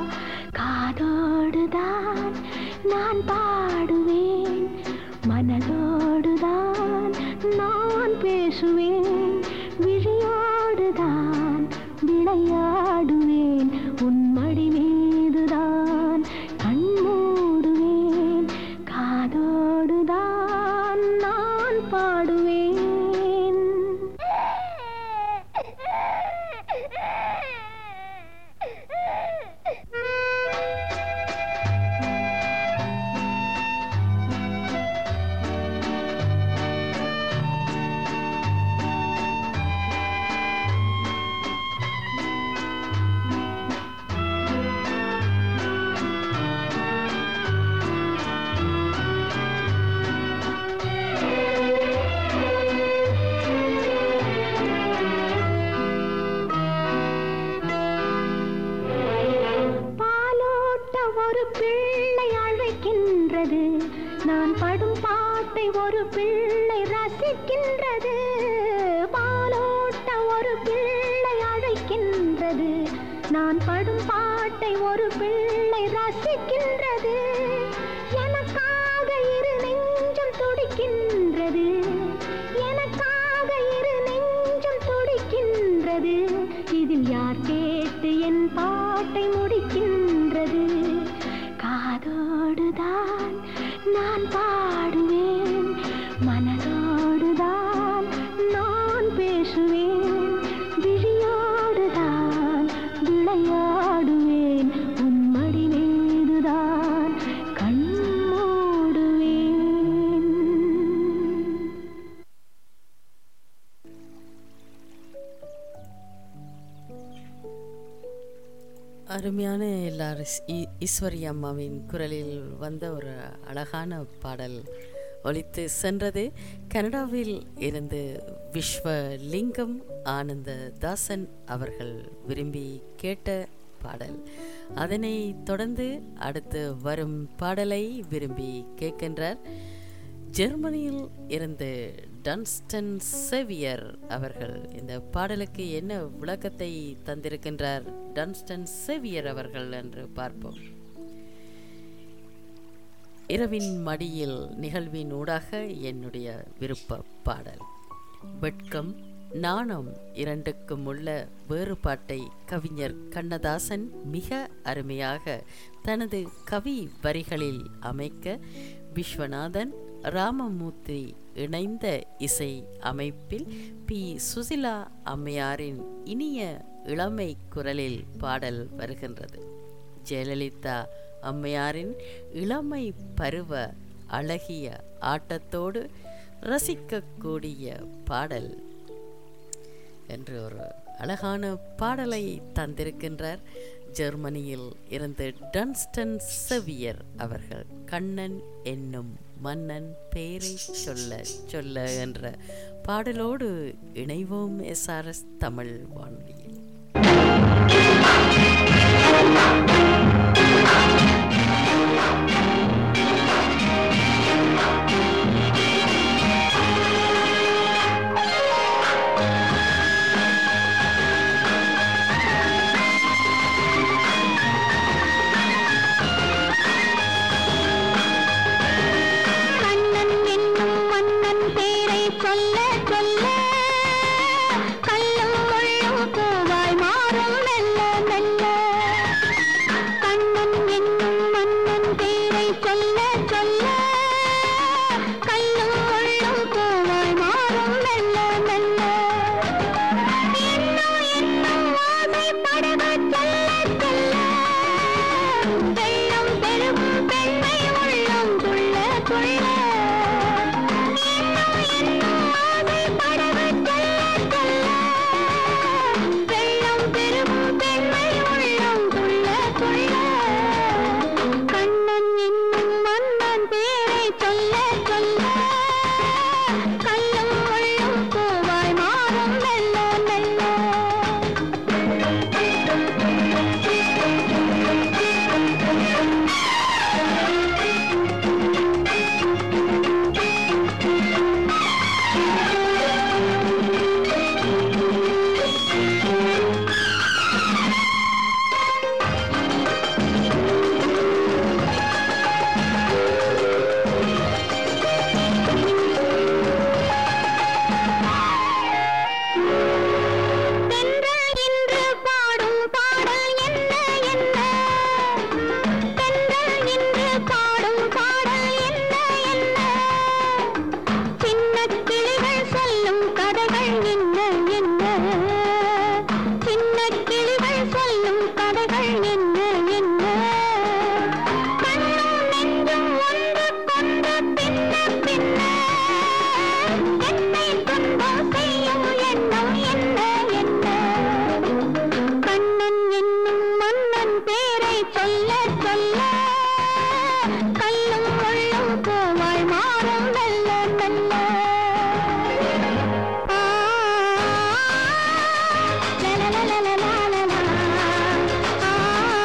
காதோடுதான் நான் பாடுவேன் மனதோடுதான் நான் பேசுவேன் விழியோடுதான் விளையாடுவேன் உன்மடி மீதுதான் கண்மூடுவேன் காதோடுதான் நான் பாடுவேன் பாலோட்ட ஒரு பிள்ளை அழைக்கின்றது நான் படும் பாட்டை ஒரு பிள்ளை ரசிக்கின்றது பாலோட்ட ஒரு பிள்ளை அழைக்கின்றது நான் படும் பாட்டை ஒரு பிள்ளை ரசிக்கின்றது எனக்காக இரு நெஞ்சம் துடிக்கின்றது எனக்காக இரு நெஞ்சம் துடிக்கின்றது இதில் யார் கேட்டு என் பாட்டை முடிக்கின்றது காதோடுதான் நான் பாடுவேன் மனதோடுதான் நான் பேசுவேன் விழியோடுதான் விளையாடுவேன் உன்மடி மீதுதான் கண்மூடுவேன் அருமையான எல்லாரும் ஈஸ்வரி அம்மாவின் குரலில் வந்த ஒரு அழகான பாடல் ஒலித்து சென்றது கனடாவில் இருந்து விஸ்வலிங்கம் ஆனந்த தாசன் அவர்கள் விரும்பி கேட்ட பாடல் அதனை தொடர்ந்து அடுத்து வரும் பாடலை விரும்பி கேட்கின்றார் ஜெர்மனியில் இருந்து டன்ஸ்டன் சேவியர் அவர்கள் இந்த பாடலுக்கு என்ன விளக்கத்தை தந்திருக்கின்றார் டன்ஸ்டன் சேவியர் அவர்கள் என்று பார்ப்போம் இரவின் மடியில் நிகழ்வின் ஊடாக என்னுடைய விருப்ப பாடல் வெட்கம் நாணம் இரண்டுக்கும் உள்ள வேறுபாட்டை கவிஞர் கண்ணதாசன் மிக அருமையாக தனது கவி வரிகளில் அமைக்க விஸ்வநாதன் ராமமூர்த்தி இணைந்த இசை அமைப்பில் பி சுசிலா அம்மையாரின் இனிய இளமை குரலில் பாடல் வருகின்றது ஜெயலலிதா அம்மையாரின் இளமை பருவ அழகிய ஆட்டத்தோடு ரசிக்கக்கூடிய பாடல் என்று ஒரு அழகான பாடலை தந்திருக்கின்றார் ஜெர்மனியில் இருந்து டன்ஸ்டன் செவியர் அவர்கள் கண்ணன் என்னும் மன்னன் பேரை சொல்ல சொல்ல என்ற பாடலோடு இணைவோம் எஸ்ஆர்எஸ் தமிழ் வானொலியில் கண்ணன் என்னும் மன்னன் பேரை சொல்ல சொல்ல கல்லும் முள்ளும் பூவாய் மாறும் மெல்ல மெல்ல கண்ணன் என்னும் மன்னன் பேரை சொல்ல சொல்ல கல்லும் முள்ளும் பூவாய் மாறும் மெல்ல மெல்ல என்னும் என்னும் ஆசை படகு சொல்ல சொல்ல வெள்ளம் பெருகும் பெண்மை உள்ளம் துள்ள துள்ள என்னும் என்னும் ஆசை படகு சொல்ல சொல்ல வெள்ளம் பெருகும் பெண்மை உள்ளம் துள்ள துள்ள கண்ணன் என்னும் மன்னன் பேரை சொல்ல சொல்ல கல்லும் முள்ளும் பூவாய் மாறும் மெல்ல மெல்ல தென்றல் இன்று பாடும் பாடல் என்ன என்ன தென்றல் இன்று பாடும் பாடல் என்ன என்ன சின்ன கிளிகள் சொல்லும் கதைகள் என்ன என்ன சின்ன கிளிகள் சொல்லும் கதைகள் என்ன என்ன கண்ணும் நெஞ்சும் ஒன்று கொண்டு பின்ன பின்ன என்னை துன்பம் செய்யும் எண்ணம் என்ன என்ன கண்ணன் என்னும் மன்னன் பேரை சொல்ல சொல்ல கல்லும் முள்ளும் பூவாய் மாறும் மெல்ல மெல்ல ஆ, லலலலலலலலா. ஆ,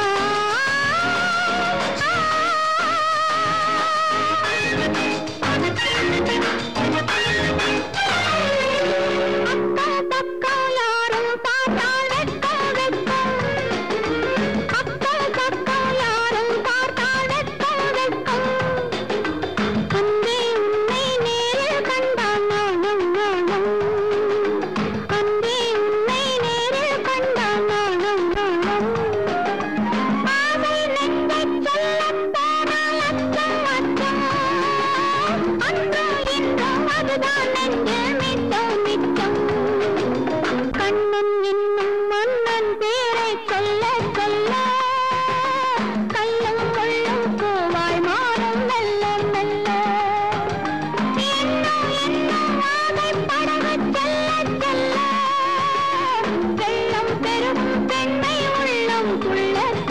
அக்கம் பக்கம் யாரும் பார்த்தால் வெட்கம் வெட்கம் அக்கம் பக்கம் யாரும் பார்த்தால் வெட்கம் வெட்கம் அன்பே உன்னை நேரில் கண்டால் நாணம் நாணம் அன்பே உன்னை நேரில் கண்டால் நாணம் நாணம் ஆசை நெஞ்சைச் சொல்லப் போனால் அச்சம் அச்சம் அன்றும் இன்றும் அதுதான் நெஞ்சில் மிச்சம் மிச்சம் கண்ணன் என்னும் மன்னன் பேரை சொல்ல சொல்ல கல்லும் கொள்ளும் பூவாய் மாறும் மெல்ல மெல்ல என்னும் என்னும் ஆசை படகு செல்ல செல்ல வெள்ளம் பெருகும் பெண்மை உள்ளம் துள்ள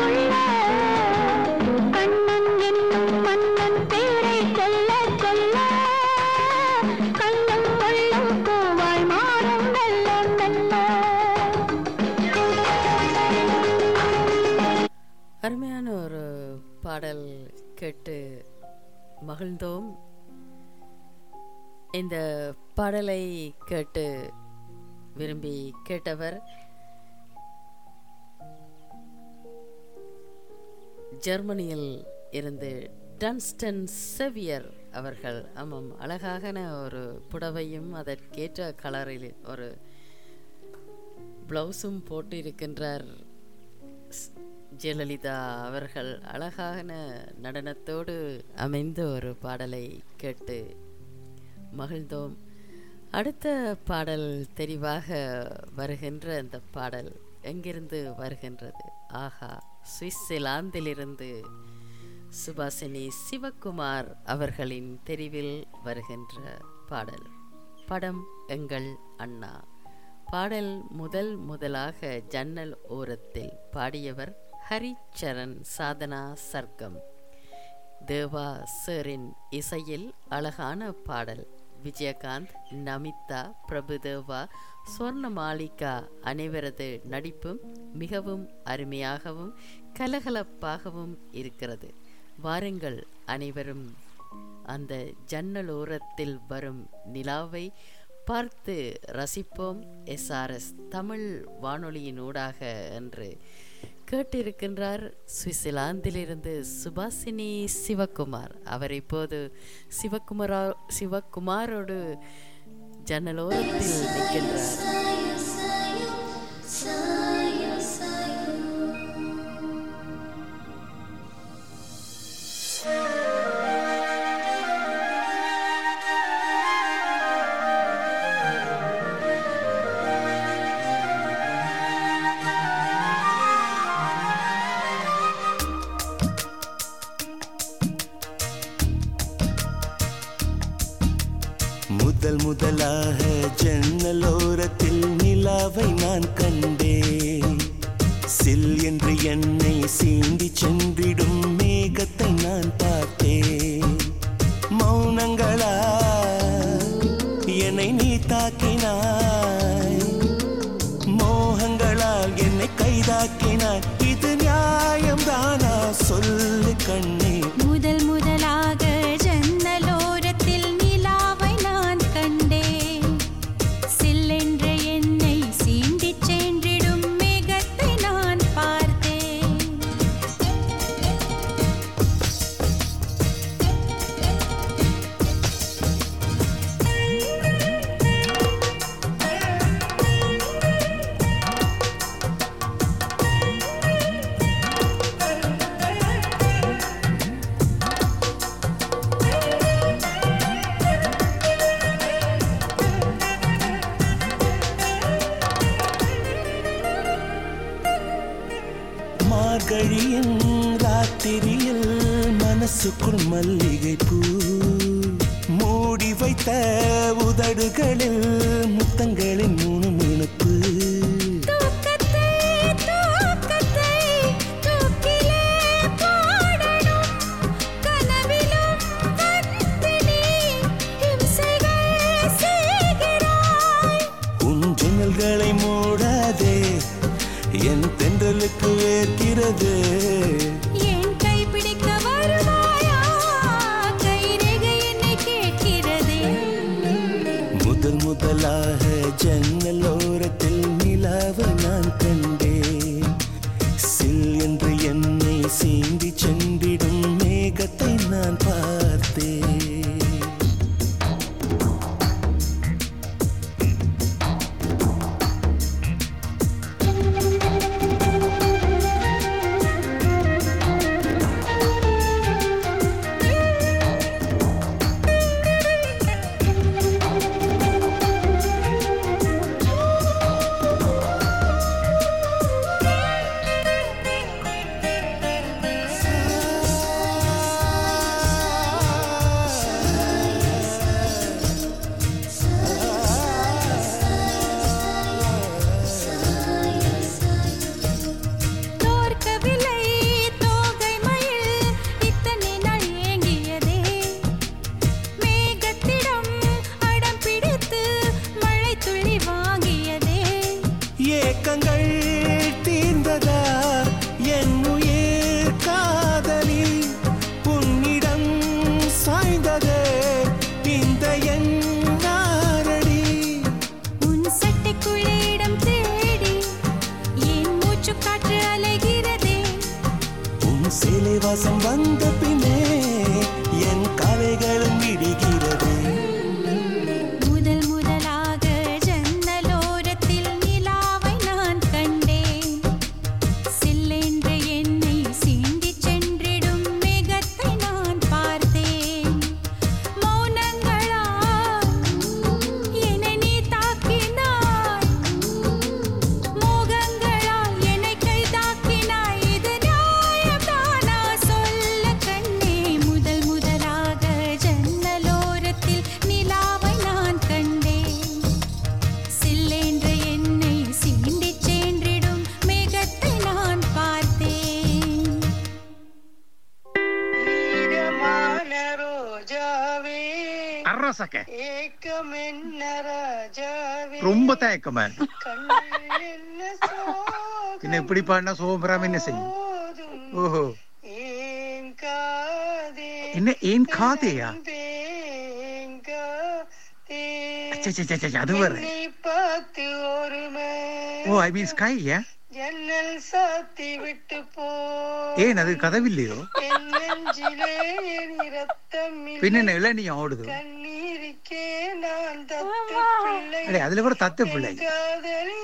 பாடல் கேட்டு மகிழ்ந்தோம் இந்த பாடலை கேட்டு விரும்பி கேட்டவர் ஜெர்மனியில் இருந்து டன்ஸ்டன் செவியர் அவர்கள் ஆமாம் அழகான ஒரு புடவையும் அதற்கேற்ற கலரில் ஒரு பிளவுஸும் போட்டு இருக்கின்றார் ஸ்- ஜெயலலிதா அவர்கள் அழகான நடனத்தோடு அமைந்த ஒரு பாடலை கேட்டு மகிழ்ந்தோம் அடுத்த பாடல் தெரிவாக வருகின்ற அந்த பாடல் எங்கிருந்து வருகின்றது ஆஹா சுவிட்சர்லாந்திலிருந்து சுபாசினி சிவகுமார் அவர்களின் தெரிவில் வருகின்ற பாடல் படம் எங்கள் அண்ணா பாடல் முதல் முதலாக ஜன்னல் ஓரத்தில் பாடியவர் ஹரிச்சரண் சாதனா சர்க்கம் தேவா சாரின் இசையில் அழகான பாடல் விஜயகாந்த் நமிதா பிரபுதேவா சொர்ண மாளிகா அனைவரது நடிப்பும் மிகவும் அருமையாகவும் கலகலப்பாகவும் இருக்கிறது வாருங்கள் அனைவரும் அந்த ஜன்னலோரத்தில் வரும் நிலாவை பார்த்து ரசிப்போம் எஸ்ஆர்எஸ் தமிழ் வானொலியினூடாக என்று கேட்டிருக்கின்றார் சுவிட்சர்லாந்திலிருந்து சுபாசினி சிவகுமார் அவர் இப்போது சிவகுமாரா சிவகுமாரோடு ஜன்னலோரத்தில் நிற்கின்றார் முதல் முதலாக ஜன்னலோரத்தில் நிலாவை நான் கண்டேன் சில் என்று என்னை சீண்டி சென்றிடும் மேகத்தை நான் பார்த்தேன் மௌனங்களா என்னை நீ தாக்கினாய் மோகங்களால் என்னை கைதாக்கினாய் இது நியாயம்தானா சொல்லு கண்ணே முதல் முதலாக ஜன்னலோரத்தில் நிலாவை நான் கண்டேன் சில்லென்ற என்னை சீண்டிச் சென்றிடும் மேகத்தை நான் பார்த்தேன் மார்கழியின் ராத்திரியில் மனசுக்குள் மல்லிகை பூ மூடி வைத்த உதடுகளில் முத்தங்களின் முணுமுணுப்பு தூக்கத்தை தூக்கத்தை தூக்கிலே போடணும் கனவிலும் வந்து நீ இம்சைகள் செய்கிறாய் உன் ஜன்னல்களை மூடாதே என் தென்றலுக்கு வேர்க்கிறது என் கை பிடிக்க வருவாயா கைரேகை என்னை கேட்கிறதே முதல் முதலாக ஜன்னலோரத்தில் நிலாவை நான் கண்டேன் சில் என்று என்னை சீண்டி சென்றிடும் மேகத்தை நான் பார்த்தேன் கசக்க ஏக்கம் என்ன ராஜாவே ரொம்ப தயக்கமா இருக்கு. கண்ணில் என்ன சோகம் என்ன இப்படி பாடினா சோபராம என்ன செய்யும் ஓஹோ ஏன் காதே என்ன ஏன் காதையா தேங்காதே ச்சே, ச்சே, ச்சே, ச்சே, அது வேற என்னை பார்த்து ஒரு ஓ ஐ மீன் ஸ்கை ஏன் ஜன்னல் சாத்தி விட்டு போ ஏன் அது கதவில்லையோ என் நெஞ்சிலே என் ரத்தம் இல்லை. பின்ன என்ன இளநீ ஓடுது கண்ணீருக்கே நான் தத்து பிள்ளை அடே அதுல கூட தத்து பிள்ளை காதலி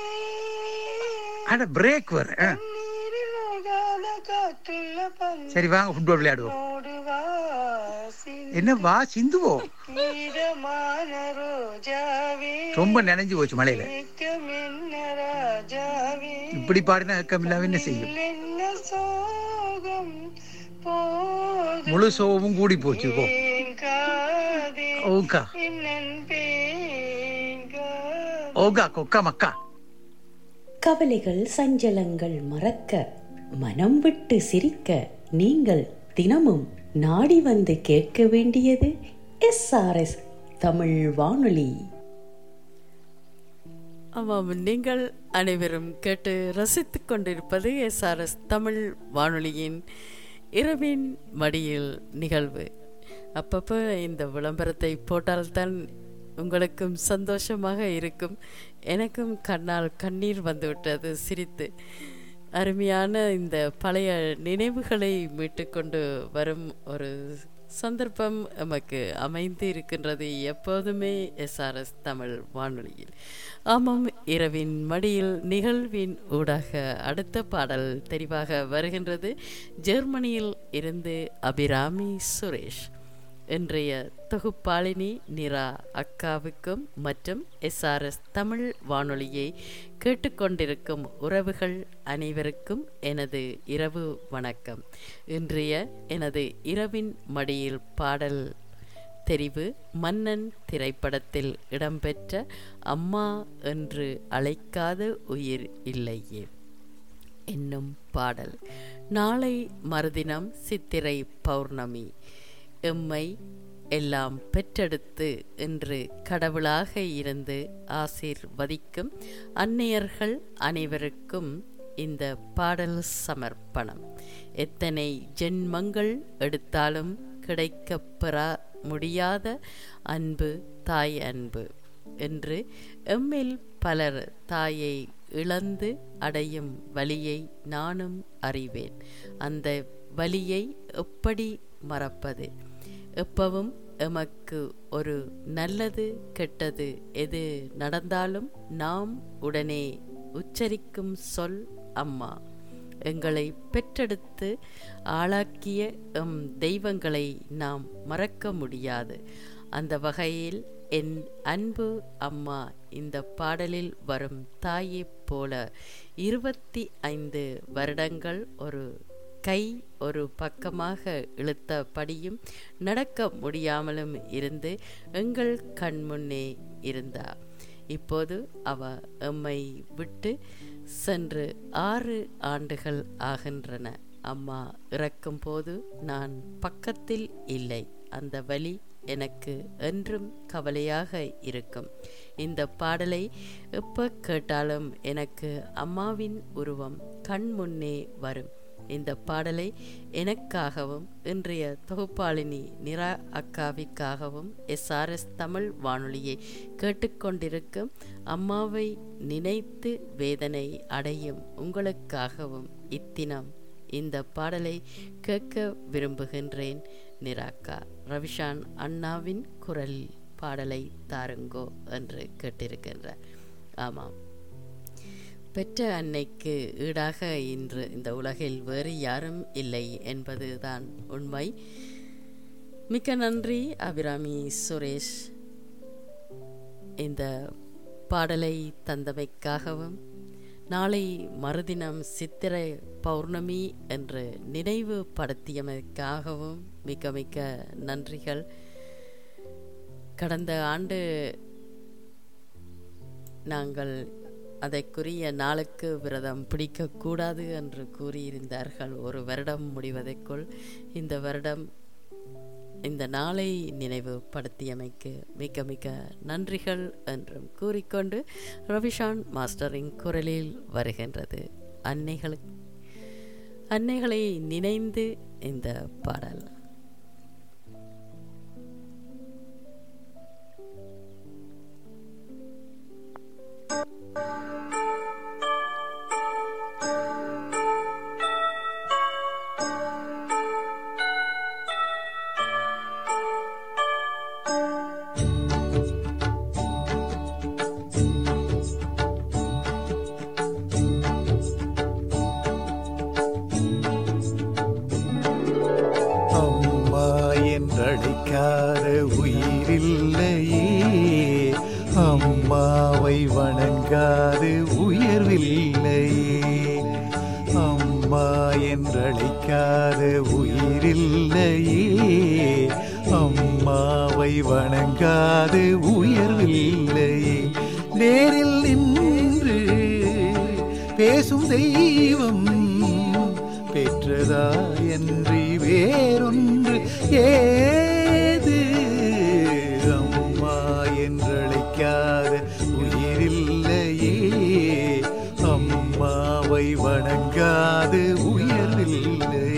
அட பிரேக் வர ஆ. நீரில் ஓடாத காற்றுள்ள பந்து சரி வாங்க ஃபுட்பால் விளையாடுவோம் ஓடுவா என்ன வா சிந்துவோ ஈரமான ரோஜாவே ரொம்ப நினைஞ்சு போச்சு மழையில ஏக்கம் என்ன ராஜாவே இப்படி பாடினா ஏக்கம் இல்லாம என்ன செய்யும் என்ன சோகம் போதும் முழு சோகமும் கூடி போச்சு போ காதே ஓகா என்னன் பேங்கா ஓகா கொக்கா மக்கா கவலைகள் சஞ்சலங்கள் மறக்க மனம் விட்டு சிரிக்க நீங்கள் தினமும் நாடி வந்து கேட்க வேண்டியது எஸ்ஆர்எஸ் தமிழ் வானொலி ஆமாம் நீங்கள் அனைவரும் கேட்டு ரசித்துக் கொண்டிருப்பது எஸ்ஆர்எஸ் தமிழ் வானொலியின் இரவின் மடியில் நிகழ்வு அப்பப்போ இந்த விளம்பரத்தை போட்டால்தான் உங்களுக்கும் சந்தோஷமாக இருக்கும் எனக்கும் கண்ணால் கண்ணீர் வந்துவிட்டது சிரித்து அருமையான இந்த பழைய நினைவுகளை மீட்டுக்கொண்டு வரும் ஒரு சந்தர்ப்பம் நமக்கு அமைந்து இருக்கின்றது எப்போதுமே எஸ்ஆர்எஸ் தமிழ் வானொலியில் ஆமாம் இரவின் மடியில் நிகழ்வின் ஊடாக அடுத்த பாடல் தெரிவாக வருகின்றது ஜெர்மனியில் இருந்து அபிராமி சுரேஷ் இன்றைய தொகுப்பாளினி நிரா அக்காவுக்கும் மற்றும் எஸ்ஆர்எஸ் தமிழ் வானொலியை கேட்டுக்கொண்டிருக்கும் உறவுகள் அனைவருக்கும் எனது இரவு வணக்கம் இன்றைய எனது இரவின் மடியில் பாடல் தெரிவு மன்னன் திரைப்படத்தில் இடம்பெற்ற அம்மா என்று அழைக்காத உயிர் இல்லையே என்னும் பாடல் நாளை மறுதினம் சித்திரை பௌர்ணமி எம்மை எல்லாம் பெற்றெடுத்து என்று கடவுளாக இருந்து ஆசீர்வதிக்கும் அன்னையர்கள் அனைவருக்கும் இந்த பாடல் சமர்ப்பணம் எத்தனை ஜென்மங்கள் எடுத்தாலும் கிடைக்கப் பெறா முடியாத அன்பு தாய் அன்பு என்று எம்மில் பலர் தாயை இழந்து அடையும் வலியை நானும் அறிவேன் அந்த வலியை எப்படி மறப்பது எப்பவும் எமக்கு ஒரு நல்லது கெட்டது எது நடந்தாலும் நாம் உடனே உச்சரிக்கும் சொல் அம்மா எங்களை பெற்றெடுத்து ஆளாக்கிய எம் தெய்வங்களை நாம் மறக்க முடியாது அந்த வகையில் என் அன்பு அம்மா இந்த பாடலில் வரும் தாயைப் போல இருபத்தி ஐந்து வருடங்கள் ஒரு கை ஒரு பக்கமாக இழுத்தபடியும் நடக்க முடியாமலும் இருந்து எங்கள் கண்முன்னே இருந்தார் இப்போது அவ எம்மை விட்டு சென்று ஆறு ஆண்டுகள் ஆகின்றன அம்மா இறக்கும்போது நான் பக்கத்தில் இல்லை அந்த வழி எனக்கு என்றும் கவலையாக இருக்கும் இந்த பாடலை எப்போ கேட்டாலும் எனக்கு அம்மாவின் உருவம் கண் முன்னே வரும் இந்த பாடலை எனக்காகவும் இன்றைய தொகுப்பாளினி நிரா அக்காவிற்காகவும் எஸ்ஆர்எஸ் தமிழ் வானொலியை கேட்டுக்கொண்டிருக்கும் அம்மாவை நினைத்து வேதனை அடையும் உங்களுக்காகவும் இத்தினம் இந்த பாடலை கேட்க விரும்புகின்றேன் நிராக்கா ரவிஷான் அண்ணாவின் குரல் பாடலை தாருங்கோ என்று கேட்டிருக்கின்றார் ஆமாம் பெற்ற அன்னைக்கு ஈடாக இன்று இந்த உலகில் வேறு யாரும் இல்லை என்பதுதான் உண்மை மிக்க நன்றி அபிராமி சுரேஷ் இந்த பாடலை தந்தமைக்காகவும் நாளை மறுதினம் சித்திரை பௌர்ணமி என்று நினைவு படுத்தியமைக்காகவும் மிக்க மிக்க நன்றிகள் கடந்த ஆண்டு நாங்கள் அதற்குரிய நாளுக்கு விரதம் பிடிக்கக்கூடாது என்று கூறியிருந்தார்கள் ஒரு வருடம் முடிவதற்குள் இந்த வருடம் இந்த நாளை நினைவுபடுத்தியமைக்கு மிக மிக நன்றிகள் என்றும் கூறிக்கொண்டு ரவிஷான் மாஸ்டரின் குரலில் வருகின்றது அன்னைகளுக்கு அன்னைகளை நினைந்து இந்த பாடல் அம்மா என்றழைக்காத உயிரில்லையே அம்மாவை வணங்காது உயர்வில்லையே அம்மா என்றழைக்காத உயிரில்லையே அம்மாவை வணங்காது உயர்வில்லையே நேரில் நின்று பேசும் தெய்வம் பெற்றதா என்று வேறொன்று ஏது அம்மா என்றழைக்காத உயிரில்லையே அம்மாவை வணங்காது உயர்வில்லையே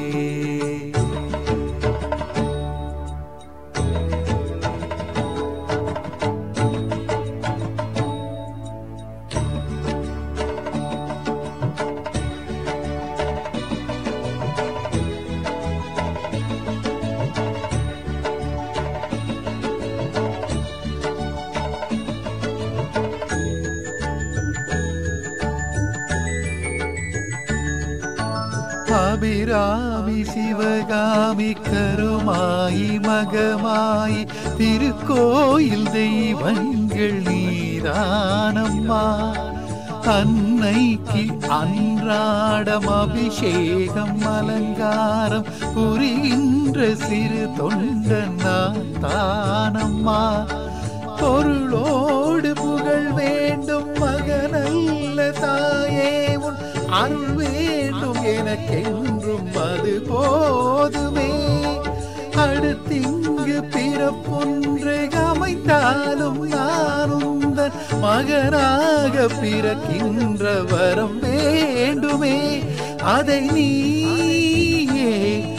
அபிராமி சிவகாமி கருமாயி மகமாயி திருக்கோயில் தெய்வங்கள் நீதானம்மா அன்னைக்கு அன்றாடம் அபிஷேகம் அலங்காரம் புரிகின்ற சிறு தொண்டன் நான் தானம்மா பொருளோடு புகழ் வேண்டும் மகனல்ல தாயே உன் அருள் வேண்டும் எனக்கென்றும் அது போதுமே அடுத்திங்கு பிறப்பொன்று அமைந்தாலும் நான் உந்தன் மகனாக பிறக்கின்ற வரம் வேண்டுமே அதை நீயே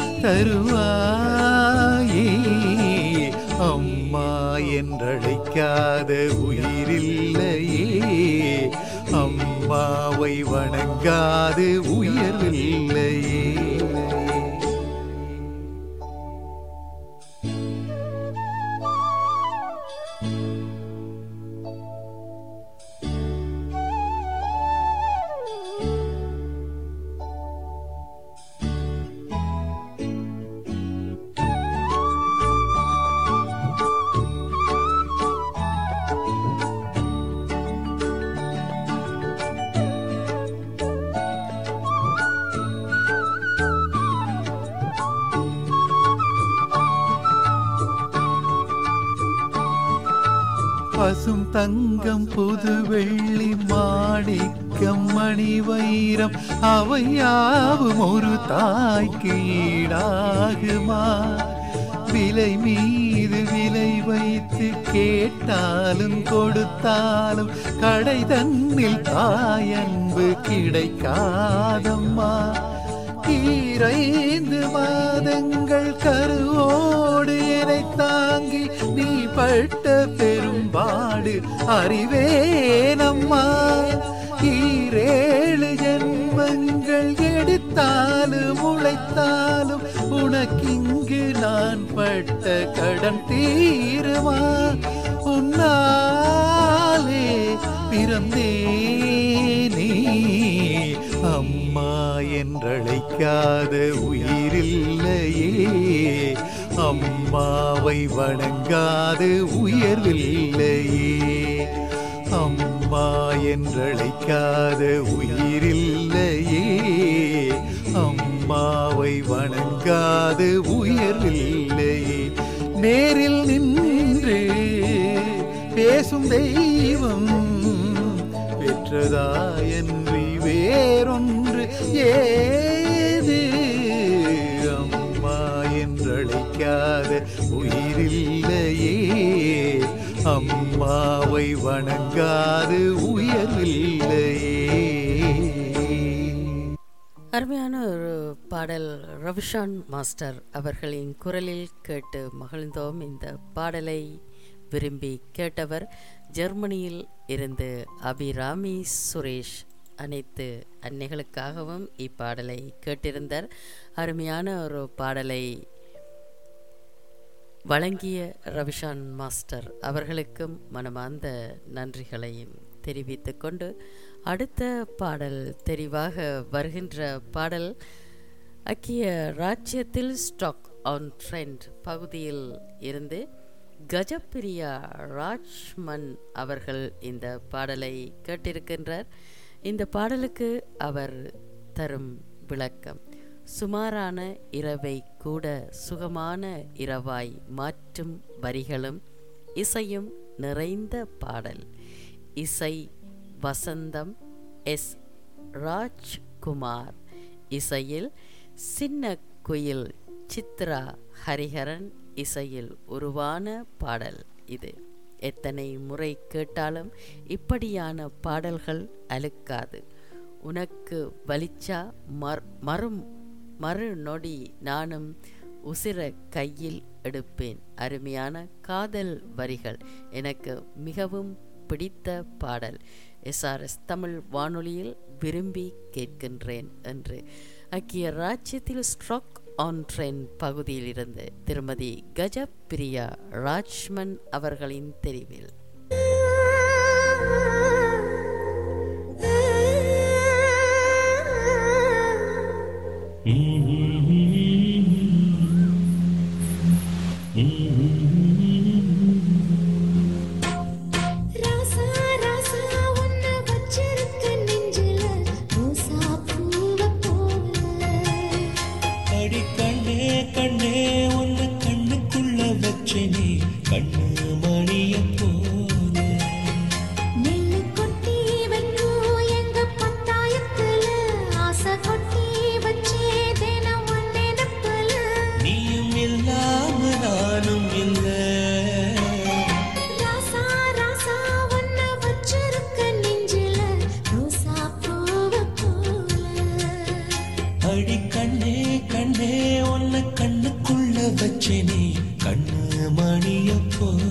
தருவாயே அம்மா என்றழைக்காத உயிரில்லையே அம்மாவை வணங்காது உயர்வில்லையே பசும் தங்கம் புது வெள்ளி மாணிக்கம் மணி வைரம் அவையாவும் ஒரு தாய்க்கு ஈடாகுமா விலை மீது விலை வைத்து கேட்டாலும் கொடுத்தாலும் கடை தன்னில் தாயன்பு கிடைக்காதம்மா ஈரைந்து மாதங்கள் கருவோடு என்னை தாங்கி நீ பட்ட பெரும்பாடு அறிவேனம்மா ஈரேழு ஜென்மங்கள் எடுத்தாலும் உழைத்தாலும் உனக்கிங்கு நான் பட்ட கடன் தீருமா உன்னாலே பிறந்தேனே அம்மா என்றழைக்காத உயிரில்லையே அம்மாவை வணங்காது உயர்வில்லையே அம்மா என்றழைக்காத உயிரில்லையே அம்மாவை வணங்காது உயர்வில்லையே நேரில் நின்று பேசும் தெய்வம் பெற்றதாயன்றி வேறொன்று ஏது அம்மா என்றழைக்க நினைக்காத உயிரில்லையே அம்மாவை வணங்காது உயர்வில்லையே அருமையான ஒரு பாடல் ரவிஷான் மாஸ்டர் அவர்களின் குரலில் கேட்டு மகிழ்ந்தோம் இந்த பாடலை விரும்பி கேட்டவர் ஜெர்மனியில் இருந்து அபிராமி சுரேஷ் அனைத்து அன்னைகளுக்காகவும் இப்பாடலை கேட்டிருந்தார் அருமையான ஒரு பாடலை வழங்கிய ரவிஷான் மாஸ்டர் அவர்களுக்கும் மனமார்ந்த நன்றிகளையும் தெரிவித்துக் கொண்டு அடுத்த பாடல் தெரிவாக வருகின்ற பாடல் அக்கிய ராஜ்யத்தில் ஸ்டாக் ஆன் ட்ரெண்ட் பகுதியில் இருந்து கஜப்பிரியா ராஜ்மன் அவர்கள் இந்த பாடலை கேட்டிருக்கின்றார் இந்த பாடலுக்கு அவர் தரும் விளக்கம் சுமாரான இரவை கூட சுகமான இரவாய் மாற்றும் வரிகளும் இசையும் நிறைந்த பாடல் இசை வசந்தம் எஸ் ராஜ்குமார் இசையில் சின்ன குயில் சித்ரா ஹரிஹரன் இசையில் உருவான பாடல் இது எத்தனை முறை கேட்டாலும் இப்படியான பாடல்கள் அலுக்காது உனக்கு வலிச்சா மர் மறும் மறு நொடி நானும் உசிர கையில் எடுப்பேன் அருமையான காதல் வரிகள் எனக்கு மிகவும் பிடித்த பாடல் எஸ்ஆர்எஸ் தமிழ் வானொலியில் விரும்பி கேட்கின்றேன் என்று அக்கிய ராஜ்யத்தில் ஸ்ட்ராக் ஆன் ட்ரெயின் பகுதியில் இருந்து திருமதி கஜப்பிரியா ராஜ்மன் அவர்களின் தெரிவில் ராசா ராசா உன்ன வச்சிருக்க நெஞ்சில ரோசா பூவ போல அடி கண்ணே கண்ணே உன்னை கண்ணுக்குள்ள வச்சனே கண்ணு மணிய போல நெல்லு கொட்டி வைக்கும் எங்க பத்தாயத்துல ஆசை கொட்டி வச்சே தினம் உன் நினைப்புல நீயும் இல்லாம நானும் இல்ல ராசா ராசா உன்ன வச்சிருக்க நெஞ்சில ரோசா பூவ போல அடி கண்ணே கண்ணே உன்னை கண்ணுக்குள்ள வச்சனே கண்ணு மணிய போல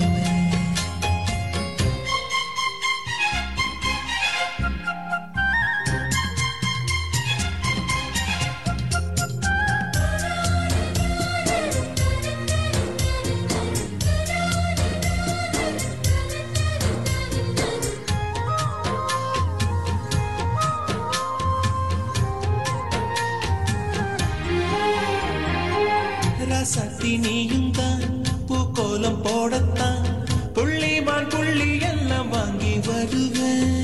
ரசத்தி நீயும் தான் பூக்கோலம் போடத்தான் புள்ளிமான் புள்ளி எல்லாம் வாங்கி வருவேன்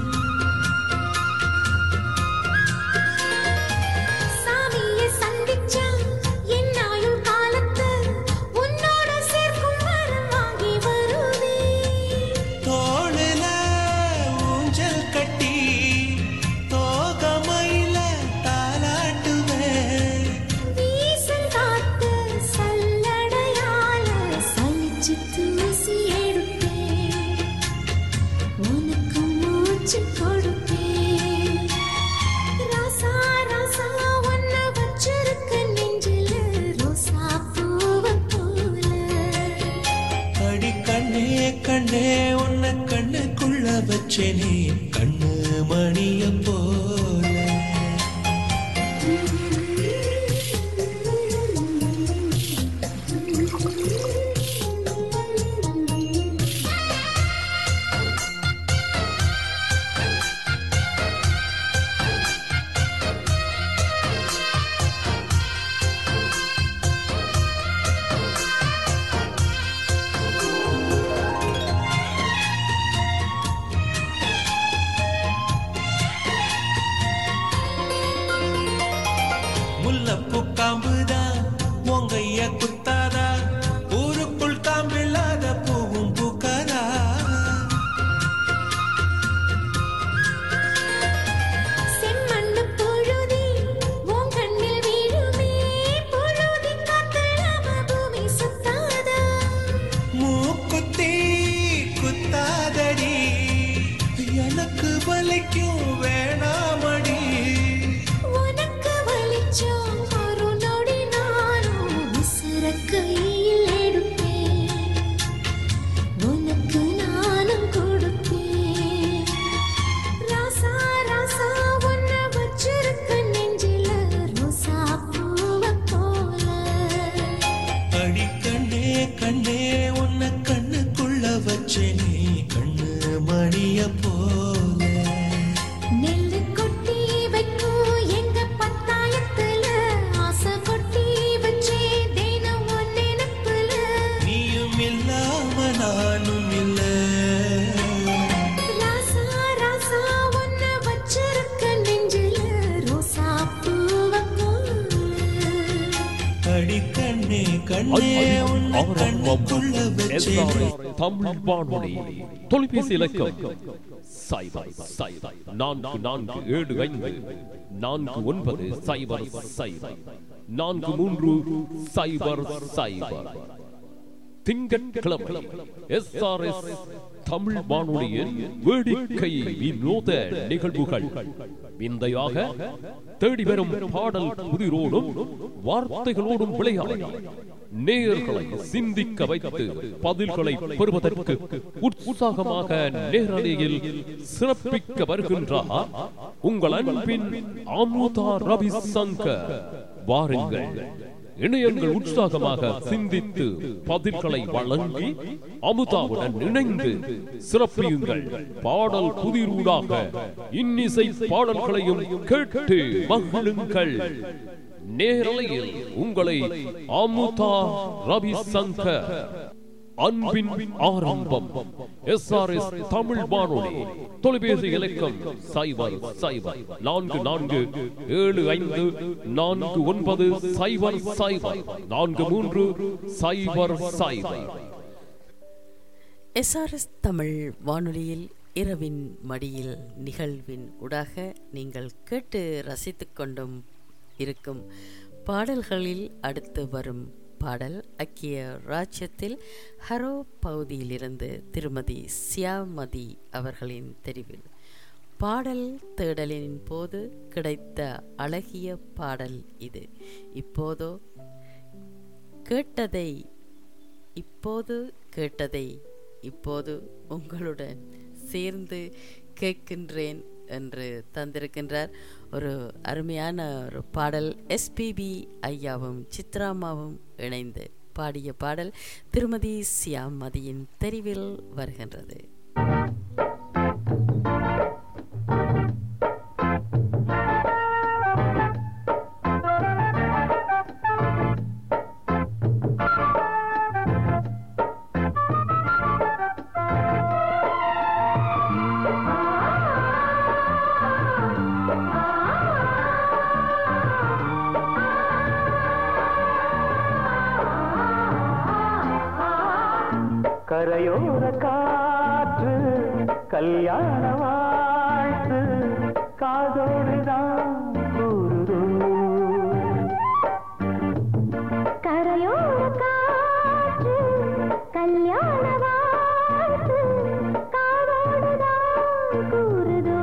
சாமியை சந்திச்சா என்னாயும் காலத்து உன்னோட சேர்க்கும் வரம் வாங்கி வருவேன் தோளுல ஊஞ்சல் கட்டி தோகமையில தாலாட்டுவேன் வீசல் காத்து சல்லடையால சலிச்சு தூசி எடுப்பேன் உனக்கு மூச்சு கொடுப்பேன் ராசா ராசா உன்ன வச்சிருக்க நெஞ்சில ரோசா பூவ போல அடி கண்ணே கண்ணே உன்னை கண்ணுக்குள்ள வச்சனே கண்ணு மணிய போல ராசா குத்தாதடி எனக்கு வலிக்கும் வேணாமடி உனக்கு வலிச்சோம் ஒரு நொடி நானும் விசிற கையில் எடுப்பேன் உனக்கு நானும் கொடுப்பேன் ராசா ராசா உன்னை வச்சிருக்க நெஞ்சில ரோசா பூவை போல அடி கண்ணே கண்ணே உன்னை கண்ணுக்குள்ள வச்சேனே கண்ணு மணிய போல நெல்லு கொட்டி வைக்கும் எங்க பத்தாயத்துல ஆசை கொட்டி வச்சே தினம் உன் நினைப்புல நீயும் இல்லாம நானும் இல்ல ராசா ராசா உன்னை வச்சிருக்க நெஞ்சில ரோசா பூவை போல அடி கண்ணே கண்ணே உன்னை கண்ணுக்குள்ள வச்சேனே தமிழ் வானொலி தொலைபேசி இலக்கம் சைபர் சைபர் நான்கு நான்கு ஏழு ஐந்து நான்கு ஒன்பது சைபர் சைபர் நான்கு மூன்று சைபர் சைபர் திங்கட்கிழமை எஸ் ஆர் எஸ் தமிழ் வானொலியின் வேடிக்கை வினோத நிகழ்வுகள் விந்தையாக தேடி வரும் பாடல் புதிரோடும் வார்த்தைகளோடும் விளையாடி நேயர்களை சிந்திக்க வைத்து பதில்களை பெறுவதற்கு உற்சாகமாக நேரலையில் சிறப்பிக்க வருகின்றார் உங்கள் அன்பின் அமுதா ரவிசங்கர் வாருங்கள் இணையங்கள் உற்சாகமாக சிந்தித்து பதில்களை வழங்கி அமுதாவுடன் இணைந்து சிறப்பியுங்கள் பாடல் புதிரூடாக இன்னிசை பாடல்களையும் கேட்டு மகிழுங்கள் நேரலையில் உங்களை அமுதா ரவிசங்கர் அன்பின் ஆரம்பம் எஸ் ஆர் எஸ் தமிழ் வானொலி தொலைபேசி இலக்கம் சைபர் சைபர் நான்கு நான்கு ஏழு ஐந்து நான்கு ஒன்பது சைபர் சைபர் நான்கு மூன்று சைபர் சைபர் எஸ்ஆர்எஸ் தமிழ் வானொலியில் இரவின் மடியில் நிகழ்வின் ஊடாக நீங்கள் கேட்டு ரசித்துக் கொண்டும் இருக்கும் பாடல்களில் அடுத்து வரும் பாடல் அக்கிய ராஜ்யத்தில் ஹரோ பகுதியிலிருந்து திருமதி சியாமதி அவர்களின் தெரிவில் பாடல் தேடலின் போது கிடைத்த அழகிய பாடல் இது இப்போதோ கேட்டதை இப்போது கேட்டதை இப்போது உங்களுடன் சேர்ந்து கேட்கின்றேன் என்று தந்திருக்கின்றார் ஒரு அருமையான ஒரு பாடல் எஸ்பிபி ஐயாவும் சித்ராமாவும் இணைந்து பாடிய பாடல் திருமதி சியாமதியின் தெரிவில் வருகின்றது கரையோர காற்று கல்யாண வாழ்த்து காதோடுதான் கூறுதோ கரையோர காற்று கல்யாண வாழ்த்து காதோடுதான் கூறுதோ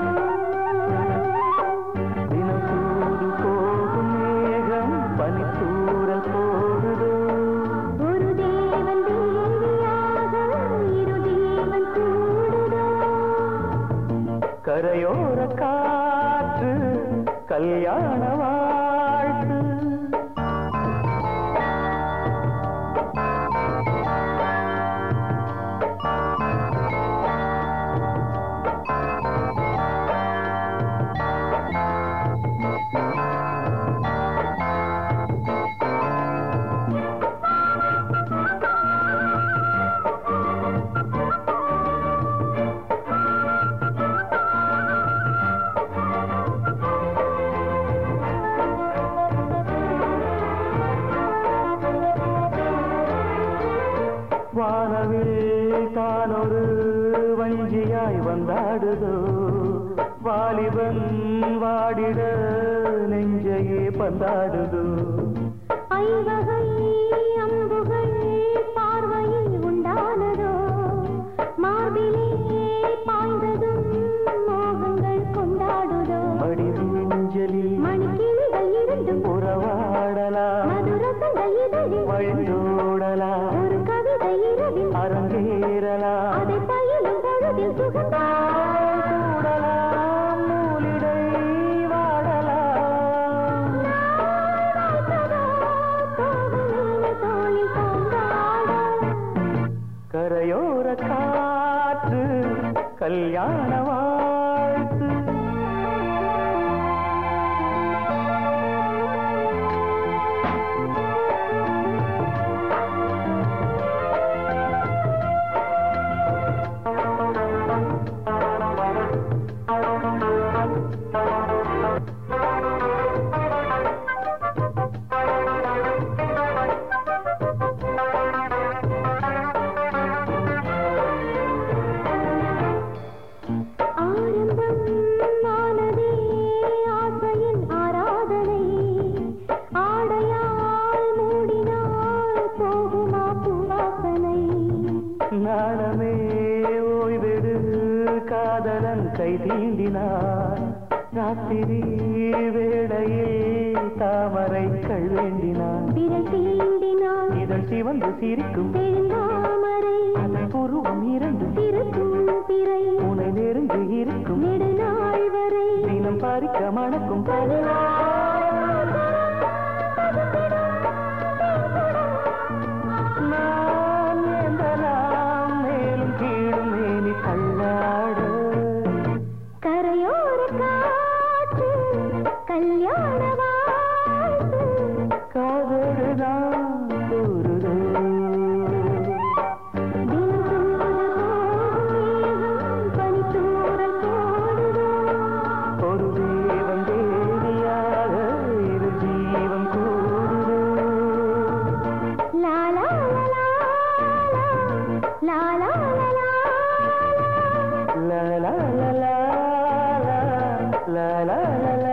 தினசூடு போகும் மேகம் பனித்தூரல் போடுதோ ஒரு தேவன் தேவியாக இரு தேவன் கூடுதோ கரையோர காற்று கல்யாண வாழ்த்து வானவில் தானொரு வஞ்சியாய் வந்தாடுதோ வாலிபன் வாடிட நெஞ்சையே பந்தாடுதோ ஐவகை அம்புகள் பார்வையில் உண்டானதோ மார்பில் சூடலாம் நூலிடை வாடலாம் தோளில் பூந்தாட கரையோர காற்று கல்யாண வாழ்த்து ஆரம்பம் ஆனதே ஆசையின் ஆராதனை ஆடையால் மூடினால் போகுமா பூவாசனை நாணமே ஓய்வெடு காதலன் கை தீண்டினார் ராத்திரி வேளையில் தாமரை கள் வேண்டினான் விரல் தீண்டினால் இதழ் சிவந்து சிரிக்கும் தாமரை அதன் புருவம் இரண்டு திருக்கும் பிறை உனை நெருங்கி இருக்கும் நெடுநாள் வரை தினம் பறிக்க மணக்கும் நான் ஏந்தலாம் மேலும் கீழும் மேனி தள்ளாட கரையோர காற்று கல்யாண வாழ்த்து காதோடு நான் கூறுதே பனித்தூரல் போடுதோ ஒரு தேவன் தேவியாக இரு ஜீவன் கூடுதே லா லா லா லா லா லா லா லா லா லா லா லா லா லா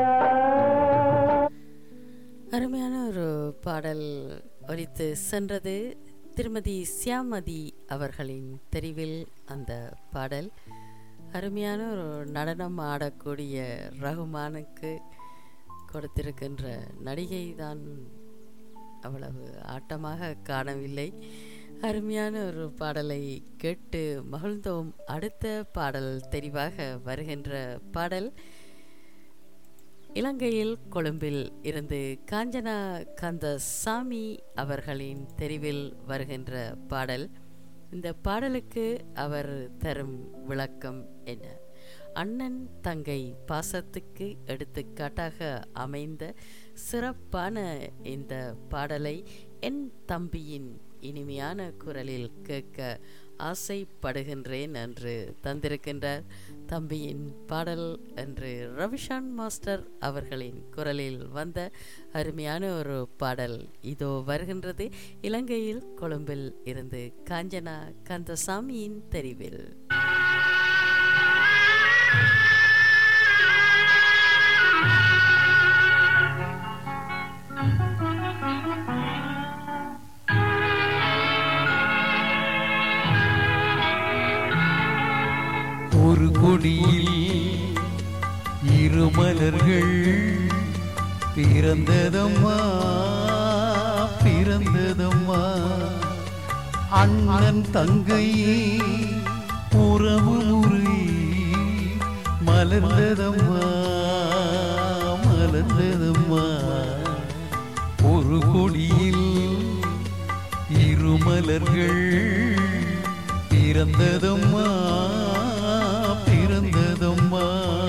அருமையான ஒரு பாடல் ஒலித்து சென்றது திருமதி சியாமதி அவர்களின் தெரிவில் அந்த பாடல் அருமையான ஒரு நடனம் ஆடக்கூடிய ரகுமானுக்கு கொடுத்திருக்கின்ற நடிகை தான் அவ்வளவு ஆட்டமாக காணவில்லை அருமையான ஒரு பாடலை கேட்டு மகிழ்ந்தோம் அடுத்த பாடல் தெரிவாக வருகின்ற பாடல் இலங்கையில் கொழும்பில் இருந்து காஞ்சனா கந்தசாமி அவர்களின் தெரிவில் வருகின்ற பாடல் இந்த பாடலுக்கு அவர் தரும் விளக்கம் என்ன அண்ணன் தங்கை பாசத்துக்கு எடுத்துக்காட்டாக அமைந்த சிறப்பான இந்த பாடலை என் தம்பியின் இனிமையான குரலில் கேட்க ஆசைப்படுகின்றேன் என்று தந்திருக்கின்றார் தம்பியின் பாடல் என்று ரவிஷான் மாஸ்டர் அவர்களின் குரலில் வந்த அருமையான ஒரு பாடல் இதோ வருகின்றது இலங்கையில் கொழும்பில் இருந்து காஞ்சனா கந்தசாமியின் தெரிவில் ஒரு கொடியில் இரு மலர்கள் பிறந்ததம்மா பிறந்ததம்மா அண்ணன் தங்கை உறவு முறை மலர்ந்ததம்மா மலர்ந்ததம்மா ஒரு கொடியில் இரு மலர்கள் பிறந்ததம்மா பிறந்ததம்மா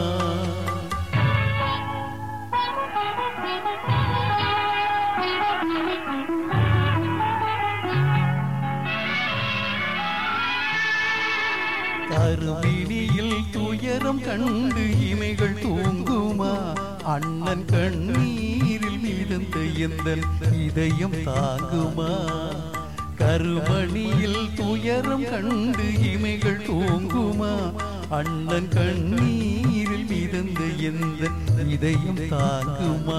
கருவினியில் துயரம் கண்டு இமைகள் தூங்குமா அண்ணன் கண்ணீரில் மிதந்த எந்த இதயம் தாங்குமா கருமணியில் துயரம் கண்டு இமைகள் தூங்குமா அண்ணன் கண்ணீரில் மிதந்த எந்த இதயம் தாங்குமா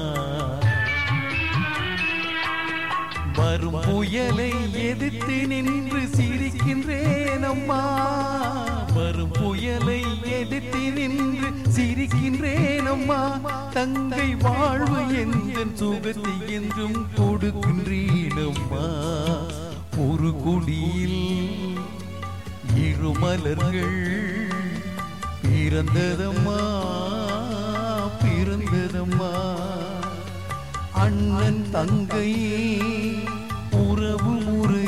வரும் புயலை எதிர்த்து நின்று சிரிக்கின்றேன் அம்மா வரும் புயலை எதிர்த்து நின்று சிரிக்கின்றேன் அம்மா தங்கை வாழ்வு எந்த சுகத்தை என்றும் கொடுக்கின்றேன் அம்மா ஒரு குடியில் இருமலர்கள் பிறந்ததம்மா பிறந்ததம்மா அண்ணன் தங்கை உறவு முறை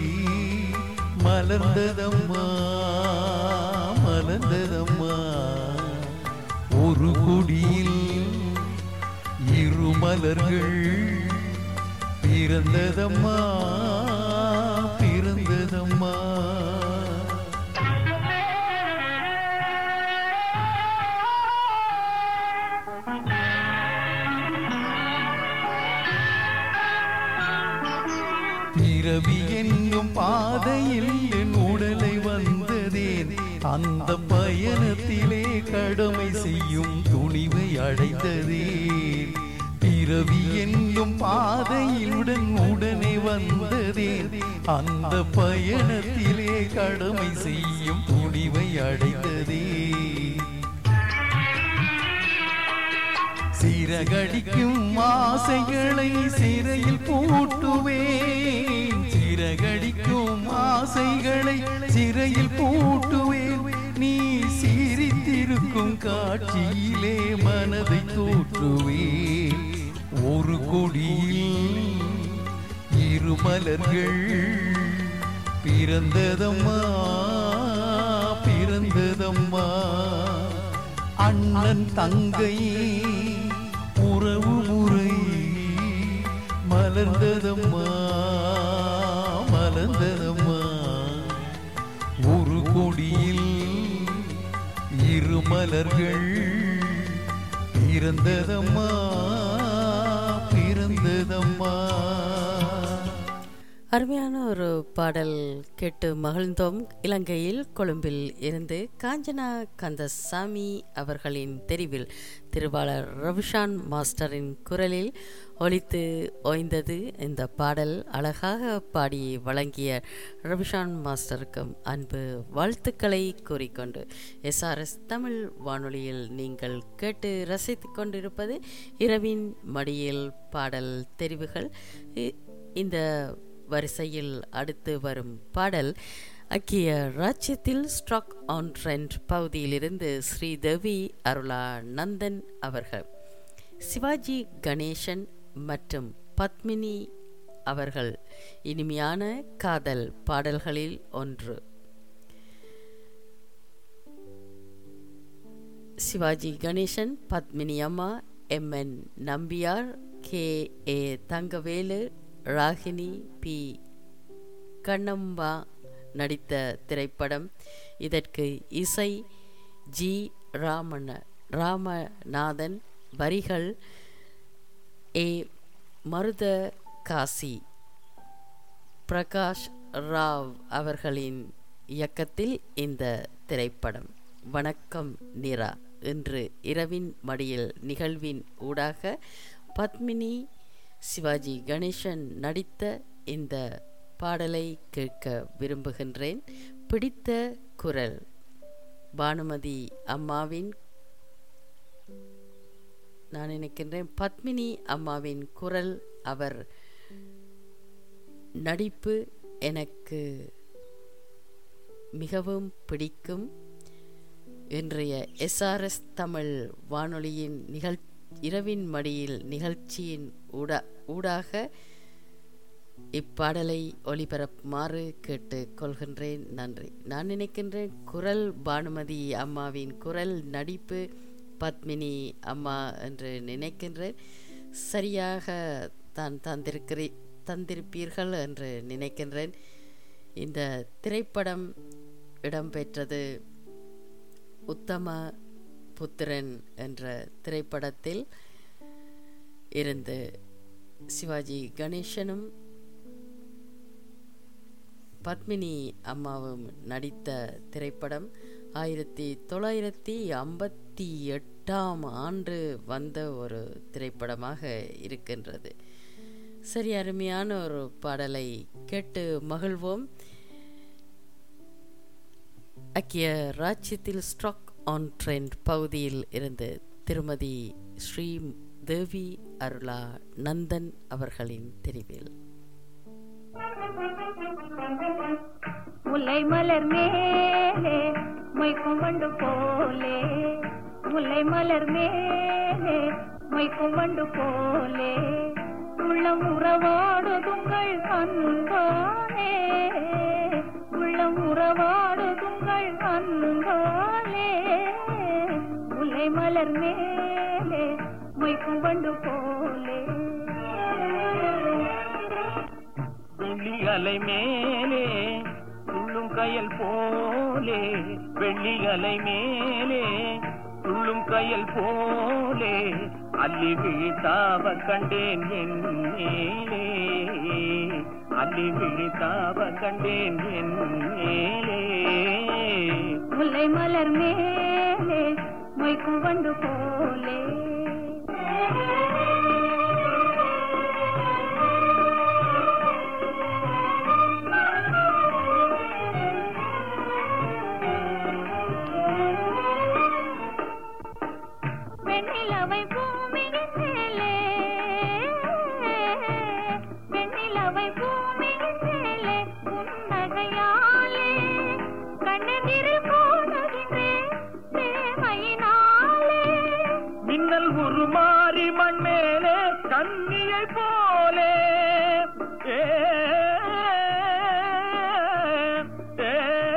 மலர்ந்ததம்மா மலர்ந்ததம்மா ஒரு கொடியில் இரு மலர்கள் பிறந்ததம்மா பிறந்ததம்மா பிறவி என்னும் பாதையில் என் உடலை வந்ததேன் அந்த பயணத்திலே கடமை செய்யும் துணிவை அடைந்ததேன் பிறவி என்னும் பாதையிலுடன் உடனே வந்ததேன் அந்த பயணத்திலே கடமை செய்யும் துணிவை அடைந்ததே சிறகடிக்கும் ஆசைகளை சிறையில் பூட்டுவேன் சிறகடிக்கும் ஆசைகளை சிறையில் பூட்டுவேன் நீ சிரித்திருக்கும் காட்சியிலே மனதை தோற்றுவேன் ஒரு கொடியில் இரு மலர்கள் பிறந்ததம்மா பிறந்ததம்மா அண்ணன் தங்கை உறவு முறை மலர்ந்ததம்மா மலர்ந்ததம்மா ஒரு கொடியில் இரு மலர்கள் பிறந்ததம்மா பிறந்ததம்மா அருமையான ஒரு பாடல் கேட்டு மகிழ்ந்தோம் இலங்கையில் கொழும்பில் இருந்து காஞ்சனா கந்தசாமி அவர்களின் தெரிவில் திருவாளர் ரவிஷான் மாஸ்டரின் குரலில் ஒலித்து ஓய்ந்தது இந்த பாடல் அழகாக பாடி வழங்கிய ரவிஷான் மாஸ்டருக்கும் அன்பு வாழ்த்துக்களை கூறிக்கொண்டு எஸ்ஆர்எஸ் தமிழ் வானொலியில் நீங்கள் கேட்டு ரசித்து கொண்டிருப்பது இரவின் மடியில் பாடல் தெரிவுகள் இ- இந்த வரிசையில் அடுத்து வரும் பாடல் அக்கிய ராஜ்யத்தில் ஸ்டாக் ஆன் ட்ரெண்ட் பகுதியிலிருந்து ஸ்ரீதேவி அருளா நந்தன் அவர்கள் சிவாஜி கணேசன் மற்றும் பத்மினி அவர்கள் இனிமையான காதல் பாடல்களில் ஒன்று சிவாஜி கணேசன் பத்மினி அம்மா M N Nambiar K A Thangavelu Ragini P Kannamba நடித்த திரைப்படம் இதற்கு இசை ஜி ராமண ராமநாதன் வரிகள் ஏ மருத காசி பிரகாஷ் ராவ் அவர்களின் இயக்கத்தில் இந்த திரைப்படம் வணக்கம் நிரா இன்று இரவின் மடியில் நிகழ்வின் ஊடாக பத்மினி சிவாஜி கணேசன் நடித்த இந்த பாடலை கேட்க விரும்புகின்றேன் பிடித்த குரல் பானுமதி அம்மாவின் நான் நினைக்கின்றேன் பத்மினி அம்மாவின் குரல் அவர் நடிப்பு எனக்கு மிகவும் பிடிக்கும் இன்றைய எஸ்ஆர்எஸ் தமிழ் வானொலியின் நிகழ் இரவின் மடியில் நிகழ்ச்சியின் ஊடா ஊடாக இப்பாடலை ஒளிபரப்புமாறு கேட்டு கொள்கின்றேன் நன்றி நான் நினைக்கின்றேன் குரல் பானுமதி அம்மாவின் குரல் நடிப்பு பத்மினி அம்மா என்று நினைக்கின்றேன் சரியாக தான் தந்திருக்கிறீ தந்திருப்பீர்கள் என்று நினைக்கின்றேன் இந்த திரைப்படம் இடம்பெற்றது உத்தம புத்திரன் என்ற திரைப்படத்தில் இருந்து சிவாஜி கணேசனும் பத்மினி அம்மாவும் நடித்த திரைப்படம் ஆயிரத்தி தொள்ளாயிரத்தி ஐம்பத்தி எட்டாம் ஆண்டு வந்த ஒரு திரைப்படமாக இருக்கின்றது சரி அருமையான ஒரு பாடலை கேட்டு மகிழ்வோம் அக்கிய ராஜ்யத்தில் ஸ்டாக் ஆன் ட்ரெண்ட் பகுதியில் இருந்து திருமதி ஸ்ரீ தேவி அருளா நந்தன் அவர்களின் தெரிவில் முல்லை மலர் மேலே மொய்க்கும் வண்டு போலே முல்லை மலர் மேலே மொய்க்கும் வண்டு போலே உள்ளம் உறவாடுதுங்கள் அன்பாலே உள்ளம் உறவாடுதுங்கள் அன்பாலே முல்லை மலர் மேலே மொய்க்கும் வண்டு போலே வெள்ளி அலை மேலே துள்ளும் கயல் போலே வெள்ளி அலை மேலே துள்ளும் கயல் போலே அள்ளி விழித்தாவ கண்டேன் என் மேலே அள்ளி விழித்தாவ கண்டேன் என் மேலே முல்லை மலர் மேலே மொய்க்கும் வண்டு போலே வெண்ணிலவை பூமியின் மேலே வெண்ணிலவை பூமியின் மேலே புன்னகையாலே கண்ணெதிரில் காணுகின்றேன் பிரேமையினாலே மின்னல் உருமாறி மண் மேலே கண்ணியை போலே ஏ, ஏ,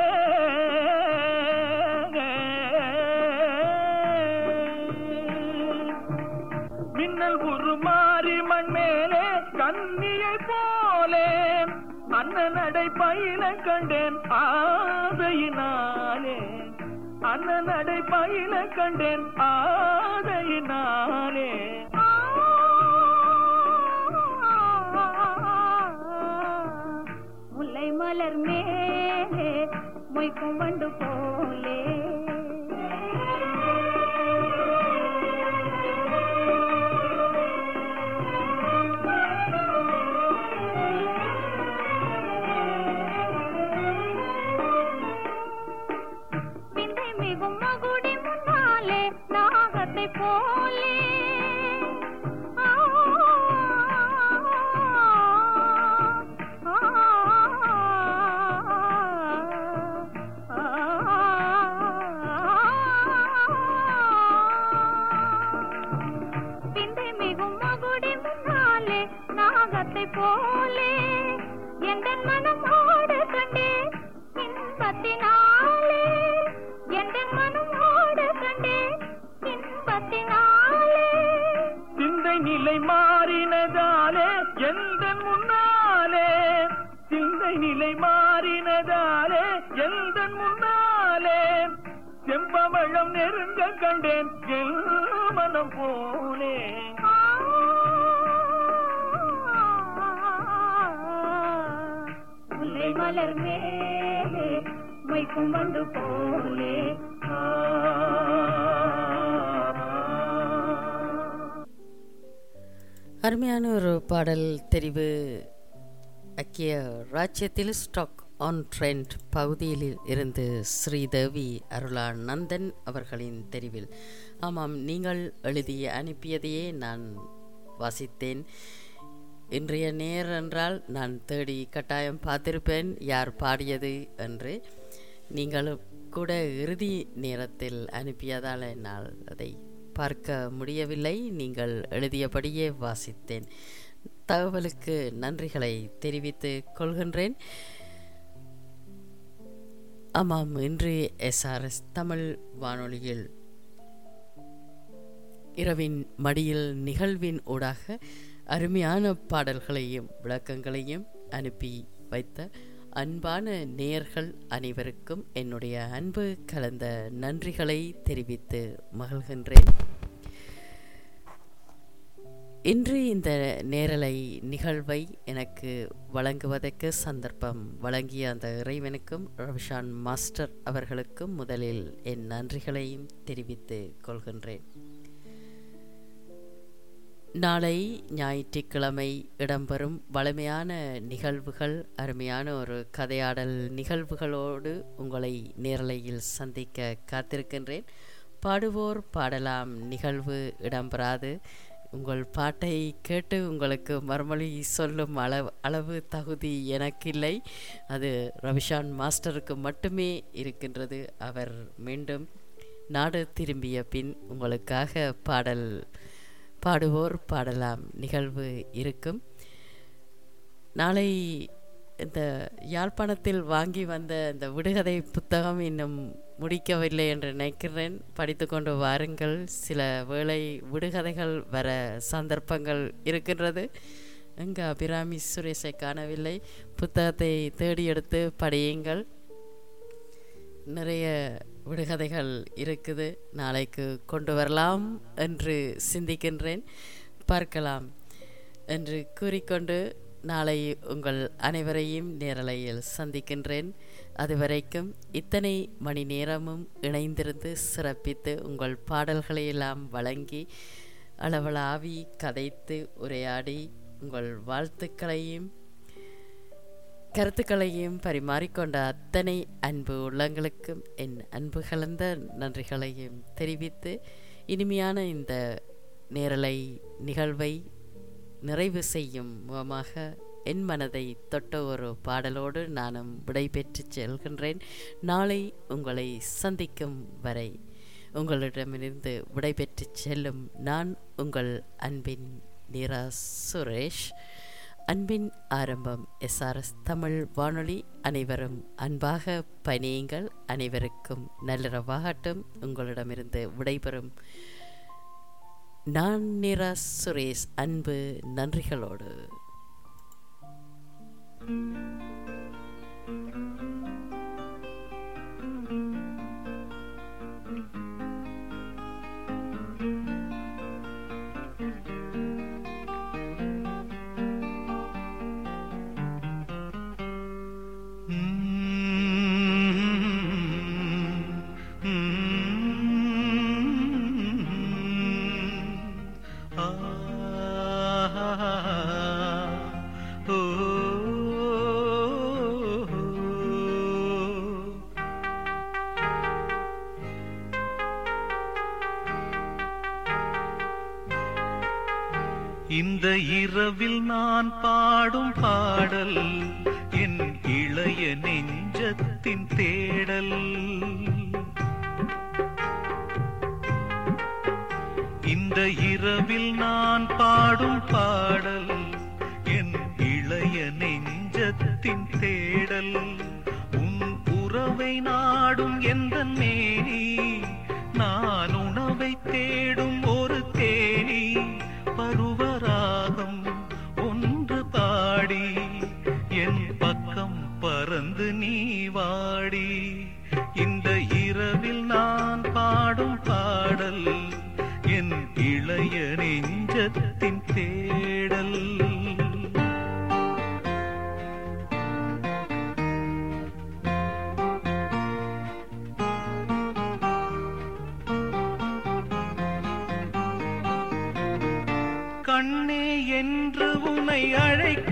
மின்னல் உருமாறி மண் மேலே கண்ணியை போலே அண்ணன் நடை பயில கண்டேன் ஆதையினாலே அண்ணன் நடை பயில கண்டேன் ஆதையினாலே முல்லை மலர் மேலே மொய்க்கும் வண்டு போலே விந்தை மிகும் மகுடி முன்னாலே நாகத்தை போலே ஆ, ஆ, விந்தை மிகும் மகுடி முன்னாலே நாகத்தை போலே எந்த மனம் ஓட கண்டே இன்பத்தினாலே எந்த மனம் ஓட கண்டே இன்பத்தினாலே சிந்தை நிலை மாறினதாலே எந்த முன்னாலே சிந்தை நிலை மாறினதாலே எந்த முன்னாலே செம்பவளம் நெருங்க கண்டேன் என் மனம் போலே முல்லை மலர் மேலே மொய்க்கும் வண்டு போலே அருமையான ஒரு பாடல் தெரிவு ஐக்கிய ராஜ்யத்தில் ஸ்டாக் ஆன் ட்ரெண்ட் பகுதியில் இருந்து ஸ்ரீதேவி அருளானந்தன் அவர்களின் தெரிவில் ஆமாம் நீங்கள் எழுதி அனுப்பியதையே நான் வாசித்தேன் இன்றைய நேர் என்றால் நான் தேடி கட்டாயம் பார்த்திருப்பேன் யார் பாடியது என்று நீங்களும் கூட இறுதி நேரத்தில் அனுப்பியதால் என்னால் அதை பார்க்க முடியவில்லை நீங்கள் எழுதியபடியே வாசித்தேன் தகவலுக்கு நன்றிகளை தெரிவித்துக் கொள்கின்றேன் ஆமாம் இன்று எஸ்ஆர்எஸ் தமிழ் வானொலியில் இரவின் மடியில் நிகழ்வின் ஊடாக அருமையான பாடல்களையும் விளக்கங்களையும் அனுப்பி வைத்த அன்பான நேயர்கள் அனைவருக்கும் என்னுடைய அன்பு கலந்த நன்றிகளை தெரிவித்து மகிழ்கின்றேன் இன்று இந்த நேரலை நிகழ்வை எனக்கு வழங்குவதற்கு சந்தர்ப்பம் வழங்கிய அந்த இறைவனுக்கும் ரவிஷான் மாஸ்டர் அவர்களுக்கும் முதலில் என் நன்றிகளையும் தெரிவித்து கொள்கின்றேன் நாளை ஞாயிற்றுக்கிழமை இடம்பெறும் வளமையான நிகழ்வுகள் அருமையான ஒரு கதையாடல் நிகழ்வுகளோடு உங்களை நேரலையில் சந்திக்க காத்திருக்கின்றேன் பாடுவோர் பாடலாம் நிகழ்வு இடம்பெறாது உங்கள் பாட்டை கேட்டு உங்களுக்கு மறுமொழி சொல்லும் அளவு அளவு தகுதி எனக்கில்லை அது ரவிஷான் மாஸ்டருக்கு மட்டுமே இருக்கின்றது அவர் மீண்டும் நாடு திரும்பிய பின் உங்களுக்காக பாடல் பாடுவோர் பாடலாம் நிகழ்வு இருக்கும் நாளை இந்த யாழ்ப்பாணத்தில் வாங்கி வந்த இந்த விடுகதை புத்தகம் இன்னும் முடிக்கவில்லை என்று நினைக்கிறேன் படித்து கொண்டு வாருங்கள் சில வேளை விடுகதைகள் வர சந்தர்ப்பங்கள் இருக்கின்றது எங்கே அபிராமி சுரேஷை காணவில்லை புத்தகத்தை தேடி எடுத்து படியுங்கள் நிறைய விடுகதைகள் இருக்குது நாளைக்கு கொண்டு வரலாம் என்று சிந்திக்கின்றேன் பார்க்கலாம் என்று கூறிக்கொண்டு நாளை உங்கள் அனைவரையும் நேரலையில் சந்திக்கின்றேன் அதுவரைக்கும் இத்தனை மணி நேரமும் இணைந்திருந்து சிறப்பித்து உங்கள் பாடல்களை எல்லாம் வழங்கி அளவலாவி கதைத்து உரையாடி உங்கள் வாழ்த்துக்களையும் கருத்துக்களையும் பரிமாறிக்கொண்ட அத்தனை அன்பு உள்ளங்களுக்கும் என் அன்பு கலந்த நன்றிகளையும் தெரிவித்து இனிமையான இந்த நேரலை நிகழ்வை நிறைவு செய்யும் முகமாக என் மனதை தொட்ட ஒரு பாடலோடு நானும் விடைபெற்று செல்கின்றேன் நாளை உங்களை சந்திக்கும் வரை உங்களிடமிருந்து விடைபெற்று செல்லும் நான் உங்கள் அன்பின் நீரா சுரேஷ் அன்பின் ஆரம்பம் எஸ்ஆர்எஸ் தமிழ் வானொலி அனைவரும் அன்பாக பணியுங்கள் அனைவருக்கும் நள்ளிரவாகட்டும் உங்களிடமிருந்து விடைபெறும் நான் நிரா சுரேஷ் அன்பு நன்றிகளோடு இந்த இரவில் நான் பாடும் பாடல் என் இளைய நெஞ்சத்தின் தேடல் இந்த இரவில் நான் பாடும் பாடல் என் இளைய நெஞ்சத்தின் தேடல் உன் உறவை நாடும் எந்த மேனி நான் உணவை தேடும் ஒரு தேனி பருவராகம் ஒன்று பாடி என் பக்கம் பறந்து நீ வாடி இந்த இரவில் நான் பாடும் பாடல் என் இளைய நெஞ்சத்தின் தேடல் கண்ணே என்று உன்னை அழைக்க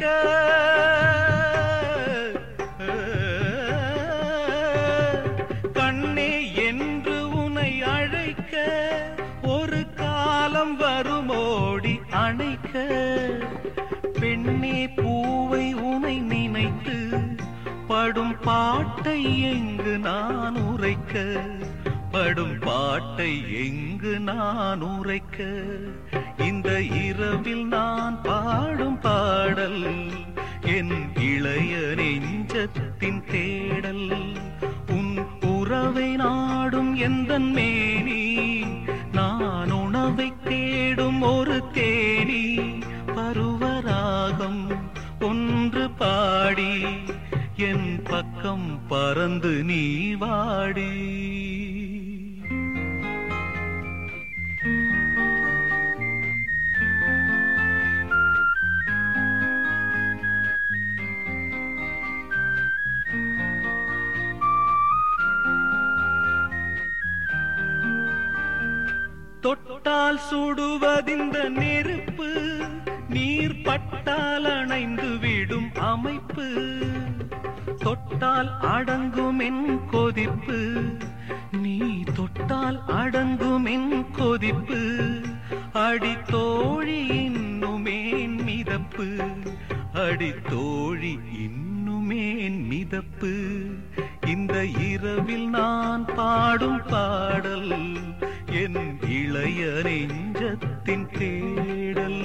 கண்ணே என்று உன்னை அழைக்க ஒரு காலம் வருமோடி அணைக்க பெண்ணே பூவை உனை நினைத்து படும் பாட்டை எங்கு நான் உரைக்க படும் பாட்டை எங்கு நான் உரைக்க இந்த இரவில் நான் பாடும் பாடல் என் இளைய நெஞ்சத்தின் தேடல் உன் உறவை நாடும் எந்த மேனி நான் உணவை தேடும் ஒரு தேனி பருவராகம் ஒன்று பாடி என் பக்கம் பறந்து நீ வாடி தொட்டால் சுடுவதிந்த நெருப்பு நீர் பட்டால் அணைந்து விடும் அமைப்பு தொட்டால் அடங்கும் என் கொதிப்பு நீ தொட்டால் அடங்கும் என் கொதிப்பு அடி தோழி அடி தோழி இன்னுமேன் மிதப்பு இந்த இரவில் நான் பாடும் பாடல் என் இளைய நெஞ்சத்தின் தேடல்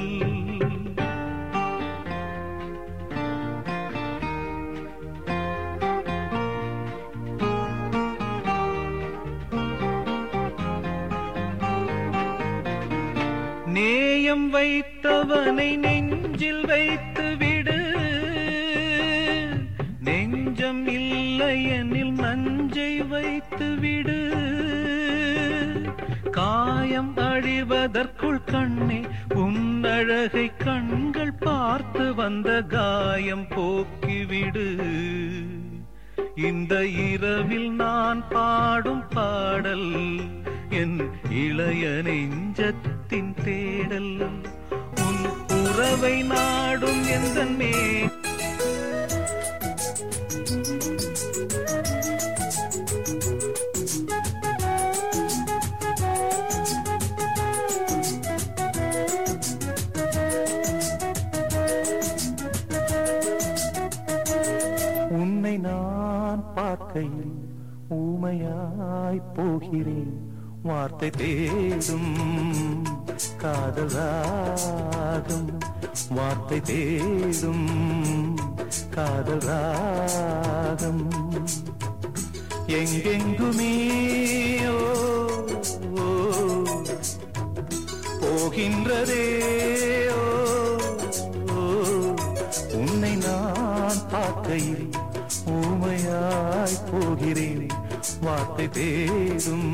நேயம் வைத்தவனை நெஞ்சில் வைத்து விடு நெஞ்சம் இல்லையெனில் நஞ்சை வைத்து விடு காயம் அழிவதற்குள் கண்ணே உன் அழகை கண்கள் பார்த்து வந்த காயம் போக்கிவிடு இந்த இரவில் நான் பாடும் பாடல் என் இளைய நெஞ்சத்தின் தேடல் உன் உறவை நாடும் எந்த மே உன்னை நான் பார்க்கையில் ஊமையாய் போகிறேன் வார்த்தை தேடும் காதலாகும் வார்த்தை தேடும் காதலாகும் எங்கெங்குமே ஓ, ஓ, போகின்றதே ஓ, ஓ, உன்னை நான் பார்க்கையில் ஊமையாய் போகிறேன் வார்த்தை தேடும்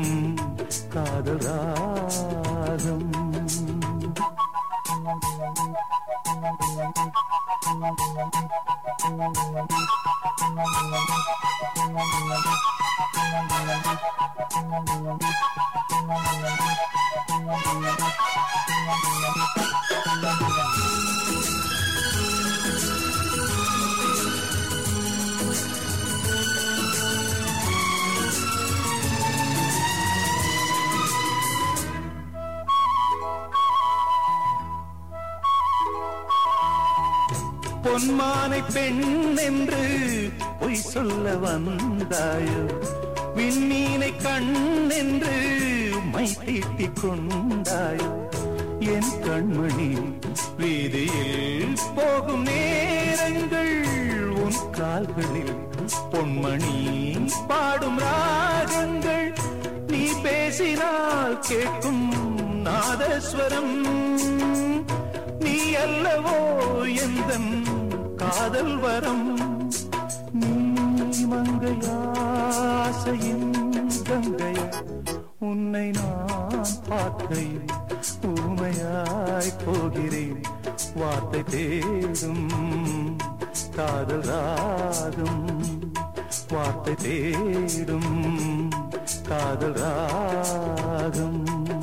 காதலாகும் பொன்மானை பெண் என்று பொய் சொல்ல வந்தாயோ விண்ணீனை கண் என்று மை தீட்டிக் கொண்டாயோ என் கண்மணி வீதியில் போகும் நேரங்கள் உன் கால்களில் பொன்மணி பாடும் ராகங்கள் நீ பேசினால் கேட்கும் நாதஸ்வரம் நீ அல்லவோ எந்த காதல் வரம் நீ மங்கையாசையின் கங்கை உன்னை நான் பார்க்கையில் ஊமையாய் போகிறேன் வார்த்தை தேடும் காதல் ராகம் வார்த்தை தேடும் காதல் ராகம்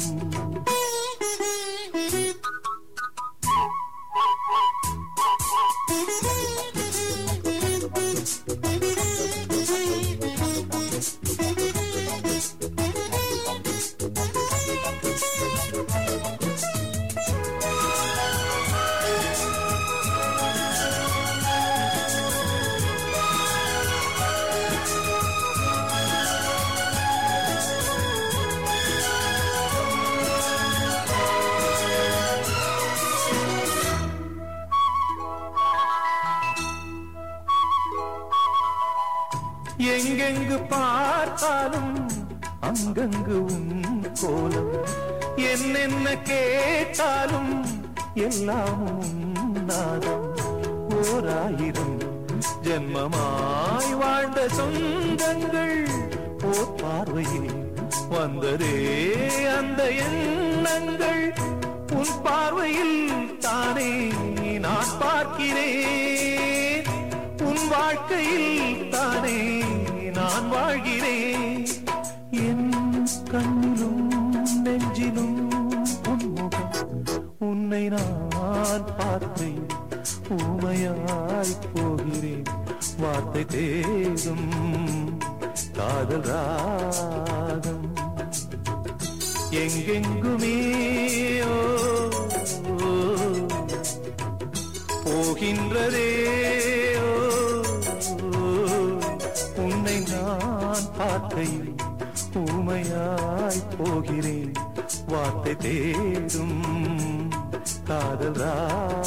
எங்கெங்கு பார்த்தாலும் அங்கங்கு உன் கோலம் என்னென்ன கேட்டாலும் எல்லாம் உன் நாதம் ஓராயிரம் ஜென்மமாய் வாழ்ந்த சொந்தங்கள் ஓர் பார்வையில் வந்ததே அந்த எண்ணங்கள் உன் பார்வையில் தானே நான் பார்க்கிறேன் உன் வாழ்க்கையில் தானே நான் வாழ்கிறேன் என் கண்ணிலும் நெஞ்சிலும் உன்முகம் உன்னை நான் பார்த்தேன் ஊமையாய் போகிறேன் வார்த்தை தேடும் காதல் ராகம் எங்கெங்குமே ஓ, ஓ, போகிறேன் கேட்கின்றதே ஓ, உன்னை நான் பார்க்கையில் ஊமையாய் போகிறேன் வார்த்தை தேடும் காதல்